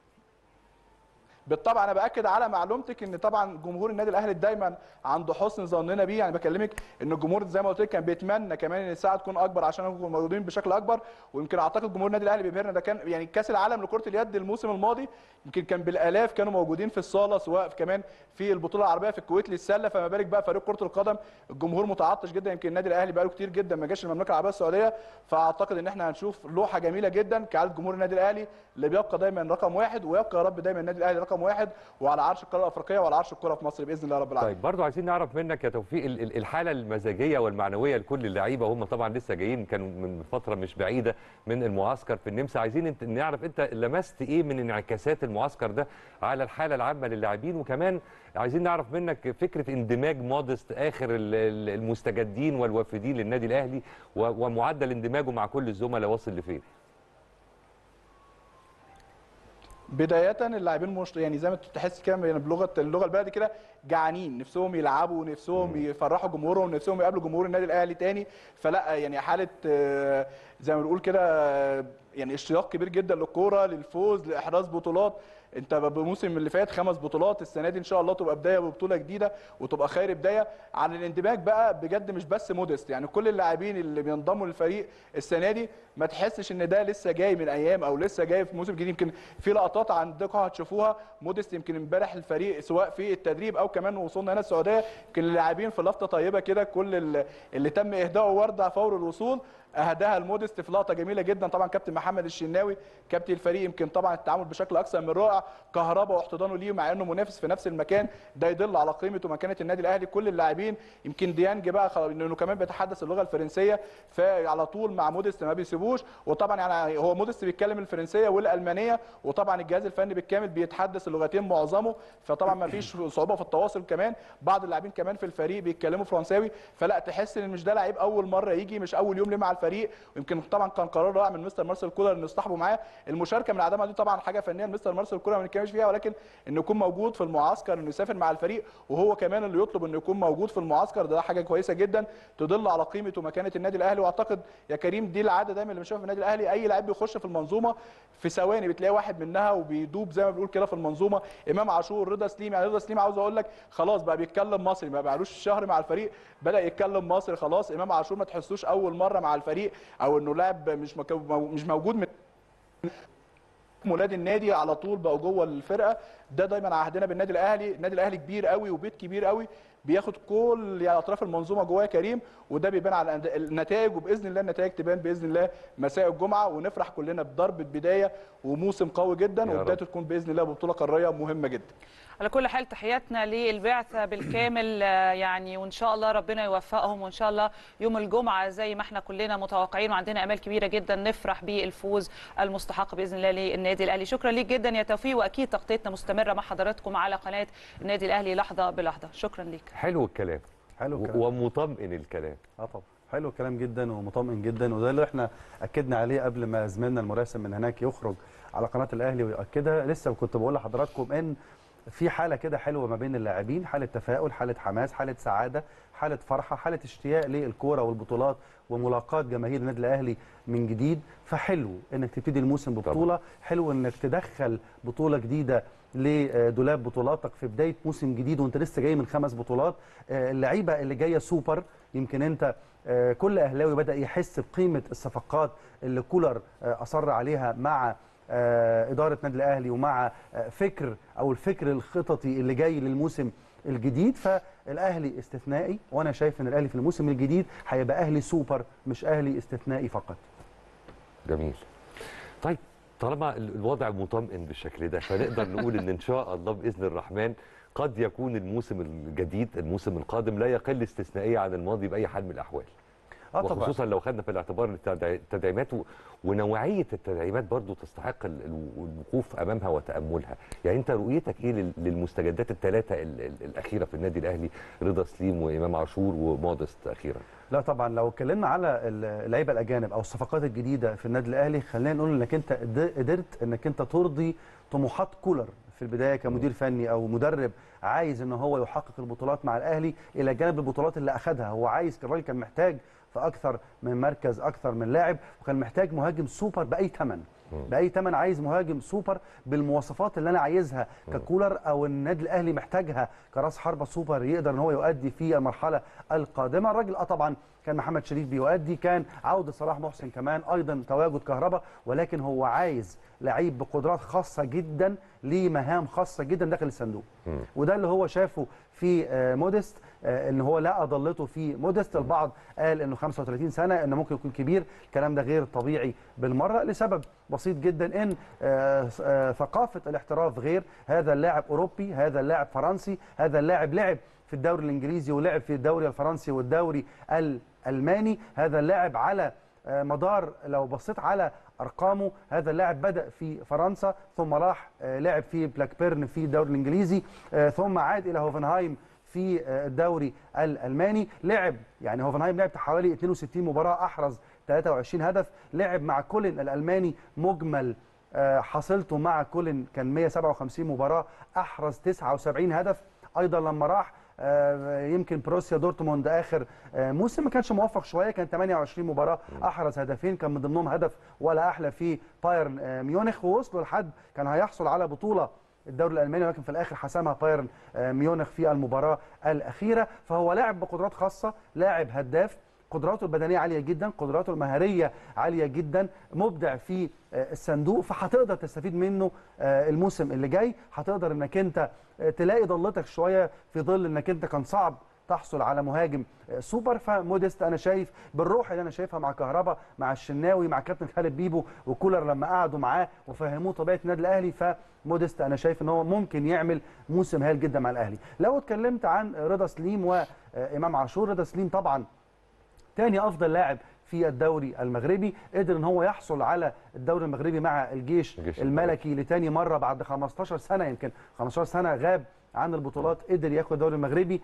بالطبع انا باكد على معلومتك ان طبعا جمهور النادي الاهلي دايما عنده حسن ظننا بيه يعني بكلمك ان الجمهور زي ما قلت لك كان بيتمنى كمان ان الساعه تكون اكبر عشان نكون موجودين بشكل اكبر ويمكن اعتقد جمهور النادي الاهلي بيبهرنا ده كان يعني كاس العالم لكره اليد الموسم الماضي يمكن كان بالالاف كانوا موجودين في الصاله سواء كمان في البطوله العربيه في الكويت للسله فما بالك بقى فريق كره القدم الجمهور متعطش جدا يمكن النادي الاهلي بقاله كتير جدا ما جاش المملكه العربيه السعوديه فاعتقد ان احنا هنشوف لوحه جميله جدا كعاده جمهور النادي الاهلي اللي بيبقى دايما رقم واحد ويبقى يا رب دايما النادي الاهلي رقم واحد وعلى عرش القاره الافريقيه وعلى عرش الكره في مصر باذن الله رب العالمين طيب برضو عايزين نعرف منك يا توفيق ال- ال- الحاله المزاجيه والمعنويه لكل اللعيبه هم طبعا لسه جايين كانوا من فتره مش بعيده من المعسكر في النمسا عايزين انت نعرف انت لمست ايه من انعكاسات المعسكر ده على الحاله العامه للاعبين وكمان عايزين نعرف منك فكره اندماج مودست اخر ال- ال- المستجدين والوافدين للنادي الاهلي و- ومعدل اندماجه مع كل الزملاء واصل لفين بدايه اللاعبين مش يعني زي ما تحس كده يعني بلغه اللغه البلدي كده جعانين نفسهم يلعبوا نفسهم يفرحوا جمهورهم نفسهم يقابلوا جمهور النادي الاهلي تاني فلا يعني حاله آه، زي ما بنقول كده آه، يعني اشتياق كبير جدا للكوره للفوز لاحراز بطولات انت بموسم اللي فات خمس بطولات السنه دي ان شاء الله تبقى بدايه ببطوله جديده وتبقى خير بدايه عن الاندماج بقى بجد مش بس مودست يعني كل اللاعبين اللي بينضموا للفريق السنه دي ما تحسش ان ده لسه جاي من ايام او لسه جاي في موسم جديد يمكن في لقطات عندكم هتشوفوها مودست يمكن امبارح الفريق سواء في التدريب او كمان وصولنا هنا السعوديه يمكن اللاعبين في لفته طيبه كده كل اللي- اللي تم اهدائه ورده فور الوصول اهداها المودست في لقطه جميله جدا طبعا كابتن محمد الشناوي كابتن الفريق يمكن طبعا التعامل بشكل اكثر من رائع كهربا واحتضانه ليه مع انه منافس في نفس المكان ده يدل على قيمه ومكانه النادي الاهلي كل اللاعبين يمكن ديانج بقى خلاص انه كمان بيتحدث اللغه الفرنسيه فعلى طول مع مودست ما بيسيبوش وطبعا يعني هو مودست بيتكلم الفرنسيه والالمانيه وطبعا الجهاز الفني بالكامل بيتحدث اللغتين معظمه فطبعا ما فيش صعوبه في التواصل كمان بعض اللاعبين كمان في الفريق بيتكلموا فرنساوي فلا تحس ان مش ده لعيب اول مره يجي مش اول يوم ليه مع الفريق ويمكن طبعا كان قرار رائع من مستر مارسيل كولر انه يصطحبوا معاه المشاركه من عدمها دي طبعا حاجه فنيه مستر مارسيل كولر ما بنتكلمش فيها ولكن انه يكون موجود في المعسكر انه يسافر مع الفريق وهو كمان اللي يطلب انه يكون موجود في المعسكر ده حاجه كويسه جدا تدل على قيمه ومكانه النادي الاهلي واعتقد يا كريم دي العاده دايما اللي بنشوفها في النادي الاهلي اي لاعب بيخش في المنظومه في ثواني بتلاقي واحد منها وبيدوب زي ما بنقول كده في المنظومه امام عاشور رضا سليم يعني رضا سليم عاوز اقول لك خلاص بقى بيتكلم مصري ما بقالوش شهر مع الفريق بدا يتكلم مصري خلاص امام عاشور ما تحسوش اول مره مع الفريق او انه لاعب مش مكو- مش موجود من ولاد النادي على طول بقوا جوه الفرقه ده دايما عهدنا بالنادي الاهلي النادي الاهلي كبير قوي وبيت كبير قوي بياخد كل يعني اطراف المنظومه جواه يا كريم وده بيبان على النتائج وباذن الله النتائج تبان باذن الله مساء الجمعه ونفرح كلنا بضربه بدايه وموسم قوي جدا يا رب. وبدايته تكون باذن الله ببطوله قاريه مهمه جدا على كل حال تحياتنا للبعثة بالكامل آه، يعني وإن شاء الله ربنا يوفقهم وإن شاء الله يوم الجمعة زي ما احنا كلنا متوقعين وعندنا أمال كبيرة جدا نفرح بالفوز المستحق بإذن الله للنادي الأهلي شكرا ليك جدا يا توفيق وأكيد تغطيتنا مستمرة مع حضراتكم على قناة النادي الأهلي لحظة بلحظة شكرا ليك حلو الكلام حلو و- الكلام. ومطمئن الكلام اه طبعا حلو الكلام جدا ومطمئن جدا وده اللي احنا اكدنا عليه قبل ما زميلنا المراسم من هناك يخرج على قناه الاهلي ويؤكدها لسه كنت بقول لحضراتكم ان في حاله كده حلوه ما بين اللاعبين حاله تفاؤل حاله حماس حاله سعاده حاله فرحه حاله اشتياق للكوره والبطولات وملاقاه جماهير النادي الاهلي من جديد فحلو انك تبتدي الموسم ببطوله حلو انك تدخل بطوله جديده لدولاب بطولاتك في بدايه موسم جديد وانت لسه جاي من خمس بطولات آه، اللعيبه اللي جايه سوبر يمكن انت آه، كل اهلاوي بدا يحس بقيمه الصفقات اللي كولر آه، اصر عليها مع آه، اداره نادي الاهلي ومع آه، فكر او الفكر الخططي اللي جاي للموسم الجديد فالاهلي استثنائي وانا شايف ان الاهلي في الموسم الجديد هيبقى اهلي سوبر مش اهلي استثنائي فقط جميل طيب طالما ال- الوضع مطمئن بالشكل ده فنقدر نقول ان ان شاء الله باذن الرحمن قد يكون الموسم الجديد الموسم القادم لا يقل استثنائيه عن الماضي باي حال من الاحوال آه طبعاً. وخصوصا لو خدنا في الاعتبار التدع- التدعيمات و- ونوعيه التدعيمات برضو تستحق ال- ال- الوقوف امامها وتاملها يعني انت رؤيتك ايه لل- للمستجدات الثلاثه ال- ال- الاخيره في النادي الاهلي رضا سليم وامام عاشور ومودست اخيرا لا طبعا لو اتكلمنا على اللعيبه الاجانب او الصفقات الجديده في النادي الاهلي خلينا نقول انك انت قد- قدرت انك انت ترضي طموحات كولر في البدايه كمدير فني او مدرب عايز ان هو يحقق البطولات مع الاهلي الى جانب البطولات اللي اخذها هو عايز الراجل كان محتاج في اكثر من مركز اكثر من لاعب وكان محتاج مهاجم سوبر باي ثمن باي ثمن عايز مهاجم سوبر بالمواصفات اللي انا عايزها ككولر او النادي الاهلي محتاجها كراس حربه سوبر يقدر ان هو يؤدي في المرحله القادمه الراجل اه طبعا كان محمد شريف بيؤدي كان عوده صلاح محسن كمان ايضا تواجد كهرباء ولكن هو عايز لعيب بقدرات خاصه جدا ليه مهام خاصه جدا داخل الصندوق وده اللي هو شافه في آه، موديست آه، ان هو لا اضلته في موديست البعض قال انه 35 سنه انه ممكن يكون كبير الكلام ده غير طبيعي بالمره لسبب بسيط جدا ان آه، آه، ثقافه الاحتراف غير هذا اللاعب اوروبي هذا اللاعب فرنسي هذا اللاعب لعب في الدوري الانجليزي ولعب في الدوري الفرنسي والدوري الالماني هذا اللاعب على آه، مدار لو بصيت على ارقامه هذا اللاعب بدا في فرنسا ثم راح آه، لعب في بلاك بيرن في الدوري الانجليزي آه، ثم عاد الى هوفنهايم في آه، الدوري الالماني لعب يعني هوفنهايم لعب حوالي 62 مباراه احرز 23 هدف لعب مع كولن الالماني مجمل آه، حصلته مع كولن كان 157 مباراه احرز 79 هدف ايضا لما راح آه، يمكن بروسيا دورتموند اخر آه، موسم ما كانش موفق شويه كان 28 مباراه احرز هدفين كان من ضمنهم هدف ولا احلى في بايرن آه، ميونخ ووصلوا لحد كان هيحصل على بطوله الدوري الالماني ولكن في الاخر حسمها بايرن آه، ميونخ في المباراه الاخيره فهو لاعب بقدرات خاصه لاعب هداف قدراته البدنيه عاليه جدا قدراته المهاريه عاليه جدا مبدع في آه، الصندوق فهتقدر تستفيد منه آه، الموسم اللي جاي هتقدر انك انت آه، تلاقي ضلتك شويه في ظل انك انت كان صعب تحصل على مهاجم آه، سوبر فموديست انا شايف بالروح اللي انا شايفها مع كهربا مع الشناوي مع كابتن خالد بيبو وكولر لما قعدوا معاه وفهموه طبيعه النادي الاهلي فموديست انا شايف ان هو ممكن يعمل موسم هايل جدا مع الاهلي لو اتكلمت عن رضا سليم وامام عاشور رضا سليم طبعا تاني افضل لاعب في الدوري المغربي قدر ان هو يحصل على الدوري المغربي مع الجيش الجيش الملكي لتاني مره بعد 15 سنه يمكن 15 سنه غاب عن البطولات قدر ياخد الدوري المغربي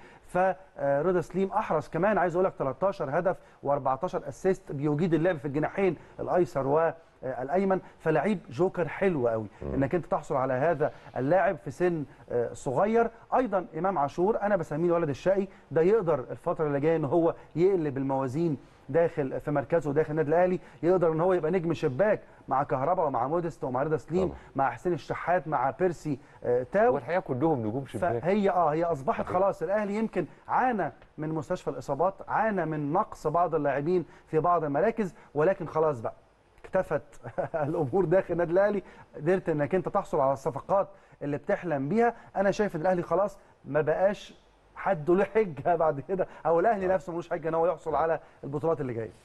فرضا سليم احرز كمان عايز اقول لك 13 هدف و14 اسيست بيجيد اللعب في الجناحين الايسر والايمن فلعيب جوكر حلو قوي انك انت تحصل على هذا اللاعب في سن آه، صغير ايضا امام عاشور انا بسميه الولد الشقي ده يقدر الفتره اللي جايه ان هو يقلب الموازين داخل في مركزه داخل النادي الاهلي يقدر ان هو يبقى نجم شباك مع كهربا ومع موديست ومع رضا سليم مع حسين الشحات مع بيرسي آه، تاو والحقيقه كلهم نجوم شباك فهي اه هي اصبحت خلاص الاهلي يمكن عانى من مستشفى الاصابات عانى من نقص بعض اللاعبين في بعض المراكز ولكن خلاص بقى اكتفت الامور داخل النادي الاهلي قدرت انك انت تحصل على الصفقات اللي بتحلم بيها انا شايف ان الاهلي خلاص ما بقاش حد له حجه بعد كده او الاهلي نفسه ملوش حجه ان هو يحصل على البطولات اللي جايه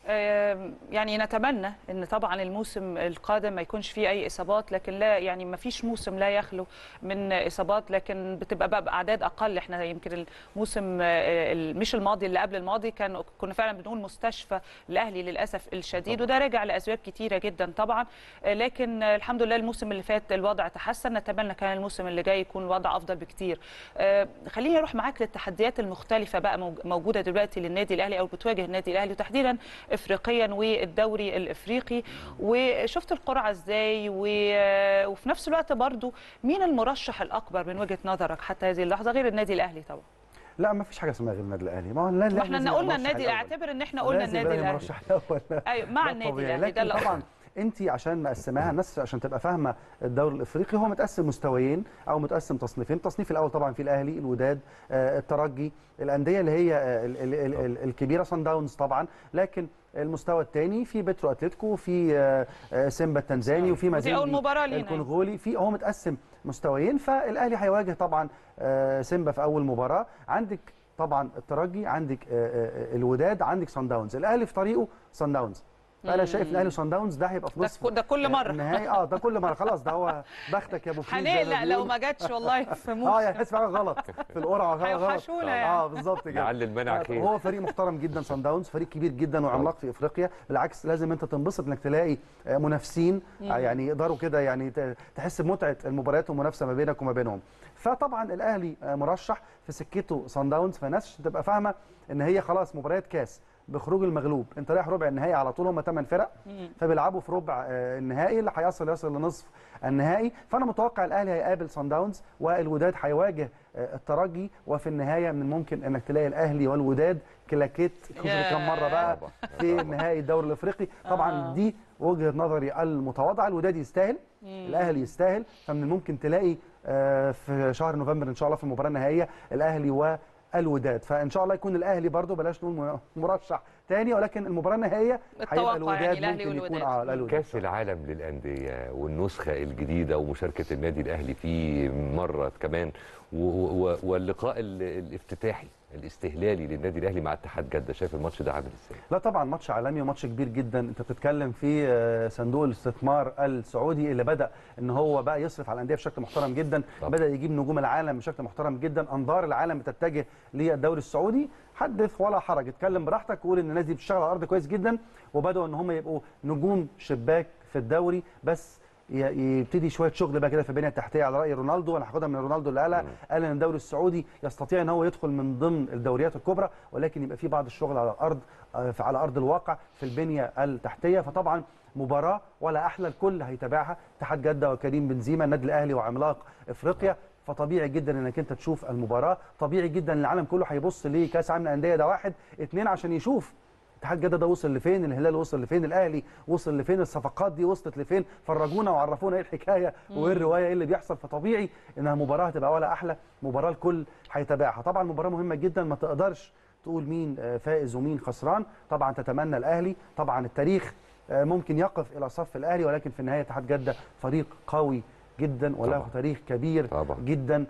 آم، يعني نتمنى ان طبعا الموسم القادم ما يكونش فيه اي اصابات لكن لا يعني ما فيش موسم لا يخلو من اصابات لكن بتبقى بقى باعداد اقل احنا يمكن الموسم آه، ال- مش الماضي اللي قبل الماضي كان كنا فعلا بنقول مستشفى الاهلي للاسف الشديد وده راجع لاسباب كتيره جدا طبعا آه، لكن آه، الحمد لله الموسم اللي فات الوضع تحسن نتمنى كان الموسم اللي جاي يكون الوضع افضل بكتير آه، خليني اروح معاك للتحديات المختلفه بقى موج- موجوده دلوقتي للنادي الاهلي او بتواجه النادي الاهلي وتحديدا افريقيا والدوري الافريقي وشفت القرعه ازاي و- وفي نفس الوقت برضو مين المرشح الاكبر من وجهه نظرك حتى هذه اللحظه غير النادي الاهلي طبعا لا ما فيش حاجه اسمها غير النادي الاهلي ما هو النادي ما الأهلي احنا لازم قلنا يبقى النادي المرشح الأول. اعتبر ان احنا قلنا لازم النادي يبقى الاهلي المرشح الاول ايوه مع ده النادي طبيعي. الاهلي ده لكن اللي طبعا انت عشان مقسماها الناس عشان تبقى فاهمه الدوري الافريقي هو متقسم مستويين او متقسم تصنيفين التصنيف الاول طبعا في الاهلي الوداد آه، الترجي الانديه اللي هي آه، ال- ال- ال- ال- الكبيره صن داونز طبعا لكن المستوى الثاني في بترو اتلتيكو في آه، آه، سيمبا التنزاني وفي ودي مازيمبي أول مباراة لينا. الكونغولي في هو متقسم مستويين فالاهلي هيواجه طبعا آه، سيمبا في اول مباراه عندك طبعا الترجي عندك آه، آه، الوداد عندك صن داونز الاهلي في طريقه صن داونز فانا مم. شايف الاهلي وصن داونز ده هيبقى في ده نصف ك- ده كل مرة. النهائي اه ده كل مره خلاص ده هو بختك يا ابو فلوس زي ما هنقلق لو بيقولوا. ما جاتش والله في موسم اه يعني تحس في حاجه غلط في القرعه حاجه غلط هيوحشونا يعني. اه بالظبط كده لعل المنع خير. هو فريق محترم جدا صن داونز فريق كبير جدا وعملاق في افريقيا بالعكس لازم انت تنبسط انك تلاقي آه، منافسين مم. آه، يعني يقدروا كده يعني ت- تحس بمتعه المباريات والمنافسه ما بينك وما بينهم فطبعا الاهلي آه، مرشح في سكته صن داونز فالناس تبقى فاهمه ان هي خلاص مباريات كاس بخروج المغلوب انت رايح ربع النهائي على طول هم 8 فرق فبيلعبوا في ربع آه، النهائي اللي هيصل يصل لنصف النهائي فانا متوقع الاهلي هيقابل صن داونز والوداد هيواجه آه، الترجي وفي النهايه من الممكن انك تلاقي الاهلي والوداد كلاكيت ياه. كم مره بقى في نهائي الدوري الافريقي طبعا آه. دي وجهه نظري المتواضعه الوداد يستاهل مم. الاهلي يستاهل فمن الممكن تلاقي آه، في شهر نوفمبر ان شاء الله في المباراه النهائيه الاهلي والوداد فان شاء الله يكون الاهلي برضو بلاش نقول مرشح تاني ولكن المباراه النهائيه هيبقى التوقع يعني الوداد الأهلي ممكن يكون والوداد. اه لا، الوداد كاس العالم للانديه والنسخه الجديده ومشاركه النادي الاهلي فيه مره كمان و- و- واللقاء ال- الافتتاحي الاستهلالي للنادي الاهلي مع اتحاد جده شايف الماتش ده عامل ازاي لا طبعا ماتش عالمي وماتش كبير جدا انت بتتكلم في آه، صندوق الاستثمار السعودي اللي بدا ان هو بقى يصرف على الانديه بشكل محترم جدا طبعا. بدا يجيب نجوم العالم بشكل محترم جدا انظار العالم بتتجه للدوري السعودي حدث ولا حرج اتكلم براحتك وقول ان الناس دي بتشتغل على الارض كويس جدا وبداوا ان هم يبقوا نجوم شباك في الدوري بس ي- يبتدي شويه شغل بقى كده في البنيه التحتيه على راي رونالدو انا هاخدها من رونالدو اللي قالها قال ان الدوري السعودي يستطيع ان هو يدخل من ضمن الدوريات الكبرى ولكن يبقى في بعض الشغل على الارض آه، في- على ارض الواقع في البنيه التحتيه فطبعا مباراه ولا احلى الكل هيتابعها اتحاد جده وكريم بنزيما النادي الاهلي وعملاق افريقيا فطبيعي جدا انك انت تشوف المباراه طبيعي جدا ان العالم كله هيبص لكاس عالم الانديه ده واحد اتنين عشان يشوف اتحاد جده ده وصل لفين الهلال وصل لفين الاهلي وصل لفين الصفقات دي وصلت لفين فرجونا وعرفونا ايه الحكايه وايه الروايه ايه اللي بيحصل فطبيعي انها مباراه هتبقى ولا احلى مباراه الكل هيتابعها طبعا مباراه مهمه جدا ما تقدرش تقول مين آه، فائز ومين خسران طبعا تتمنى الاهلي طبعا التاريخ آه، ممكن يقف الى صف الاهلي ولكن في النهايه اتحاد جده فريق قوي جدا وله طبعاً. تاريخ كبير طبعا جدا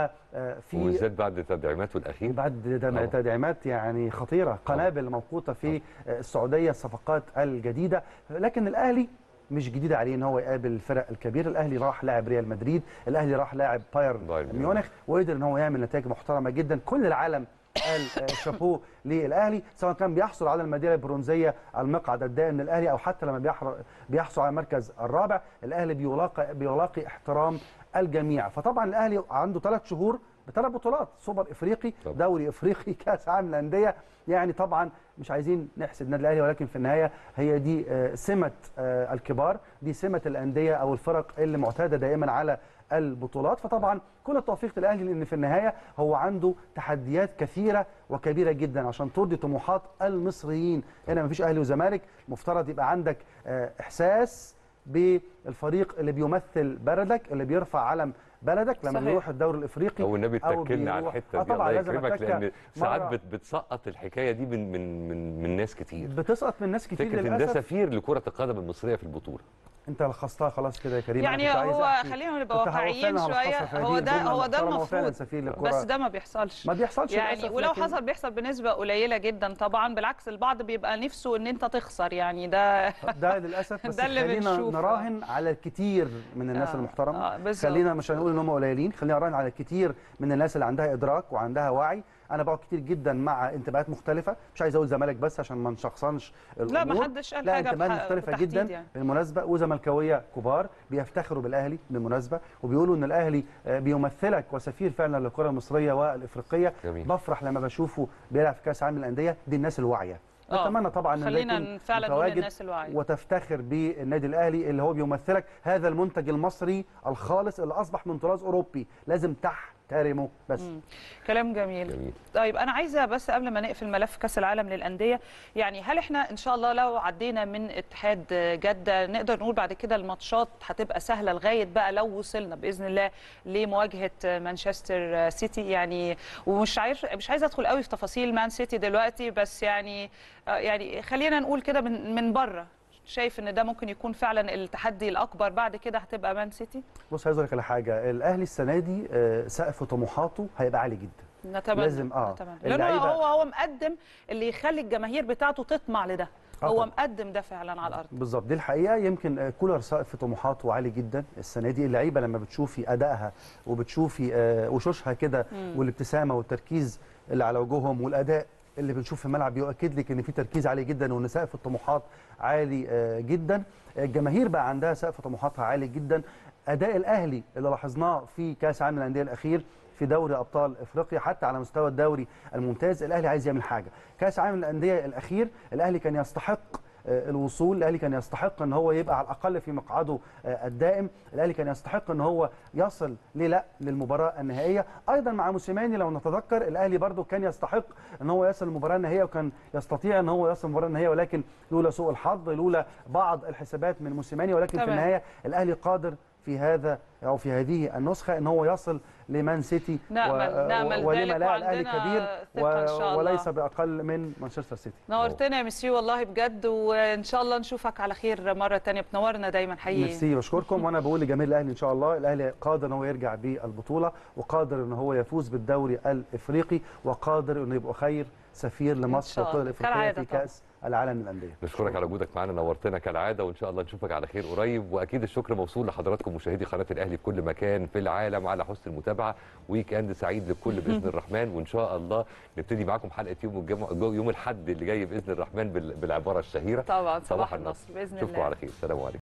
وفي وبالذات بعد تدعيماته الاخيره بعد دم- طبعاً. تدعيمات يعني خطيره قنابل موقوته في السعوديه الصفقات الجديده لكن الاهلي مش جديد عليه ان هو يقابل الفرق الكبيره الاهلي راح لاعب ريال مدريد الاهلي راح لاعب بايرن بايرن ميونخ وقدر ان هو يعمل نتائج محترمه جدا كل العالم قال آه، شابوه للاهلي سواء كان بيحصل على الميداليه البرونزيه المقعد الدائم للاهلي او حتى لما بيحر- بيحصل على المركز الرابع الاهلي بيلاقي بيلاقي احترام الجميع فطبعا الاهلي عنده ثلاث شهور بثلاث بطولات سوبر افريقي دوري افريقي كاس عالم الانديه يعني طبعا مش عايزين نحسد النادي الاهلي ولكن في النهايه هي دي آه، سمه آه، الكبار دي سمه الانديه او الفرق اللي معتاده دائما على البطولات فطبعا كل التوفيق للاهلي لان في النهايه هو عنده تحديات كثيره وكبيره جدا عشان ترضي طموحات المصريين هنا مفيش اهلي وزمالك مفترض يبقى عندك آه، احساس بالفريق اللي بيمثل بلدك اللي بيرفع علم بلدك لما صحيح. بيروح الدوري الافريقي او النبي تاكلنا على بيروح- الحته آه دي طبعا الله لازم يكرمك أتكة لان ساعات مرة. بت- بتسقط الحكايه دي من من من, من ناس كتير بتسقط من ناس كتير فكره ان ده للاسف سفير لكره القدم المصريه في البطوله انت لخصتها خلاص كده يا كريم يعني أنا كنت عايز هو أحكي. خلينا نبقى كنت واقعيين هوفقنا شويه هلخصها في هو هذه ده الجملة هو ده المحترمة وفعلا المفروض سفير للكرة. بس ده ما بيحصلش ما بيحصلش يعني للأسف، ولو لكن- حصل بيحصل بنسبه قليله جدا طبعا بالعكس البعض بيبقى نفسه ان انت تخسر يعني ده ده للاسف بس ده اللي خلينا بنشوفه. نراهن على الكتير من الناس آه، المحترمه آه، بالظبط. خلينا مش هنقول ان هم قليلين خلينا نراهن على الكتير من الناس اللي عندها ادراك وعندها وعي انا بقعد كتير جدا مع انتماءات مختلفه مش عايز اقول زمالك بس عشان ما نشخصنش لا، ما الأمور. حدش قال لا حاجة انتماءات بح- مختلفه بالتحديد جدا يعني. بالمناسبه وزملكاويه كبار بيفتخروا بالاهلي بالمناسبه وبيقولوا ان الاهلي آه، بيمثلك وسفير فعلا للكره المصريه والافريقيه جميل. بفرح لما بشوفه بيلعب في كاس عالم الانديه دي الناس الواعيه آه، نتمنى طبعا ان ده خلينا يكون فعلا نقول متواجد للناس الواعية. وتفتخر بالنادي الاهلي اللي هو بيمثلك هذا المنتج المصري الخالص اللي اصبح من طراز اوروبي لازم تحترمه بس مم. كلام جميل. جميل. طيب انا عايزه بس قبل ما نقفل ملف كاس العالم للانديه يعني هل احنا ان شاء الله لو عدينا من اتحاد جده نقدر نقول بعد كده الماتشات هتبقى سهله لغايه بقى لو وصلنا باذن الله لمواجهه مانشستر سيتي يعني ومش عارف مش عايزه ادخل قوي في تفاصيل مان سيتي دلوقتي بس يعني آه، يعني خلينا نقول كده من من بره شايف ان ده ممكن يكون فعلا التحدي الاكبر بعد كده هتبقى مان سيتي بص عايز اقول لك على حاجه الاهلي السنه دي آه، سقف طموحاته هيبقى عالي جدا نتمنى لازم اه نتمنى لانه اللعيبة- هو هو مقدم اللي يخلي الجماهير بتاعته تطمع لده هو طبعاً. مقدم ده فعلا على الارض بالظبط دي الحقيقه يمكن آه، كولر سقف طموحاته عالي جدا السنه دي اللعيبه لما بتشوفي ادائها وبتشوفي آه، وشوشها كده مم. والابتسامه والتركيز اللي على وجوههم والاداء اللي بنشوف في الملعب بيؤكد لك ان في تركيز عالي جدا وان سقف الطموحات عالي آه، جدا الجماهير بقى عندها سقف طموحاتها عالي جدا اداء الاهلي اللي لاحظناه في كاس عالم الانديه الاخير في دوري ابطال افريقيا حتى على مستوى الدوري الممتاز الاهلي عايز يعمل حاجه كاس عالم الانديه الاخير الاهلي كان يستحق آه، الوصول الاهلي كان يستحق ان هو يبقى على الاقل في مقعده آه، الدائم الاهلي كان يستحق ان هو يصل ليه لا للمباراه النهائيه ايضا مع موسيماني لو نتذكر الاهلي برضو كان يستحق ان هو يصل للمباراه النهائيه وكان يستطيع ان هو يصل للمباراه النهائيه ولكن لولا سوء الحظ لولا بعض الحسابات من موسيماني ولكن في تمام. النهايه الاهلي قادر في هذا او في هذه النسخه ان هو يصل لمان سيتي نأمل- نأمل ولما ذلك لا الاهلي وعندنا كبير ثقة إن شاء الله. وليس باقل من مانشستر سيتي نورتنا يا مسيو والله بجد وان شاء الله نشوفك على خير مره تانية بتنورنا دايما حقيقي ميرسي بشكركم وانا بقول لجماهير الاهلي ان شاء الله الاهلي قادر ان هو يرجع بالبطوله وقادر ان هو يفوز بالدوري الافريقي وقادر انه يبقى خير سفير لمصر شاء والقاره الله. الافريقيه كالعادة في كاس العالم للانديه نشكرك على وجودك معانا نورتنا كالعاده وان شاء الله نشوفك على خير قريب واكيد الشكر موصول لحضراتكم مشاهدي قناه الاهلي في كل مكان في العالم على حسن المتابعه ويك اند سعيد للكل باذن الرحمن وان شاء الله نبتدي معاكم حلقه يوم الجمعه يوم الاحد اللي جاي باذن الرحمن بال- بالعباره الشهيره طبعا صباح النصر باذن اشوفكم الله على خير سلام عليكم